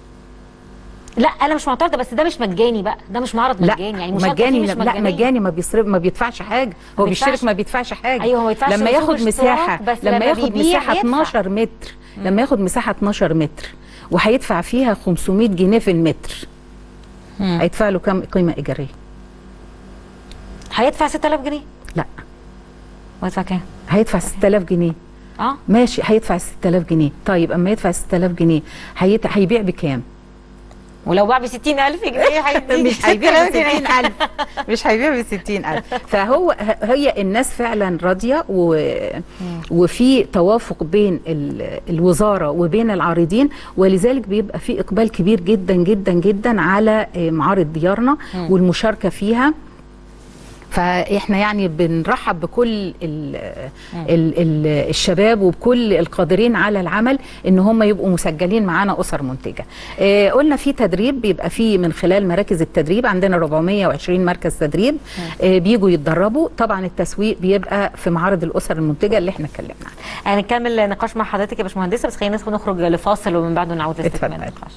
لا انا مش معترضه بس ده مش مجاني بقى ده مش معرض لا مجاني يعني مشاركة فيه مجاني مش لا مجانية. مجاني ما بيصرف ما بيدفعش حاجه هو بيدفعش. بيشترك ما بيدفعش حاجه أيوه، هو ما يدفعش لما رسوم ياخد اشتراك، مساحه بس لما لما ياخد بيبيع مساحه يدفع. 12 متر لما ياخد مساحه 12 متر وهيدفع فيها 500 جنيه في المتر هيدفع له كام قيمه ايجاريه هيدفع 6000 جنيه لا ويدفع كام هيدفع 6000 جنيه اه ماشي هيدفع 6000 جنيه طيب اما يدفع 6000 جنيه هيت... هيبيع بكام ولو باع ب 60000 جنيه هيديك مش هيبيع ب 6000 جنيه. 60000 مش هيبيع ب 60000 فهو ه- هي الناس فعلا راضيه و... وفي توافق بين ال... الوزاره وبين العارضين ولذلك بيبقى في اقبال كبير جدا جدا جدا على آه، معارض ديارنا مم. والمشاركه فيها فاحنا يعني بنرحب بكل ال ال ال الشباب وبكل القادرين على العمل ان هم يبقوا مسجلين معانا اسر منتجه. آه قلنا في تدريب بيبقى في من خلال مراكز التدريب عندنا 420 مركز تدريب آه بيجوا يتدربوا طبعا التسويق بيبقى في معارض الاسر المنتجه اللي احنا اتكلمنا عنها. هنكمل نقاش مع حضرتك يا باشمهندسه بس خلينا ندخل نخرج لفاصل ومن بعده نعود لاستكمال اتفضل. النقاش.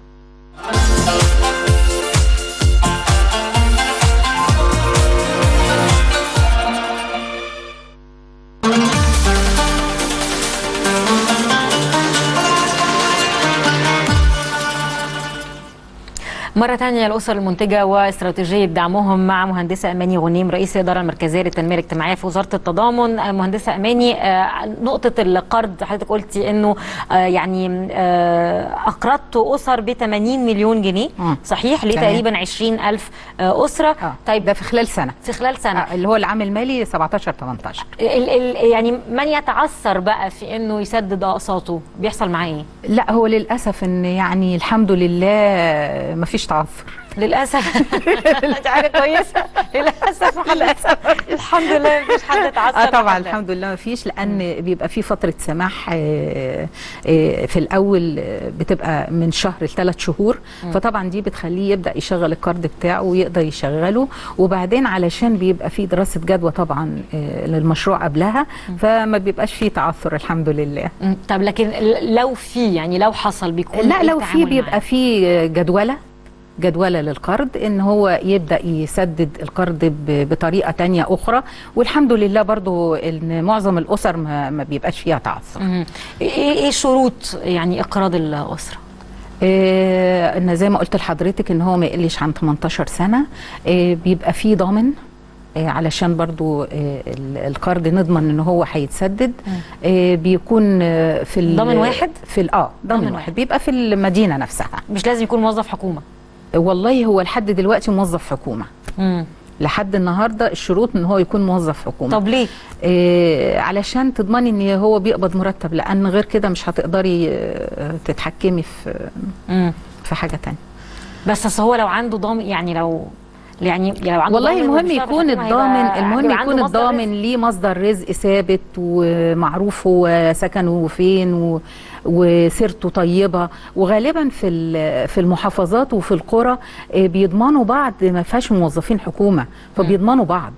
مرة تانية الأسر المنتجة واستراتيجية دعمهم مع مهندسة أماني غنيم رئيس الإدارة المركزية للتنمية الاجتماعية في وزارة التضامن آه، مهندسة أماني آه، نقطة القرض حضرتك قلتي إنه آه، يعني آه، أقرضتوا أسر ب 80 مليون جنيه مم. صحيح تمام. لتقريبا 20 ألف آه، أسرة آه. طيب ده في خلال سنه في خلال سنة آه اللي هو العام المالي 17 18 ال ال يعني من يتعثر بقى في إنه يسدد أقساطه بيحصل معاه إيه؟ لا هو للاسف ان يعني الحمد لله مفيش تعثر للاسف دي حاجه كويسه للاسف للاسف الحمد لله مفيش حد اتعثر اه طبعا لحد. الحمد لله مفيش لان بيبقى في فتره سماح آه، آه، في الاول آه، بتبقى من شهر لثلاث شهور فطبعا دي بتخليه يبدا يشغل الكارد بتاعه ويقدر يشغله وبعدين علشان بيبقى في دراسه جدوى طبعا آه، للمشروع قبلها فما بيبقاش فيه تعثر الحمد لله مم. طب لكن ل- لو في يعني لو حصل بيكون لا إيه لو في التعامل بيبقى معاه؟ في جدوله جدولة للقرض ان هو يبدأ يسدد القرض ب- بطريقة تانية اخرى والحمد لله برضو ان معظم الاسر ما, ما بيبقاش فيها تعثر مم. ايه ايه شروط يعني اقراض الاسره؟ إيه ان زي ما قلت لحضرتك ان هو ما يقلش عن 18 سنة إيه بيبقى فيه ضامن إيه علشان برضو إيه ال- القرض نضمن ان هو هيتسدد إيه بيكون آه، في ال- ضامن واحد؟ في ال- اه ضامن ضامن واحد واحد. بيبقى في المدينة نفسها مش لازم يكون موظف حكومه والله هو لحد دلوقتي موظف حكومة مم. لحد النهارده الشروط ان هو يكون موظف حكومه طب ليه؟ إيه علشان تضمني ان هو بيقبض مرتب لان غير كده مش هتقدري آه، تتحكمي في مم. في حاجه تانية بس اصل هو لو عنده ضامن يعني لو يعني لو عنده والله ضامن المهم وبيشتغل في يكون الحكومة الضامن هيبقى- المهم هيبقى عنده يكون مصدر الضامن ليه مصدر رزق ثابت ومعروف هو سكنه فين و وسيرته طيبه وغالبا في ال- في المحافظات وفي القرى آه، بيضمنوا بعض ما فيهاش موظفين حكومه فبيضمنوا بعض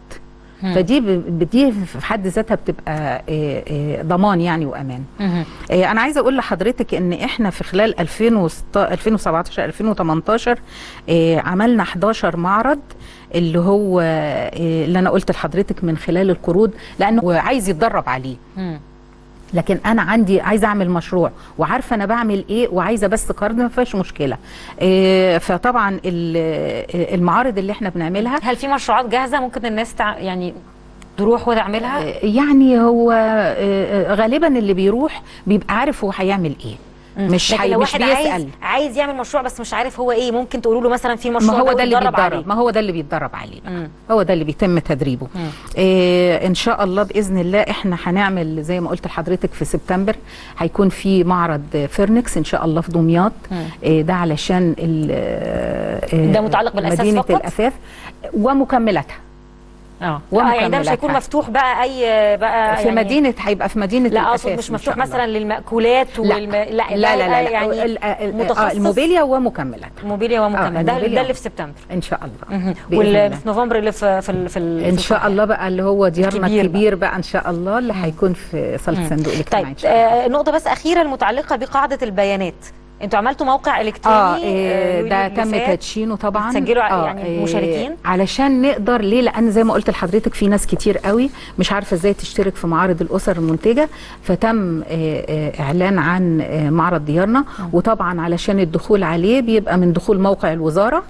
فدي ب- دي في حد ذاتها بتبقى آه، آه، ضمان يعني وامان مهم. آه، انا عايزه اقول لحضرتك ان احنا في خلال 2016 2017 2018 آه، عملنا 11 معرض اللي هو آه، اللي انا قلت لحضرتك من خلال القروض لانه عايز يتدرب عليه مم. لكن انا عندي عايزه اعمل مشروع وعارفه انا بعمل ايه وعايزه بس قرض ما فيهاش مشكله آه، فطبعا ال- آه، المعارض اللي احنا بنعملها هل في مشروعات جاهزه ممكن الناس تع... يعني تروح وتعملها؟ يعني هو آه، غالبا اللي بيروح بيبقى عارف هو هيعمل ايه مش لكن هي لو مش واحد بيسال عايز عايز يعمل مشروع بس مش عارف هو ايه ممكن تقولوا له مثلا في ما مشروع هو ده اللي ويتدرب بيتدرب عليه. ما هو ده اللي بيتدرب عليه بقى. مم. هو ده اللي بيتم تدريبه مم. إيه ان شاء الله باذن الله احنا هنعمل زي ما قلت لحضرتك في سبتمبر هيكون في معرض فيرنكس ان شاء الله في دمياط مم. إيه ده علشان ال- آه، ده متعلق بالأساس مدينه فقط؟ الاثاث ومكملاتها اه آه، يعني ده مش هيكون ومكملاتها. مفتوح بقى اي بقى في يعني مدينه هيبقى في مدينه لا الاساس اقصد مش إن مفتوح شاء الله. مثلا للمأكولات لا والم... لا لا لا لا, لا. يعني ال- ال- متخصص آه، الموبيليا ومكملاتها موبيليا ومكمل ده الموبيليا ده اللي في سبتمبر ان شاء الله مهم. بإذن واللي الله. في نوفمبر اللي في في ال- في ال- ان في شاء القاهرة. الله بقى اللي هو ديارنا الكبير الكبير بقى. ان شاء الله اللي هيكون في صاله صندوق الاجتماعي طيب ان شاء الله آه نقطه بس اخيره المتعلقه بقاعده البيانات انتوا عملتوا موقع الكتروني اه آه، إيه يوليو ده اللي تم فات. تدشينه طبعا بتسجلوا ع- آه يعني إيه مشاركين؟ علشان نقدر ليه لان زي ما قلت لحضرتك في ناس كتير قوي مش عارفه ازاي تشترك في معارض الاسر المنتجه فتم إيه إيه اعلان عن إيه معرض ديارنا وطبعا علشان الدخول عليه بيبقى من دخول موقع الوزاره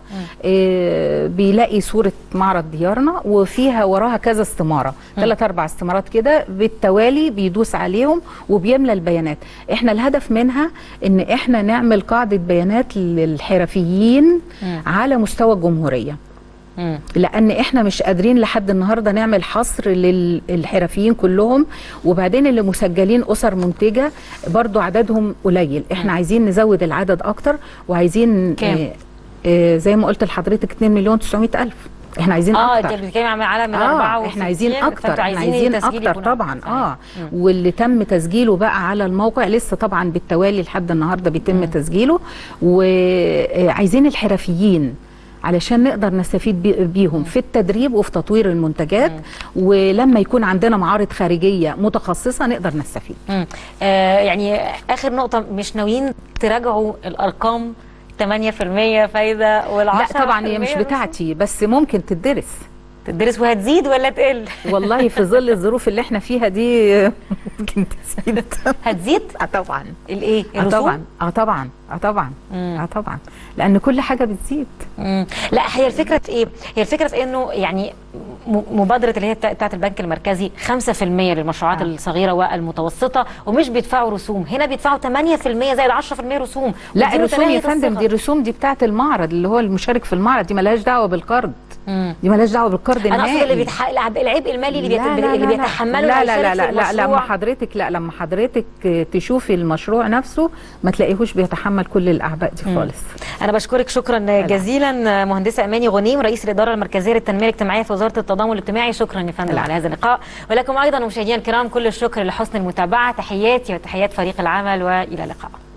إيه بيلاقي صوره معرض ديارنا وفيها وراها كذا استماره ثلاث اربع استمارات كده بالتوالي بيدوس عليهم وبيملى البيانات احنا الهدف منها ان احنا نعمل قاعده بيانات للحرفيين على مستوى الجمهوريه مم. لان احنا مش قادرين لحد النهارده نعمل حصر للحرفيين كلهم وبعدين اللي مسجلين اسر منتجه برضو عددهم قليل احنا عايزين نزود العدد اكتر وعايزين كام؟ آه، آه، زي ما قلت لحضرتك 2 مليون 900 الف احنا عايزين اه اكتر انت بتتكلمي عن على من اه 64 احنا عايزين اكتر فانتوا احنا عايزين عايزين التسجيل اكتر يكون طبعا صحيح. اه مم. واللي تم تسجيله بقى على الموقع لسه طبعا بالتوالي لحد النهارده بيتم تسجيله وعايزين الحرفيين علشان نقدر نستفيد بي- بيهم في التدريب وفي تطوير المنتجات ولما يكون عندنا معارض خارجيه متخصصه نقدر نستفيد مم. آه يعني اخر نقطه مش ناويين تراجعوا الارقام 8% فايده وال10 لا طبعا هي مش بتاعتي بس ممكن تدرس تدرس وهتزيد ولا تقل والله في ظل الظروف اللي احنا فيها دي ممكن تزيد هتزيد اه طبعا الايه اه الرسوم؟ طبعا اه طبعا اه طبعا اه طبعا لان كل حاجه بتزيد مم. لا هي الفكره في ايه؟ هي الفكره في انه يعني م- مبادره اللي هي بتاع- بتاعت البنك المركزي 5% للمشروعات آه. الصغيره والمتوسطه ومش بيدفعوا رسوم، هنا بيدفعوا 8% زائد 10% رسوم لا ودي الرسوم يا متناهية فندم الصغر. دي الرسوم دي بتاعت المعرض اللي هو المشارك في المعرض دي ملهاش دعوه بالقرض مم. دي ملهاش دعوه بالقرض انا اقصد اللي النهائي بيتح... العب- العبء المالي اللي, بيت... لا لا اللي لا بيتحمله لا اللي لا لا هيشارك لا, في لا لما المشروع. حضرتك لا لما حضرتك تشوفي المشروع نفسه ما تلاقيهوش بيتحمل كل الاعباء دي خالص انا بشكرك شكرا جزيلا مهندسه اماني غنيم رئيس الاداره المركزيه للتنميه الاجتماعيه في وزاره التضامن الاجتماعي شكرا يا فندم على هذا اللقاء ولكم ايضا مشاهدينا الكرام كل الشكر لحسن المتابعه تحياتي وتحيات فريق العمل والى اللقاء